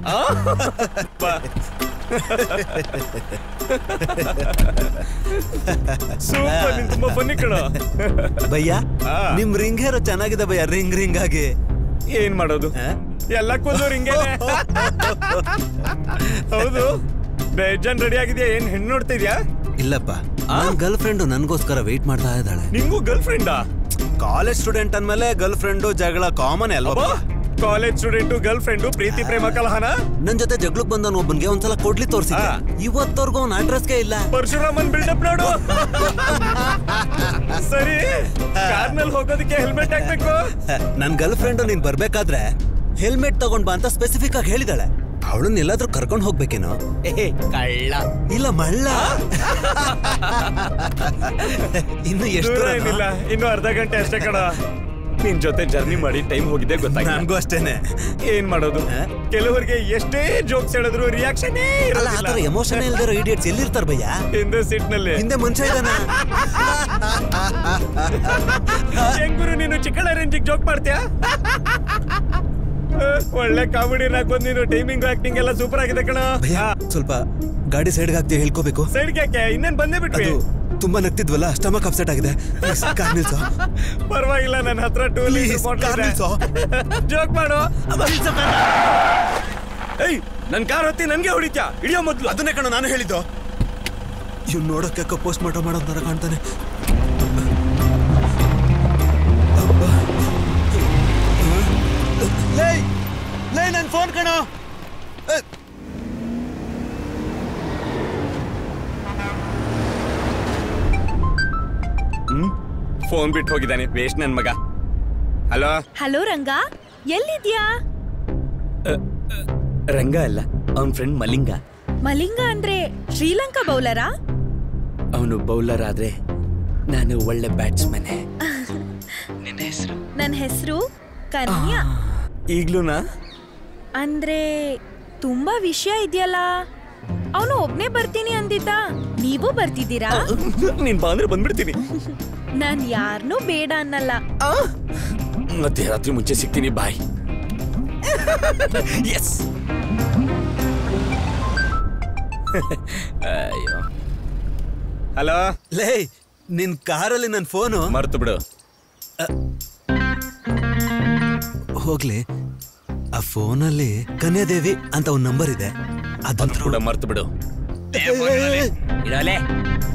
ಸೂಪರ್ ನೀನ್ ತುಂಬಾ ಫನ್ನಿ ಕಣ
ಭಯ್ಯ ನಿಮ್ ರಿಂಗ್ ಹೇರೋ ಚೆನ್ನಾಗಿದೆ ಭಯ್ಯ ರಿಂಗ್ ರಿಂಗ್ ಆಗಿ
ಏನ್ ಮಾಡೋದು ಎಲ್ಲಕ್ಕೊಂದು ಹಿಂಗೇನೆ ಹೌದು ಬೇಜಾನ್ ರೆಡಿ ಆಗಿದ್ಯಾ ಏನ್ ಹೆಣ್ಣು ನೋಡ್ತಿದ್ಯಾ
ಇಲ್ಲಪ್ಪ ನನ್ ಗರ್ಲ್ ಫ್ರೆಂಡು ನನ್ಗೋಸ್ಕರ ವೆಯ್ಟ್ ಮಾಡ್ತಾ ಇದ್ದಾಳೆ
ನಿಂಗೂ ಗರ್ಲ್ ಫ್ರೆಂಡಾ
ಕಾಲೇಜ್ ಸ್ಟೂಡೆಂಟ್ ಅಂದ್ಮೇಲೆ ಗರ್ಲ್ ಫ್ರೆಂಡು ಜಗಳ ಕಾಮನ್ ಅಲ್ವಾ
ಕಾಲೇಜ್ ಸ್ಟೂಡೆಂಟು ಗರ್ಲ್ ಫ್ರೆಂಡು ಪ್ರೀತಿ ಪ್ರೇಮ ಕಲಹನ
ನನ್ ಜೊತೆ ಜಗಳಕ್ ಬಂದವನ್ ಒಬ್ಬನ್ಗೆ ಒಂದ್ಸಲ ಕೊಡ್ಲಿ ತೋರ್ಸಿದ್ದೆ ಇವತ್ತವರೆಗೂ ಅವ್ನ ಅಡ್ರೆಸ್ಗೆ ಇಲ್ಲ
ಪರಶುರಾಮನ್ ಬಿಲ್ಡಪ್ ನೋಡು ಸರಿ ಕಾರ್ನಲ್ಲಿ ಹೋಗೋದಕ್ಕೆ ಹೆಲ್ಮೆಟ್ ಹಾಕ್ಬೇಕು
ನನ್ ಗರ್ಲ್ ಫ್ರೆಂಡು ನೀನ್ ಬರ್ಬೇಕಾದ್ರೆ ಹೆಲ್ಮೆಟ್ ತಗೊಂಡ್ ಬಾ ಅಂತ ಸ್ಪೆಸಿಫಿಕ್ ಆಗಿ ಹೇಳಿದಾಳೆ ಅವಳನ್ನ ಎಲ್ಲಾದ್ರೂ ಕರ್ಕೊಂಡ್ ಹೋಗ್ಬೇಕೇನೋ
ಕಳ್ಳ
ಇಲ್ಲ ಮಳ್ಳ ಇನ್ನು ಎಷ್ಟು
ದೂರ ಏನಿಲ್ಲ ಇನ್ನು ಅರ್ಧ ಗಂಟೆ ಅಷ್ಟೇ ಕಣ ನಿನ್ ಜೊತೆ ಜರ್ನಿ ಮಾಡಿ ಟೈಮ್ ಹೋಗಿದೆ ಗೊತ್ತಾಗ
ನನ್ಗೂ ಅಷ್ಟೇನೆ
ಏನ್ ಮಾಡೋದು ಕೆಲವರಿಗೆ ಎಷ್ಟೇ ಜೋಕ್ಸ್ ಹೇಳಿದ್ರು ರಿಯಾಕ್ಷನ್
ಅಲ್ಲ ಆತರ ಎಮೋಷನ್ ಇಲ್ದಿರೋ ಇಡಿಯಟ್ಸ್ ಎಲ್ಲಿರ್ತಾರ ಭಯ್ಯ
ಹಿಂದೆ ಸೀಟ್ ನಲ್ಲಿ
ಹಿಂದೆ ಮನುಷ್ಯ ಇದಾನ
ಹೆಂಗುರು ನೀನು ಚಿಕ್ಕಳ ರೇಂಜಿಗೆ ಜೋಕ್ ಮಾಡ್ತೀಯಾ ಒಳ್ಳೆ ಕಾಮಿಡಿ ಹಾಕೊಂಡ್ ನೀನು ಟೈಮಿಂಗ್ ಆಕ್ಟಿಂಗ್ ಎಲ್ಲ ಸೂಪರ್ ಆಗಿದೆ ಕಣ
ಭಯ್ಯ ಸ್ವಲ್ಪ ಗಾಡಿ ಸೈಡ್ಗೆ ಹಾಕ್ತೀಯ ಹೇಳ್ಕೋಬೇಕು
ಸೈಡ್ಗೆ ಯಾಕೆ ಇನ್ನೇನ್ ಬಂದೇ ಬಿಟ್ವಿ
ಅದು ತುಂಬಾ ನಗ್ತಿದ್ವಲ್ಲ ಸ್ಟಮಕ್ ಅಪ್ಸೆಟ್ ಆಗಿದೆ Please, ಕಾರ್ ನಿಲ್ಸು
ಪರವಾಗಿಲ್ಲ ನನ್ನ ಹತ್ರ ಟೂ
Please, ಕಾರ್ ನಿಲ್ಸು.
ಜೋಕ್ ಮಾಡು ಏಯ್ ನನ್ ಕಾರ್ ಹತ್ತಿ ನನ್ಗೆ ಹೊಡಿತ್ಯಾ ಹಿಡಿಯೋ ಮೊದ್ಲು
ಅದನ್ನೇ ಕಣ ನಾನು ಹೇಳಿದ್ದು ಇವ್ ನೋಡಕ್ಕೆ ಪೋಸ್ಟ್ ಮಾರ್ಟಮ್ ಮಾಡೋ ತರ ಕಾಣ್ತಾನೆ ಅಬ್ಬಾ. ಲೇ ಲೇ ನನ್ ಫೋನ್ ಕಣೋ ಏ,
ಹ್ಮ್ ಫೋನ್ ಬಿಟ್ಟು ಹೋಗಿದ್ದಾನೆ ವೇಸ್ಟ್ ನನ್ ಮಗ ಹಲೋ
ಹಲೋ ರಂಗ ಎಲ್ಲಿದ್ಯಾ
ರಂಗ ಅಲ್ಲ ಅವನ್ ಫ್ರೆಂಡ್ ಮಲಿಂಗ
ಮಲಿಂಗ ಅಂದ್ರೆ ಶ್ರೀಲಂಕಾ ಬೌಲರಾ
ಅವನು ಬೌಲರ್ ಆದ್ರೆ ನಾನು ಒಳ್ಳೆ ಬ್ಯಾಟ್ಸ್ಮನ್ ನಿನ್ನ ಹೆಸರು
ನನ್ನ ಹೆಸರು ಕನ್ಯಾ
ಈಗ್ಲೂನಾ
ಅಂದ್ರೆ ತುಂಬಾ ವಿಷಯ ಇದೆಯಲ್ಲ ಅವನು ಒಬ್ನೇ ಬರ್ತೀನಿ ಅಂದಿದ್ದ ನೀವು ಬರ್ತಿದ್ದೀರಾ
ನೀನ್ ಬಾ ಅಂದ್ರೆ ಬಂದ್ಬಿಡ್ತೀನಿ
ನಾನ್ ಯಾರನ್ನೂ ಬೇಡ ಅನ್ನಲ್ಲ
ಮಧ್ಯರಾತ್ರಿ ಮುಂಚೆ ಸಿಗ್ತೀನಿ ಬಾಯ್ ಎಸ್ ಅಯ್ಯೋ ಹಲೋ
ಲೇ ನಿನ್ ಕಾರಲ್ಲಿ ನನ್ನ ಫೋನು
ಮರ್ತು ಬಿಡು
ಹೋಗ್ಲಿ ಆ ಫೋನಲ್ಲಿ ಕನ್ಯಾದೇವಿ ಅಂತ ಒಂದು ನಂಬರ್ ಇದೆ ಅದಂತ
ಕೂಡ ಮರ್ತು ಬಿಡು
ಇಡಲೇ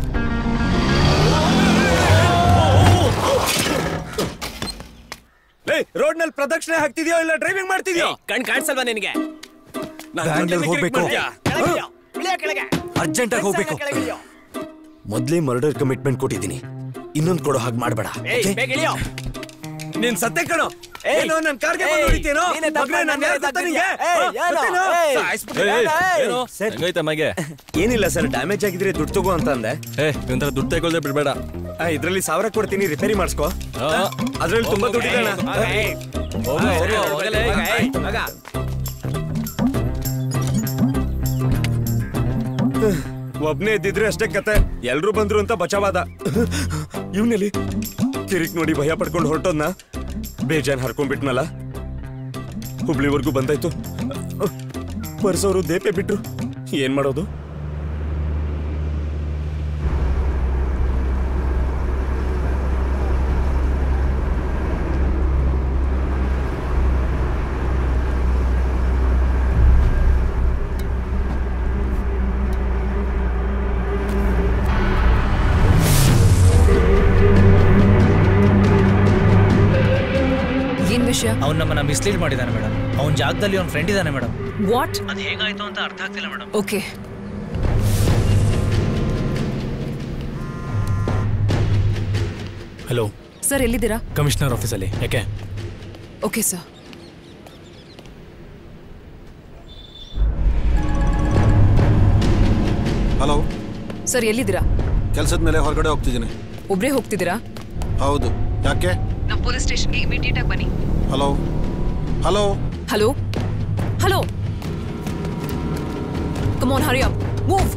ರೋಡ್ ನಲ್ಲಿ ಪ್ರದಕ್ಷಿಣೆ ಹಾಕ್ತಿದ್ಯೋ ಇಲ್ಲ ಡ್ರೈವಿಂಗ್ ಮಾಡ್ತಿದ್ಯೋ
ಕಣ್ ಕಾಣಿಸಲ್ವಾ ನಿನಗೆ
ಬ್ಯಾಂಗ್ಳೂರ್ ಹೋಗ್ಬೇಕು ಅರ್ಜೆಂಟ್ ಆಗಿ ಹೋಗ್ಬೇಕು
ಮೊದ್ಲೇ ಮರ್ಡರ್ ಕಮಿಟ್ಮೆಂಟ್ ಕೊಟ್ಟಿದ್ದೀನಿ ಇನ್ನೊಂದ್ ಕೊಡೋ ಹಾಗೆ ಮಾಡ್ಬೇಡ okay? ನೀನ್ ಸತ್ಯ ಕಣೋ ಏನೋ ನನ್ ಕಾರ್ಗೆ ಬಂದು ಹೊಡಿತೀನೋ ಮಗ್ನೇ, ನಾನ್ ಯಾರ್ ಗೊತ್ತಾ ನಿಂಗೆ? ಹಾ, ಗೊತ್ತೇನೋ? ಸಾಯ್ಸ್ಬಿಟ್ರೆ. ಸರ್,
ಹೆಂಗೈತೆ ಮಗೆ
ಏನಿಲ್ಲ ಸರ್ ಡ್ಯಾಮೇಜ್ ಆಗಿದ್ರೆ ದುಡ್ಡು ತಗೋ ಅಂತ ಅಂದೆ
ಏ ಒಂಥರ ದುಡ್ಡು ತಗೊಳ್ದೆ ಬಿಡ್ಬೇಡ
ಆ, ಇದ್ರಲ್ಲಿ ಸಾವಿರ ಕೊಡ್ತೀನಿ ರಿಪೇರಿ ಮಾಡಿಸ್ಕೋ
ಆ.
ಅದ್ರಲ್ಲಿ ತುಂಬಾ ದುಡ್ಡಿದೆ ಅಣ್ಣ.
ಹೋಗು, ಹೋಗು, ಹೋಗಲೇ.
ಒಬ್ನೇ ಇದ್ದಿದ್ರೆ ಅಷ್ಟೇ ಕತೆ ಎಲ್ರು ಬಂದ್ರು ಅಂತ ಬಚಾವಾದ ಇವನಲ್ಲಿ ಕಿರಿಕ್ ನೋಡಿ ಭಯ ಪಡ್ಕೊಂಡು ಹೊರಟೋದ್ನ ಬೇಜಾನ್ ಹರ್ಕೊಂಡ್ಬಿಟ್ನಲ್ಲ ಹುಬ್ಳಿವರೆಗೂ ಬಂದಾಯ್ತು ಬರ್ಸೋರು ದೇಪೆ ಬಿಟ್ರು ಏನ್ ಮಾಡೋದು
ಏನ್ ವಿಷಯ
ಅವ್ನು ನಮ್ಮನ್ನ ಮಿಸ್ಲೀಡ್ ಮಾಡಿದಾನೆ ಮೇಡಮ್ ಅವ್ನ ಜಾಗದಲ್ಲಿ ಅವ್ನ ಫ್ರೆಂಡ್ ಇದ್ದಾನೆ ಮೇಡಮ್
ವಾಟ್
ಅದು ಹೇಗಾಯ್ತು ಅಂತ ಅರ್ಥ ಆಗ್ತಿಲ್ಲ ಮೇಡಮ್
ಓಕೆ
ಹಲೋ
ಸರ್ ಎಲ್ಲಿದ್ದೀರಾ
ಕಮಿಷನರ್ ಆಫೀಸಲ್ಲಿ ಯಾಕೆ
ಓಕೆ ಸರ್
ಹಲೋ
ಸರ್ ಎಲ್ಲಿದ್ದೀರಾ
ಕೆಲಸದ ಮೇಲೆ ಹೊರಗಡೆ ಹೋಗ್ತಿದ್ದೀನಿ
ಒಬ್ರೇ ಹೋಗ್ತಿದ್ದೀರಾ
ಹೌದು ಯಾಕೆ
ನಮ್ಮ ಪೊಲೀಸ್ ಸ್ಟೇಷನ್ಗೆ ಇಮಿಡಿಯೇಟ್ ಆಗಿ ಬನ್ನಿ
hello hello
hello hello come on hurry up move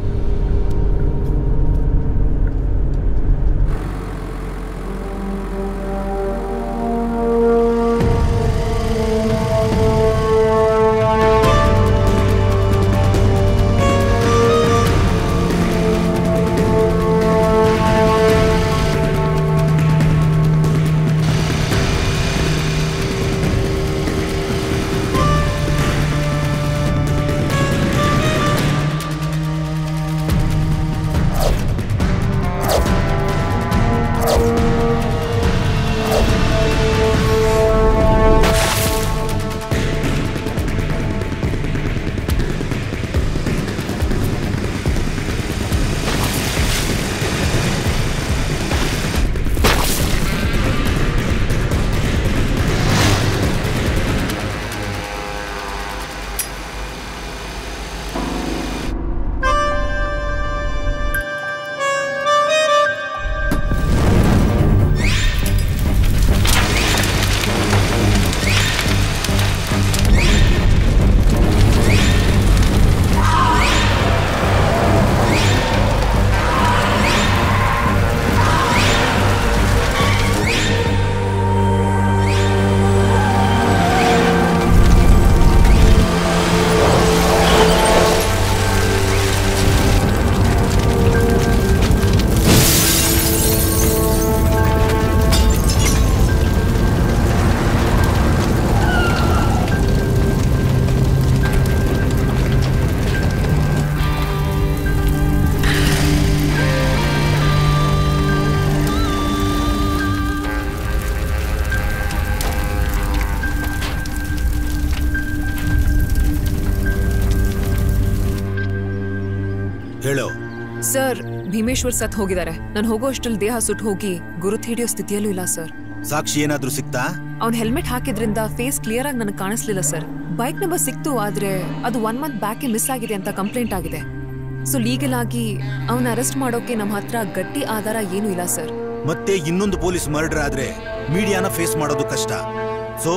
ಹೇಳೋ
ಸರ್ ಭೀಮೇಶ್ವರ್ ಸತ್ ಹೋಗಿದ್ದಾರೆ ನಾನು ಹೋಗೋ ಅಷ್ಟ್ರಲ್ಲಿ ದೇಹ ಸುಟ್ಟು ಹೋಗಿ ಗುರುತು ಹಿಡಿಯೋ ಸ್ಥಿತಿಯಲ್ಲೂ ಇಲ್ಲ ಸರ್
ಸಾಕ್ಷಿ ಏನಾದ್ರೂ ಸಿಕ್ತಾ
ಅವ್ನ್ ಹೆಲ್ಮೆಟ್ ಹಾಕಿದ್ರಿಂದ ಫೇಸ್ ಕ್ಲಿಯರ್ ಆಗಿ ನನಗೆ ಕಾಣಿಸ್ಲಿಲ್ಲ ಸರ್ ಬೈಕ್ ನಂಬರ್ ಸಿಕ್ತು ಆದ್ರೆ ಅದು ಒನ್ ಮಂತ್ ಬ್ಯಾಕೆ ಮಿಸ್ ಆಗಿದೆ ಅಂತ ಕಂಪ್ಲೇಂಟ್ ಆಗಿದೆ ಸೊ ಲೀಗಲ್ ಆಗಿ ಅವನ ಅರೆಸ್ಟ್ ಮಾಡೋಕೆ ನಮ್ಮ ಹತ್ರ ಗಟ್ಟಿ ಆಧಾರ ಏನೂ ಇಲ್ಲ ಸರ್
ಮತ್ತೆ ಇನ್ನೊಂದು ಪೊಲೀಸ್ ಮರ್ಡರ್ ಆದ್ರೆ ಮೀಡಿಯಾನ ಫೇಸ್ ಮಾಡೋದು ಕಷ್ಟ ಸೊ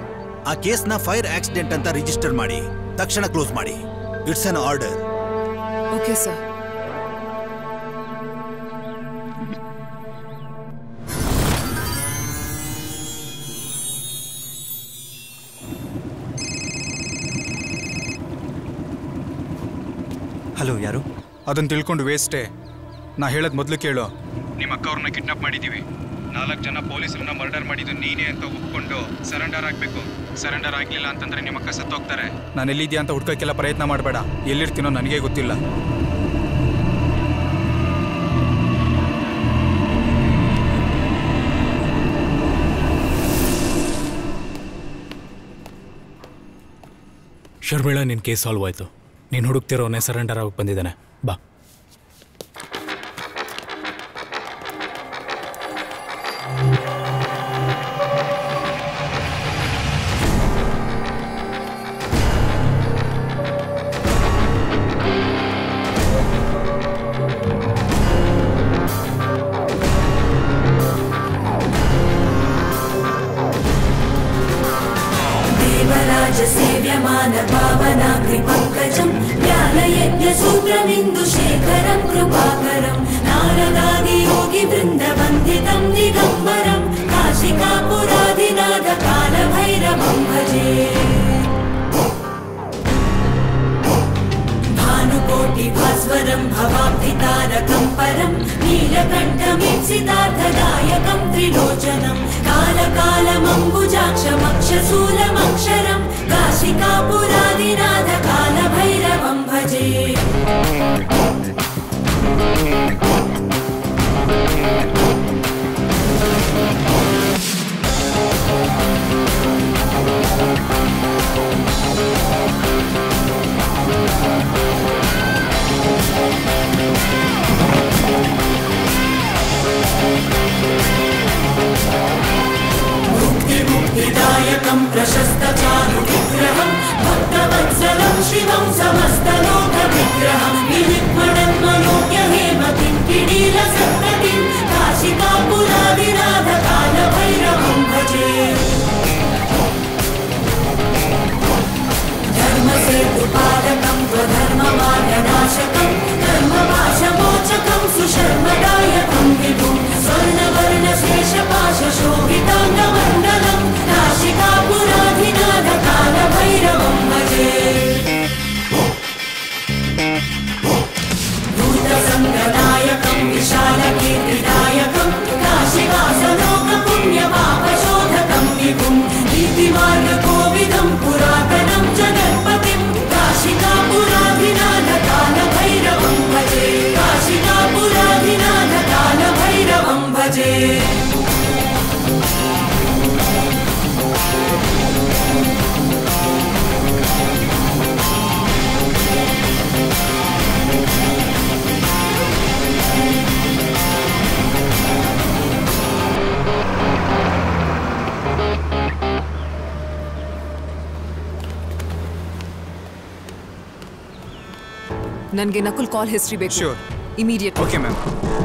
ಆ ಕೇಸ್ನ ಫೈರ್ ಆಕ್ಸಿಡೆಂಟ್ ಅಂತ ರಿಜಿಸ್ಟರ್ ಮಾಡಿ ತಕ್ಷಣ ಕ್ಲೋಸ್ ಮಾಡಿ it's an order
okay sir
hello ಯಾರು
ಅದನ್ನ ತಿಳ್ಕೊಂಡು ವೇಸ್ಟೇ ನಾ ಹೇಳೋದು ಮೊದಲು ಕೇಳು ನಿಮ್ಮ ಅಕ್ಕ ಅವ್ರನ್ನ ಕಿಡ್ನಾಪ್ ಮಾಡಿದ್ದೀವಿ ನಾಲ್ಕು ಜನ ಪೊಲೀಸರನ್ನ ಮರ್ಡರ್ ಮಾಡಿದ್ದು ನೀನೇ ಅಂತ ಒಪ್ಕೊಂಡು ಸರೆಂಡರ್ ಆಗಬೇಕು ಸರೆಂಡರ್ ಆಗಲಿಲ್ಲ ಅಂತಂದ್ರೆ ನಿಮ್ಮ ಅಕ್ಕ ಸತ್ತೋಗ್ತಾರೆ ನಾನು ಎಲ್ಲಿದ್ಯಾ ಅಂತ ಹುಡ್ಕೋಕ್ಕೆಲ್ಲ ಪ್ರಯತ್ನ ಮಾಡಬೇಡ ಎಲ್ಲಿರ್ತೀನೋ ನನಗೇ ಗೊತ್ತಿಲ್ಲ
ಶರ್ಮಿಳಾ ನಿನ್ನ ಕೇಸ್ ಸಾಲ್ವ್ ಆಯಿತು ನೀನು ಹುಡುಕ್ತಿರೋನೇ ಸರೆಂಡರ್ ಆಗಿ ಬಂದಿದ್ದಾನೆ ಬಾ
देवराजसेव्यमान पावनाग्रिपङ्कजं ज्ञानयज्ञसूत्रमिन्दुशेखरं कृपाकरं नारदादियोगिवृन्दवन्दितं दिगम्बरं काशिकापुरादिनाथकालभैरवं भजे भानुकोटिभास्वरं भवाब्धितारकं परं नीलकण्ठमीप्सितार्थदायकं त्रिलोचनं कालकालमम्बुजाक्षमक्षशूलमक्षरं काशिकापुरादिनाथकालभैरवं भजे मुक्तिमुक्तिदायकं प्रशस्तचारुविग्रहं भक्तवत्सलं शिवं समस्तलोकविग्रहं विलिप्मणन्मनोज्ञ हेमतिं किडीलसन्ततिं काशिकापुरादिनाथकालभैरवं भजे धर्मसेतुपालकं स्वधर्ममार्गनाशकं धर्मपाशमोचकं सुशर्मदायकं विभुं स्वर्णवर्णशेषपाशशोभिताङ्गमण्डलं नाशिकापुराधिनाथकालभैरवं भजे भूतसङ्गनायकं विशालकीर्तिदायकं काशिवासलोकपुण्यपापशोधकं विभुं नीतिमार्गकोविदं पुरातनं जगत्पतिं काशिकापुराधिनाथकालभैरवं भजे काशिकापुराधिनाथकालभैरवं भजे
ನನಗೆ ನಕುಲ್ ಕಾಲ್ ಹಿಸ್ಟ್ರಿ ಬೇಕು
Sure.
ಇಮಿಡಿಯೇಟ್
ಓಕೆ ಮ್ಯಾಮ್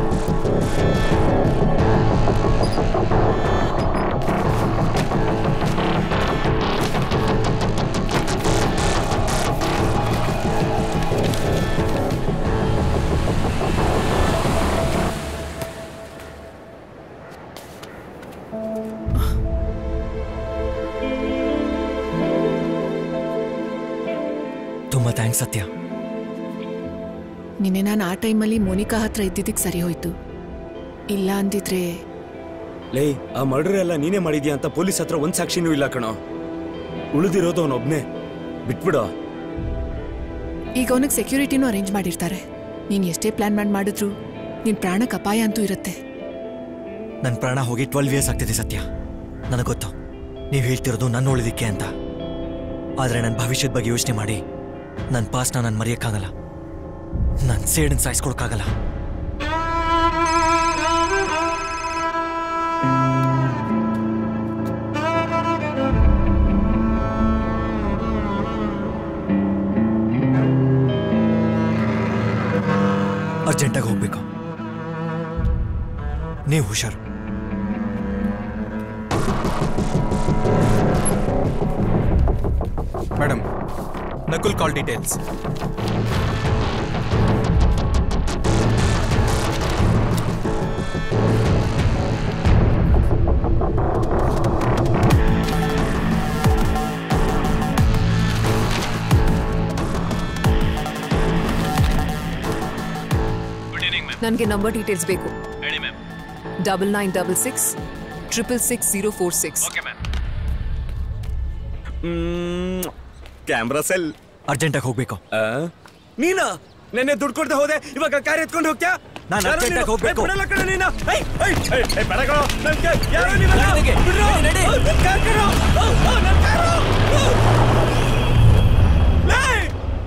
ತುಂಬ ಥ್ಯಾಂಕ್ಸ್ ಸತ್ಯ
ನಿನ್ನೆ ನಾನು ಆ ಟೈಮಲ್ಲಿ ಮೋನಿಕಾ ಹತ್ರ ಇದ್ದಿದ್ದಕ್ಕೆ ಸರಿ ಹೋಯ್ತು ಇಲ್ಲ ಅಂದಿದ್ರೆ
ಲೇ ಆ ಮರ್ಡರ್ ಎಲ್ಲ ನೀನೇ ಮಾಡಿದ್ಯಾ ಅಂತ ಪೊಲೀಸ್ ಹತ್ರ ಒಂದ್ ಸಾಕ್ಷಿನೂ ಇಲ್ಲ ಕಣೋ ಉಳಿದಿರೋದು ಅವನೊಬ್ನೇ ಬಿಟ್ಬಿಡೋ
ಈಗ ಅವನಿಗೆ ಸೆಕ್ಯೂರಿಟಿನೂ ಅರೇಂಜ್ ಮಾಡಿರ್ತಾರೆ ನೀನು ಎಷ್ಟೇ ಪ್ಲಾನ್ ಮಾಡಿ ಮಾಡಿದ್ರು ನಿನ್ನ ಪ್ರಾಣಕ್ಕೆ ಅಪಾಯ ಅಂತೂ ಇರುತ್ತೆ
ನನ್ನ ಪ್ರಾಣ ಹೋಗಿ ಟ್ವೆಲ್ವ್ ಇಯರ್ಸ್ ಆಗ್ತಿದೆ ಸತ್ಯ ನನಗೆ ಗೊತ್ತು ನೀವು ಹೇಳ್ತಿರೋದು ನನ್ನ ಉಳಿದಿಕ್ಕೆ ಅಂತ ಆದರೆ ನನ್ನ ಭವಿಷ್ಯದ ಬಗ್ಗೆ ಯೋಚನೆ ಮಾಡಿ ನನ್ನ ಪಾಸ್ನ ನಾನು ಮರೆಯೋಕ್ಕಾಗಲ್ಲ ನನ್ನ ಸೇಡನ್ನು ಸಾಯಿಸ್ಕೊಳಕ್ಕಾಗಲ್ಲ ಅರ್ಜೆಂಟಾಗಿ ಹೋಗ್ಬೇಕು ನೀವು ಹುಷಾರು
ಮೇಡಮ್ ನಕುಲ್ ಕಾಲ್ ಡೀಟೇಲ್ಸ್
ನನಗೆ ನಂಬರ್ ಡೀಟೇಲ್ಸ್ ಬೇಕು
ಹೇಳಿ ma'am
double nine double six triple six zero four six
camera cell
ಅರ್ಜೆಂಟಾಗಿ ಹೋಗ್ಬೇಕು
ನೀನಾ ನೆನ್ನೆ ದುಡ್ಡು ಕೊಡ್ದೆ ಹೋದೆ ಇವಾಗ ಕಾರ್ ಎತ್ಕೊಂಡು ಹೋಗ್ತ್ಯಾ
ನಾನ್
ಯಾರೋ
urgent ಆಗ್
ನೀನು?
ಹೋಗ್ಬೇಕು.
ಏ, ಬಿಡಲ್ಲ ಕಣೋ ನೀನು. ಏಯ್, ಏಯ್, ಏಯ್, ಏಯ್, ಬೇಡ ಕಣೋ. ನನ್ ಕೈ- ಯಾರೋ ನೀವೆಲ್ಲ? ಬಿಡ್ರೋ. ಓ, ನನ್ ಕಾರ್ ಕಣೋ. ಓ, ಓ, ನನ್ ಕಾರು. ಓ. ಏಯ್.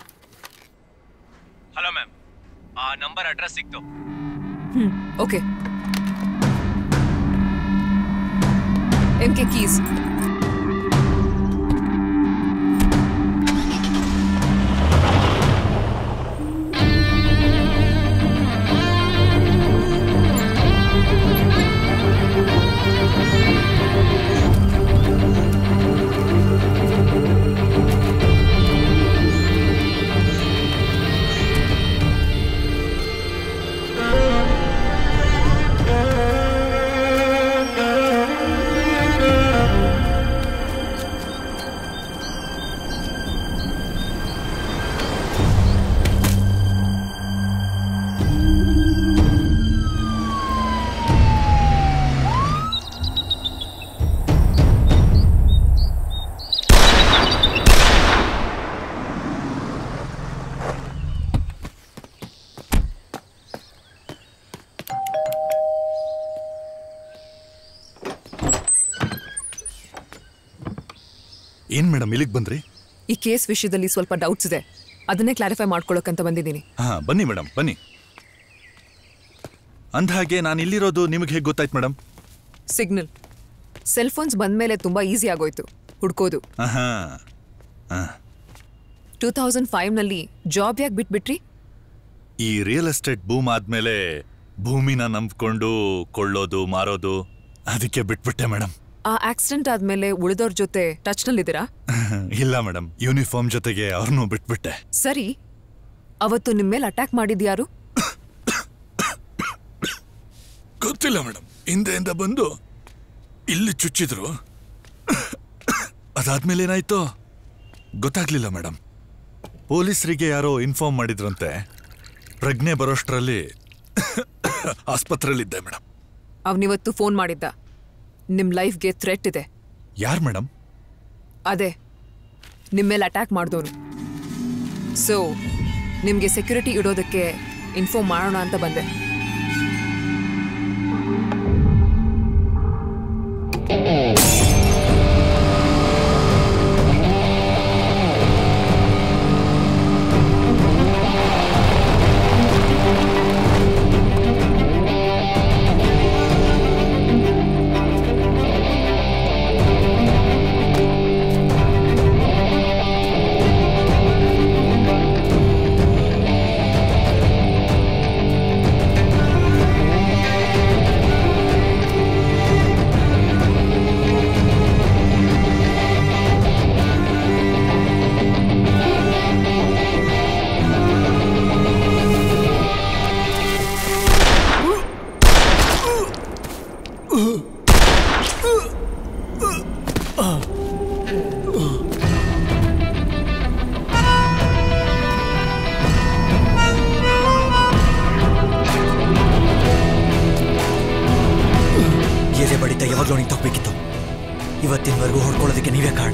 ಹಲೋ ಮ್ಯಾಮ್ ಆ ನಂಬರ್ ಅಡ್ರೆಸ್ ಸಿಕ್ತು
hmm okay M K keys
ಏನ್ ಮೇಡಮ್ ಇಲ್ಲಿಗೆ ಬಂದ್ರಿ
ಈ ಕೇಸ್ ವಿಷಯದಲ್ಲಿ ಸ್ವಲ್ಪ ಡೌಟ್ಸ್ ಇದೆ ಅದನ್ನೇ ಕ್ಲಾರಿಫೈ ಮಾಡ್ಕೊಳ್ಳೋಕಂತ ಬಂದಿದ್ದೀನಿ
ಹಾ ಬನ್ನಿ ಮೇಡಮ್ ಬನ್ನಿ ಅಂದಹಾಗೆ ನಾನು ಇಲ್ಲಿರೋದು ನಿಮಗೆ ಹೇಗೆ ಗೊತ್ತಾಯ್ತು ಮೇಡಮ್
ಸಿಗ್ನಲ್ ಸೆಲ್ ಫೋನ್ಸ್ ಬಂದ್ಮೇಲೆ ತುಂಬಾ ಈಸಿ ಆಗೋಯ್ತು ಹುಡ್ಕೋದು
ಆಹಾ
ಟೂ ತೌಸಂಡ್ ಫೈವ್ನಲ್ಲಿ ಜಾಬ್ ಯಾಕೆ ಬಿಟ್ಬಿಟ್ರಿ
ಈ ರಿಯಲ್ ಎಸ್ಟೇಟ್ ಬೂಮ್ ಆದ್ಮೇಲೆ ಭೂಮಿನ ನಂಬ್ಕೊಂಡು ಕೊಳ್ಳೋದು ಮಾರೋದು ಅದಕ್ಕೆ ಬಿಟ್ಬಿಟ್ಟೆ ಮೇಡಮ್
ಆ ಆಕ್ಸಿಡೆಂಟ್ ಆದ್ಮೇಲೆ ಉಳಿದವ್ರ ಜೊತೆ ಟಚ್ನಲ್ಲಿದ್ದೀರಾ
ಇಲ್ಲ ಮೇಡಮ್ ಯೂನಿಫಾರ್ಮ್ ಜೊತೆಗೆ ಅವ್ರನ್ನೂ ಬಿಟ್ಬಿಟ್ಟೆ
ಸರಿ ಅವತ್ತು ನಿಮ್ಮ ಮೇಲೆ ಅಟ್ಯಾಕ್ ಮಾಡಿದ್ಯಾರು
ಗೊತ್ತಿಲ್ಲ ಮೇಡಮ್ ಹಿಂದೆಯಿಂದ ಬಂದು ಇಲ್ಲಿ ಚುಚ್ಚಿದ್ರು ಅದಾದ್ಮೇಲೆ ಏನಾಯ್ತು ಗೊತ್ತಾಗ್ಲಿಲ್ಲ ಮೇಡಮ್ ಪೊಲೀಸರಿಗೆ ಯಾರೋ ಇನ್ಫಾರ್ಮ್ ಮಾಡಿದ್ರಂತೆ ಪ್ರಜ್ಞೆ ಬರೋಷ್ಟರಲ್ಲಿ ಆಸ್ಪತ್ರೆಯಲ್ಲಿದ್ದೆ ಮೇಡಮ್
ಅವನಿವತ್ತು ಫೋನ್ ಮಾಡಿದ್ದ ನಿಮ್ ಲೈಫ್ಗೆ ಥ್ರೆಟ್ ಇದೆ
ಯಾರು ಮೇಡಮ್
ಅದೇ ನಿಮ್ಮ ಮೇಲೆ ಅಟ್ಯಾಕ್ ಮಾಡಿದವನು ಸೊ ನಿಮಗೆ ಸೆಕ್ಯೂರಿಟಿ ಇಡೋದಕ್ಕೆ ಇನ್ಫಾರ್ಮ್ ಮಾಡೋಣ ಅಂತ ಬಂದೆ
ಎದೆ ಬಡಿತ ಯಾವಾಗಲೂ ನಿಂತೋಗ್ಬೇಕಿತ್ತು ಇವತ್ತಿನವರೆಗೂ ಹೊಡ್ಕೊಳ್ಳೋದಕ್ಕೆ ನೀವೇ ಕಾರಣ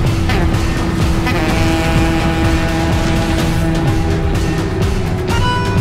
ಆ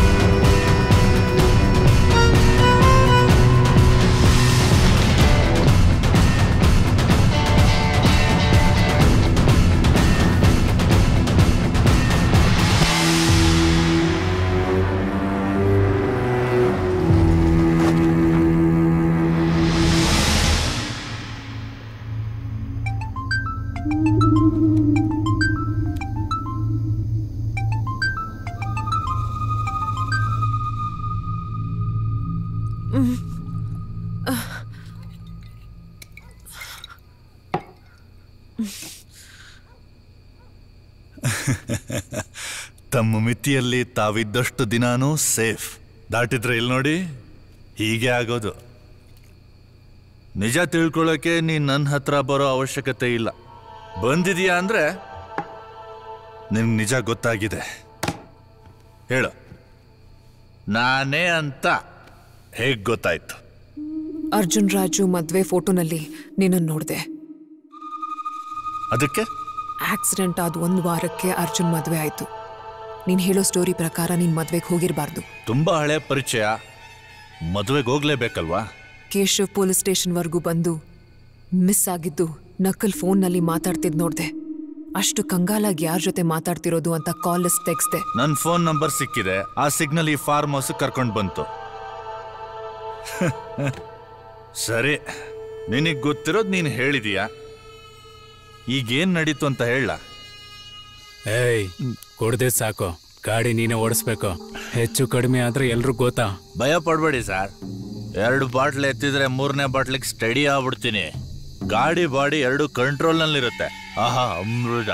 ತಮ್ಮ ಮಿತಿಯಲ್ಲಿ ತಾವಿದ್ದಷ್ಟು ದಿನಾನೂ ಸೇಫ್ ದಾಟಿದ್ರೆ ಇಲ್ಲಿ ನೋಡಿ ಹೀಗೆ ಆಗೋದು ನಿಜ ತಿಳ್ಕೊಳ್ಳೋಕೆ ನೀನ್ ನನ್ನ ಹತ್ರ ಬರೋ ಅವಶ್ಯಕತೆ ಇಲ್ಲ ಬಂದಿದೀಯಾ ಅಂದ್ರೆ ನಿನ್ ನಿಜ ಗೊತ್ತಾಗಿದೆ ಹೇಳು ನಾನೇ ಅಂತ ಹೇಗ್ ಗೊತ್ತಾಯ್ತು
ಅರ್ಜುನ್ ರಾಜು ಮದ್ವೆ ಫೋಟೋನಲ್ಲಿ ನಿನ್ನನ್ನು ನೋಡಿದೆ
ಅದಕ್ಕೆ
ಆಕ್ಸಿಡೆಂಟ್ ಆದ ಒಂದು ವಾರಕ್ಕೆ ಅರ್ಜುನ್ ಮದ್ವೆ ಆಯ್ತು ನೀನ್ ಹೇಳೋ ಸ್ಟೋರಿ ಪ್ರಕಾರ ನೀನ್ ಮದ್ವೆಗೆ ಹೋಗಿರಬಾರ್ದು
ತುಂಬಾ ಹಳೆ ಪರಿಚಯ ಮದುವೆಗೆ ಹೋಗ್ಲೇಬೇಕಲ್ವಾ
ಕೇಶವ್ ಪೊಲೀಸ್ ಸ್ಟೇಷನ್ವರೆಗೂ ಬಂದು ಮಿಸ್ ಆಗಿದ್ದು ನಕಲ್ ಫೋನ್ನಲ್ಲಿ ಮಾತಾಡ್ತಿದ್ ನೋಡ್ದೆ ಅಷ್ಟು ಕಂಗಾಲಾಗಿ ಯಾರ ಜೊತೆ ಮಾತಾಡ್ತಿರೋದು ಅಂತ ಕಾಲ್ ಲಿಸ್ಟ್ ತೆಗ್ಸ್ದೆ
ನನ್ನ ಫೋನ್ ನಂಬರ್ ಸಿಕ್ಕಿದೆ ಆ ಸಿಗ್ನಲ್ ಈ ಫಾರ್ಮ್ ಹೌಸ್ ಕರ್ಕೊಂಡು ಬಂತು ಸರಿ ನಿನಗೆ ಗೊತ್ತಿರೋದು ನೀನು ಹೇಳಿದೀಯಾ ಈಗೇನ್ ನಡೀತು ಅಂತ ಹೇಳ
ಏಯ್ ಕುಡ್ದೆ ಸಾಕು ಗಾಡಿ ನೀನೇ ಓಡಿಸ್ಬೇಕು ಹೆಚ್ಚು ಕಡಿಮೆ ಆದ್ರೆ ಎಲ್ರು ಗೊತ್ತಾ
ಭಯ ಪಡ್ಬೇಡಿ ಸರ್ ಎರಡು ಬಾಟ್ಲ್ ಎತ್ತಿದ್ರೆ ಮೂರನೇ ಬಾಟ್ಲಿಗೆ ಸ್ಟಡಿ ಆಗ್ಬಿಡ್ತೀನಿ ಗಾಡಿ ಬಾಡಿ ಎರಡು ಕಂಟ್ರೋಲ್ನಲ್ಲಿರುತ್ತೆ ಆಹಾ ಅಮೃತ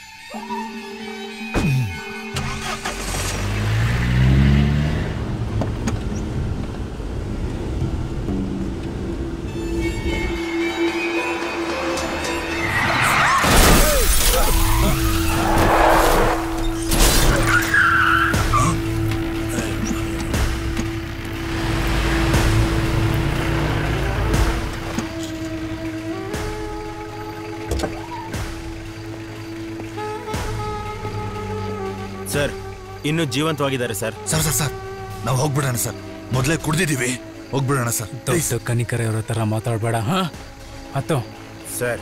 ಸರ್ ಇನ್ನೂ ಜೀವಂತವಾಗಿದ್ದಾರೆ ಸರ್
ಸರ್ ಸರ್ ಸರ್ ನಾವು ಹೋಗ್ಬಿಡೋಣ ಸರ್ ಮೊದಲೇ ಕುಡ್ದಿದೀವಿ ಹೋಗ್ಬಿಡೋಣ ಸರ್
ದೊಡ್ಡ ಕನಿಕರ ತರ ಮಾತಾಡ್ಬೇಡ ಹಾ ಹತ್ತು
ಸರ್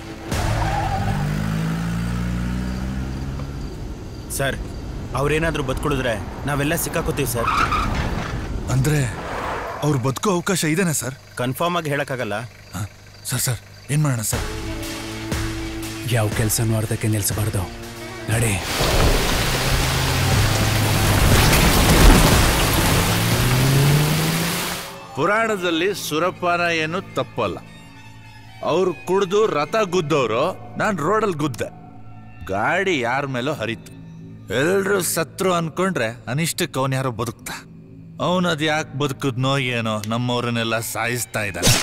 ಸರ್ ಅವ್ರೇನಾದ್ರೂ ಬದುಕುಳಿದ್ರೆ ನಾವೆಲ್ಲ ಸಿಕ್ಕಾಕೋತೀವಿ ಸರ್
ಅಂದ್ರೆ ಅವ್ರು ಬದುಕೋ ಅವಕಾಶ ಇದೆನಾ ಸರ್
ಕನ್ಫರ್ಮ್ ಆಗಿ ಹೇಳಕ್ಕಾಗಲ್ಲ
ಸರ್ ಸರ್ ಏನ್ ಮಾಡೋಣ ಸರ್
ಯಾವ ಕೆಲಸನೂ ಅರ್ಧಕ್ಕೆ ನಿಲ್ಸಬಾರ್ದು ನಡಿ
ಪುರಾಣದಲ್ಲಿ ಸುರಪಾನ ಏನು ತಪ್ಪಲ್ಲ ಅವ್ರು ಕುಡ್ದು ರಥ ಗುದ್ದವ್ರು ನಾನು ರೋಡಲ್ಲಿ ಗುದ್ದೆ ಗಾಡಿ ಯಾರ ಮೇಲೋ ಹರಿತು ಎಲ್ರು ಸತ್ರು ಅನ್ಕೊಂಡ್ರೆ ಅನಿಷ್ಟಕ್ಕೆ ಅವನ್ ಯಾರೋ ಬದುಕ್ತ ಅವನ್ ಅದ್ ಯಾಕೆ ಬದುಕುದ್ನೋ ಏನೋ ನಮ್ಮವ್ರನ್ನೆಲ್ಲ ಸಾಯಿಸ್ತಾ ಇದ್ದಾನೆ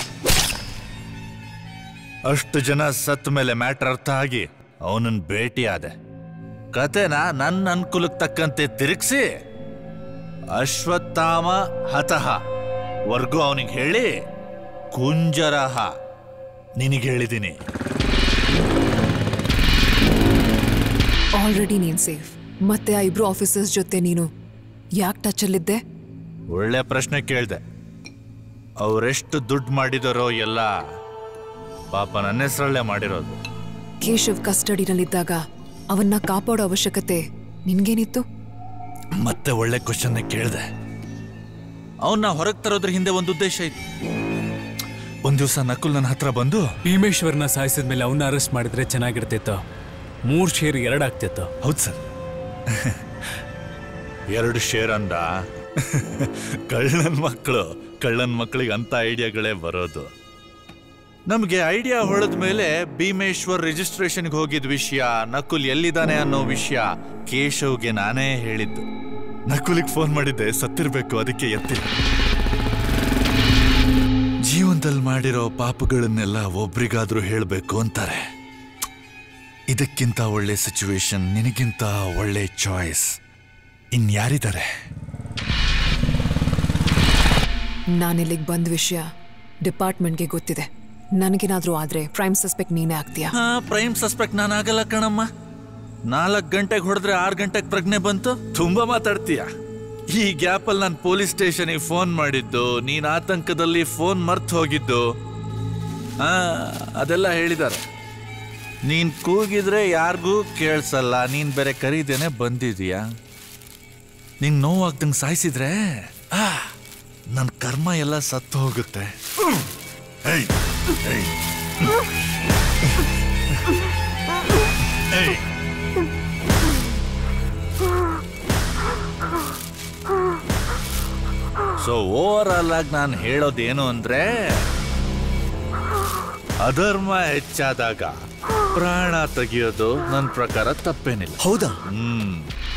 ಅಷ್ಟು ಜನ ಸತ್ ಮೇಲೆ ಮ್ಯಾಟ್ರ್ ಅರ್ಥ ಆಗಿ ಅವನನ್ನ ಭೇಟಿ ಆದೆ ಕತೆನ ನನ್ನ ಅನುಕೂಲಕ್ಕೆ ತಕ್ಕಂತೆ ತಿರುಗಿಸಿ ಅಶ್ವತ್ಥಾಮ ಹತಃ ವರ್ಗು ಅವನಿಗೆ ಹೇಳಿ ಕುಂಜರಹ ನಿನಗೆ ಹೇಳಿದ್ದೀನಿ
ಆಲ್ರೆಡಿ ನೀನ್ ಸೇಫ್ ಮತ್ತೆ ಆ ಇಬ್ರು ಆಫೀಸರ್ಸ್ ಜೊತೆ ನೀನು ಯಾಕೆ ಟಚಲ್ಲಿದ್ದೆ
ಒಳ್ಳೆ ಪ್ರಶ್ನೆ ಕೇಳ್ದೆ ಅವರೆಷ್ಟು ದುಡ್ಡು ಮಾಡಿದರೋ ಎಲ್ಲ ಪಾಪ ನನ್ನ ಹೆಸರಲ್ಲೇ ಮಾಡಿರೋದು
ಕೇಶವ್ ಕಸ್ಟಡಿನಲ್ಲಿದ್ದಾಗ ಅವನ್ನ ಕಾಪಾಡೋ ಅವಶ್ಯಕತೆ ನಿನ್ಗೇನಿತ್ತು
ಮತ್ತೆ ಒಳ್ಳೆ ಕ್ವಶನ್ ಕೇಳ್ದೆ ಅವನ್ನ ಹೊರಗೆ ತರೋದ್ರ ಹಿಂದೆ ಒಂದು ಉದ್ದೇಶ ಇತ್ತು ಒಂದ್ ದಿವಸ ನಕುಲ್ ನನ್ನ ಹತ್ರ ಬಂದು
ಭೀಮೇಶ್ವರ್ನ ಸಾಯಿಸಿದ್ಮೇಲೆ ಅವನ್ನ ಅರೆಸ್ಟ್ ಮಾಡಿದ್ರೆ ಚೆನ್ನಾಗಿರ್ತಿತ್ತು ಮೂರ್ ಶೇರ್ ಎರಡಾಗ್ತಿತ್ತು
ಹೌದು ಸರ್ ಎರಡು ಶೇರ್ ಅಂದ ಕಳ್ಳನ್ ಮಕ್ಕಳು ಕಳ್ಳನ್ ಮಕ್ಕಳಿಗೆ ಅಂತ ಐಡಿಯಾಗಳೇ ಬರೋದು ನಮ್ಗೆ ಐಡಿಯಾ ಹೊಳೆದ ಮೇಲೆ ಭೀಮೇಶ್ವರ್ ರಿಜಿಸ್ಟ್ರೇಷನ್ಗೆ ಹೋಗಿದ್ ವಿಷಯ ನಕುಲ್ ಎಲ್ಲಿದ್ದಾನೆ ಅನ್ನೋ ವಿಷಯ ಕೇಶವ್ಗೆ ನಾನೇ ಹೇಳಿದ್ದು ನಕುಲಿಗೆ ಫೋನ್ ಮಾಡಿದ್ದೆ ಸತ್ತಿರ್ಬೇಕು ಅದಕ್ಕೆ ಎತ್ತಿಲ್ಲ ಜೀವನದಲ್ಲಿ ಮಾಡಿರೋ ಪಾಪಗಳನ್ನೆಲ್ಲ ಒಬ್ರಿಗಾದ್ರೂ ಹೇಳಬೇಕು ಅಂತಾರೆ ಇದಕ್ಕಿಂತ ಒಳ್ಳೆ ಸಿಚುವೇಶನ್ ನಿನಗಿಂತ ಒಳ್ಳೆ ಚಾಯ್ಸ್ ಇನ್ಯಾರಿದ್ದಾರೆ
ನಾನಿಲ್ಲಿಗೆ ಬಂದ ವಿಷಯ ಡಿಪಾರ್ಟ್ಮೆಂಟ್ಗೆ ಗೊತ್ತಿದೆ ನನಗೇನಾದ್ರೂ ಆದ್ರೆ ಪ್ರೈಮ್ ಸಸ್ಪೆಕ್ಟ್ ನೀನೇ ಆಗ್ತೀಯಾ
ಹಾ ಪ್ರೈಮ್ ಸಸ್ಪೆಕ್ಟ್ ನಾನಾಗಲ್ಲ ಕಣಮ್ಮ ನಾಲ್ಕು ಗಂಟೆಗೆ ಹೊಡೆದ್ರೆ ಆರು ಗಂಟೆಗೆ ಪ್ರಜ್ಞೆ ಬಂತು ತುಂಬಾ ಮಾತಾಡ್ತೀಯ ಈ ಗ್ಯಾಪಲ್ಲಿ ನಾನು ಪೊಲೀಸ್ ಸ್ಟೇಷನಿಗೆ ಫೋನ್ ಮಾಡಿದ್ದು ನೀನ್ ಆತಂಕದಲ್ಲಿ ಫೋನ್ ಮರ್ತು ಹೋಗಿದ್ದು ಹಾ ಅದೆಲ್ಲ ಹೇಳಿದ್ದಾರೆ ನೀನ್ ಕೂಗಿದ್ರೆ ಯಾರಿಗೂ ಕೇಳಿಸಲ್ಲ ನೀನ್ ಬೇರೆ ಕರೀದೇನೆ ಬಂದಿದೀಯಾ ನಿಂಗೆ ನೋವಾಗ್ದಂಗೆ ಸಾಯಿಸಿದ್ರೆ ಆ ನನ್ನ ಕರ್ಮ ಎಲ್ಲ ಸತ್ತು ಹೋಗುತ್ತೆ ಏಯ್, ಏಯ್. ಏಯ್. ಸೊ ಓವರ್ ಆಲ್ ಆಗಿ ನಾನು ಹೇಳೋದೇನು ಅಂದ್ರೆ ಅಧರ್ಮ ಹೆಚ್ಚಾದಾಗ ಪ್ರಾಣ ತೆಗಿಯೋದು ನನ್ನ ಪ್ರಕಾರ ತಪ್ಪೇನಿಲ್ಲ
ಹೌದಾ
ಹ್ಮ್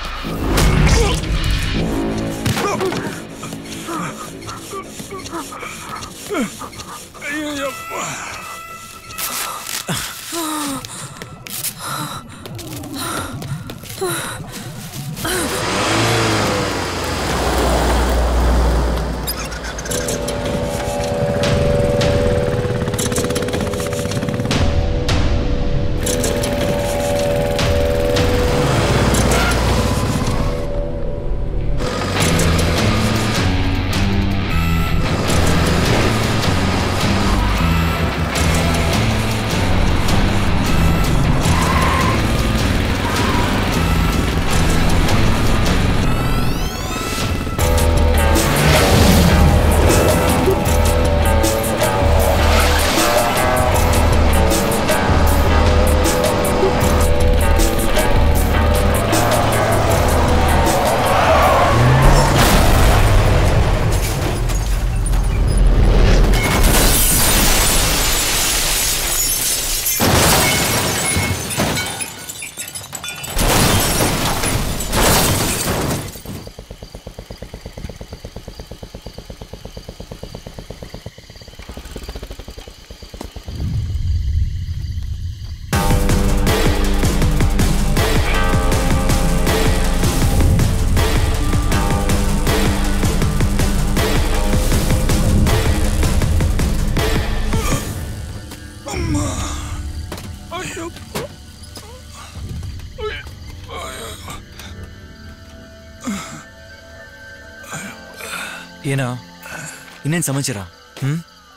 ಏನೋ ಇನ್ನೇನ್ ಸಮಾಚಾರ ಹ್ಮ್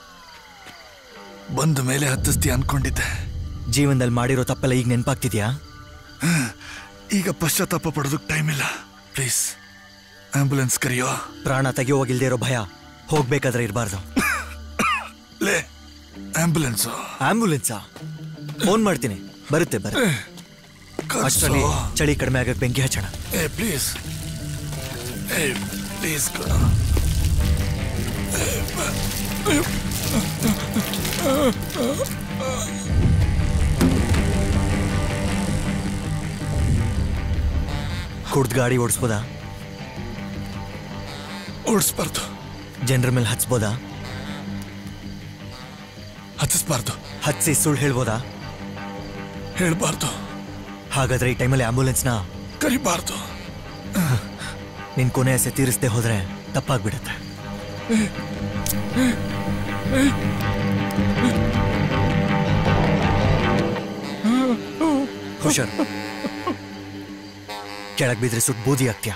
ಬಂದ ಮೇಲೆ ಹತ್ತಿಸ್ತಿ ಅನ್ಕೊಂಡಿದ್ದೆ
ಜೀವನದಲ್ಲಿ ಮಾಡಿರೋ ತಪ್ಪೆಲ್ಲ ಈಗ ನೆನಪಾಗ್ತಿದ್ಯಾ
ಈಗ ಪಶ್ಚಾತ್ತಾಪ ಪಡೋದಕ್ಕೆ ಟೈಮ್ ಇಲ್ಲ ಪ್ಲೀಸ್ ಆಂಬುಲೆನ್ಸ್ ಕರೆಯೋ
ಪ್ರಾಣ ತೆಗೆಯುವಾಗಿಲ್ದೇ ಇರೋ ಭಯ ಹೋಗ್ಬೇಕಾದ್ರೆ ಇರಬಾರ್ದು
ಲೇ ಆಂಬುಲೆನ್ಸು
ಆಂಬ್ಯುಲೆನ್ಸಾ ಫೋನ್ ಮಾಡ್ತೀನಿ ಬರುತ್ತೆ ಬರುತ್ತೆ ಅಷ್ಟರಲ್ಲಿ ಚಳಿ ಕಡಿಮೆ ಆಗಕ್ಕೆ ಬೆಂಕಿ ಹಚ್ಚೋಣ
ಏ ಪ್ಲೀಸ್ ಏ ಪ್ಲೀಸ್ ಕಣ
ಕುಡ್ದು ಗಾಡಿ ಓಡಿಸ್ಬೋದಾ
ಓಡಿಸ್ಬಾರ್ದು
ಜನರ ಮೇಲೆ ಹಚ್ಬೋದಾ
ಹತ್ತಿಸ್ಬಾರ್ದು
ಹಚ್ಚಿ ಸುಳ್ಳು ಹೇಳ್ಬೋದಾ
ಹೇಳ್ಬಾರ್ದು
ಹಾಗಾದ್ರೆ ಈ ಟೈಮಲ್ಲಿ ಆಂಬ್ಯುಲೆನ್ಸ್ನ
ಕರಿಬಾರ್ದು
ನಿನ್ ಕೊನೆ ಆಸೆ ತೀರಿಸದೆ ಹೋದ್ರೆ ತಪ್ಪಾಗ್ಬಿಡತ್ತೆ ಹುಷಾರ್ ಕೆಳಗ್ ಬಿದ್ರೆ ಸುಟ್ ಬೂದಿ ಆಗ್ತ್ಯ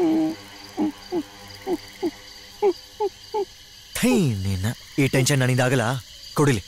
ಥೈ ನಿನ್ನ ಈ ಟೆನ್ಷನ್ ನನ್ನಿಂದ ಆಗಲ್ಲ ಕೊಡಿಲಿ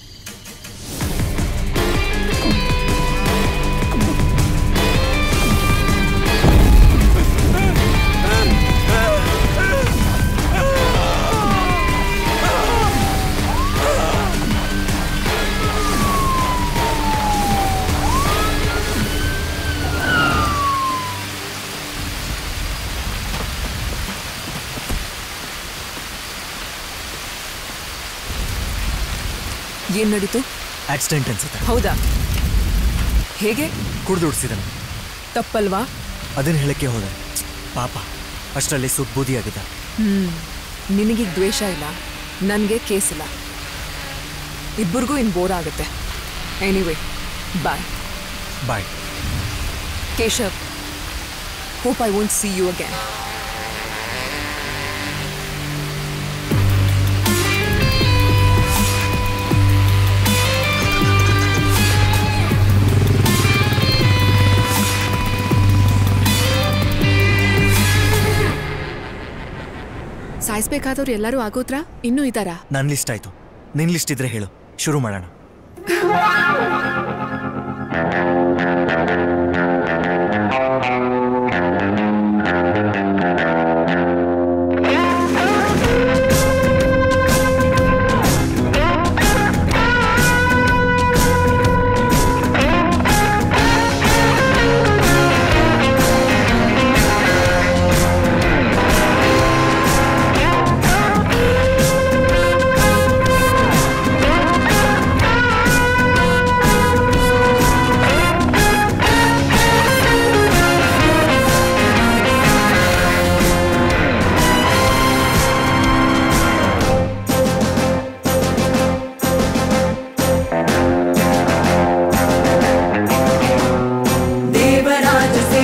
ಏನ್ ನಡೀತು
ಆಕ್ಸಿಡೆಂಟ್ ಅನ್ಸುತ್ತೆ
ಹೌದಾ ಹೇಗೆ
ಕುಡ್ದು ಉಡ್ಸಿದನು
ತಪ್ಪಲ್ವಾ
ಅದನ್ನ ಹೇಳಕ್ಕೆ ಹೋದೆ ಪಾಪ ಅಷ್ಟರಲ್ಲಿ ಸುಟ್ ಬೂದಿ ಆಗಿದೆ
ಹ್ಮ್ ನಿನಗೀಗ ದ್ವೇಷ ಇಲ್ಲ ನನಗೆ ಕೇಸ್ ಇಲ್ಲ ಇಬ್ಬರಿಗೂ ಇನ್ ಬೋರ್ ಆಗುತ್ತೆ anyway bye
bye
Keshav hope I won't see you again
ಸಾಯಿಸ್ಬೇಕಾದವ್ರು ಎಲ್ಲರೂ ಆಗೋದ್ರಾ ಇನ್ನೂ ಇದ್ದಾರಾ
ನನ್ನ ಲಿಸ್ಟ್ ಆಯ್ತು ನಿನ್ ಲಿಸ್ಟ್ ಇದ್ರೆ ಹೇಳು ಶುರು ಮಾಡೋಣ
ಆ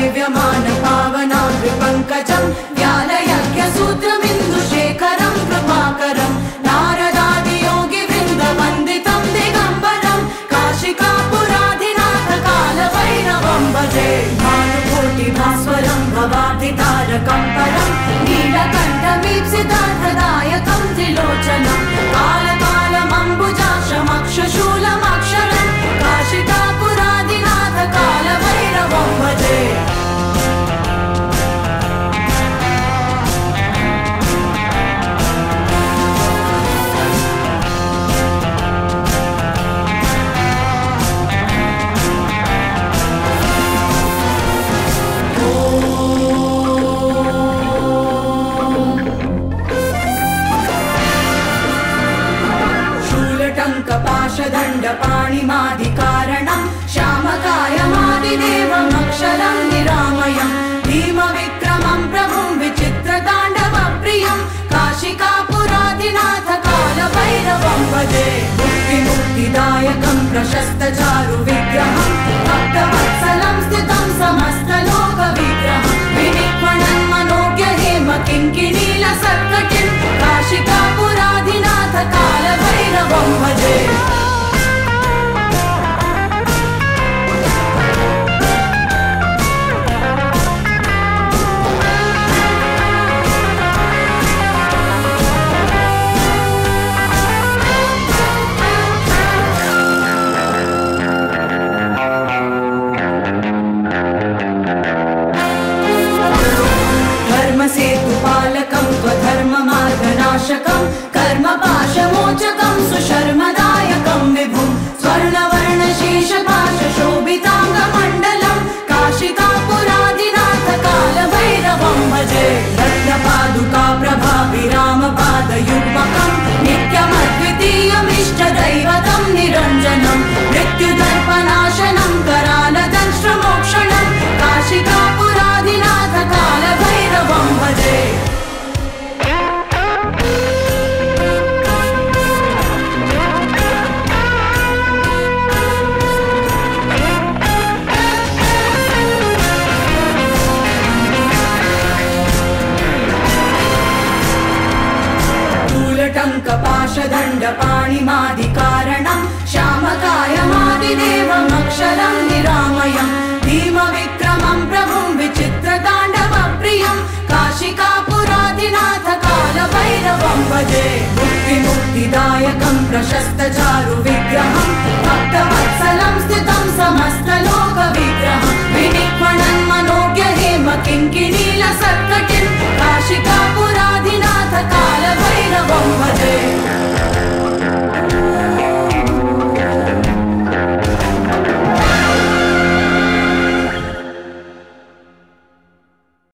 सेव्यमान पावनाग्रिपङ्कजं व्यालयज्ञसूत्रमिन्दुशेखरं कृपाकरं नारदादियोगिवृन्दवन्दितं दिगम्बरं काशिकापुराधिनाथ कालभैरवं भजे भानुकोटिभास्वरं भवाब्धितारकं परं नीलकण्ठमीप्सितार्थदायकं त्रिलोचनं कालकालमम्बुजाक्षमक्षशूलमक्षरं काशिकापुराधिनाथ कालभैरवं भजे शूलटङ्कपाशदण्डपाणिमादिकारणं श्यामकायमादिदेवमक्षरं निरामयं भीमविक्रमं प्रभुं विचित्रताण्डवप्रियं काशिकापुरादिनाथ कालभैरवं भजे मुक्तिमुक्तिदायकं प्रशस्तचारुविग्रहं भक्तवत्सलं स्थितं समस्तलोकविग्रहं विनिक्वणन् मनोज्ञ हेम किङ्किणीलसत्कटिं काशिकापुराधिनाथ कालभैरवं भजे धर्मसेतुपालकं त्वधर्ममार्गनाशकं कर्मपाशमोचकं सुशर्मदायकं विभुं स्वर्णवर्णशेषपाशशोभिताङ्गमण्डलं काशिकापुरादिनाथ कालभैरवं भजे रत्नपादुका प्रभाविरामपादयुग्मकं नित्यमद्वितीयमिष्टदैवतं निरञ्जनं मृत्युदर्पनाशनं करालदंष्ट्रमोक्षणं काशिकापुरादिनाथ कालभैरवं भजे स्थूलटङ्कपाशदण्डपाणिमादिकारणं श्यामकायमादिदेवमक्षरं निरामयं भीमविक्रमं प्रभुं विचित्रताण्डवप्रियं काशिकापुरादिनाथ कालभैरवं भजे मुक्तिमुक्तिदायकं प्रशस्तचारुविग्रहं भक्तवत्सलं स्थितं समस्तलोकविग्रहं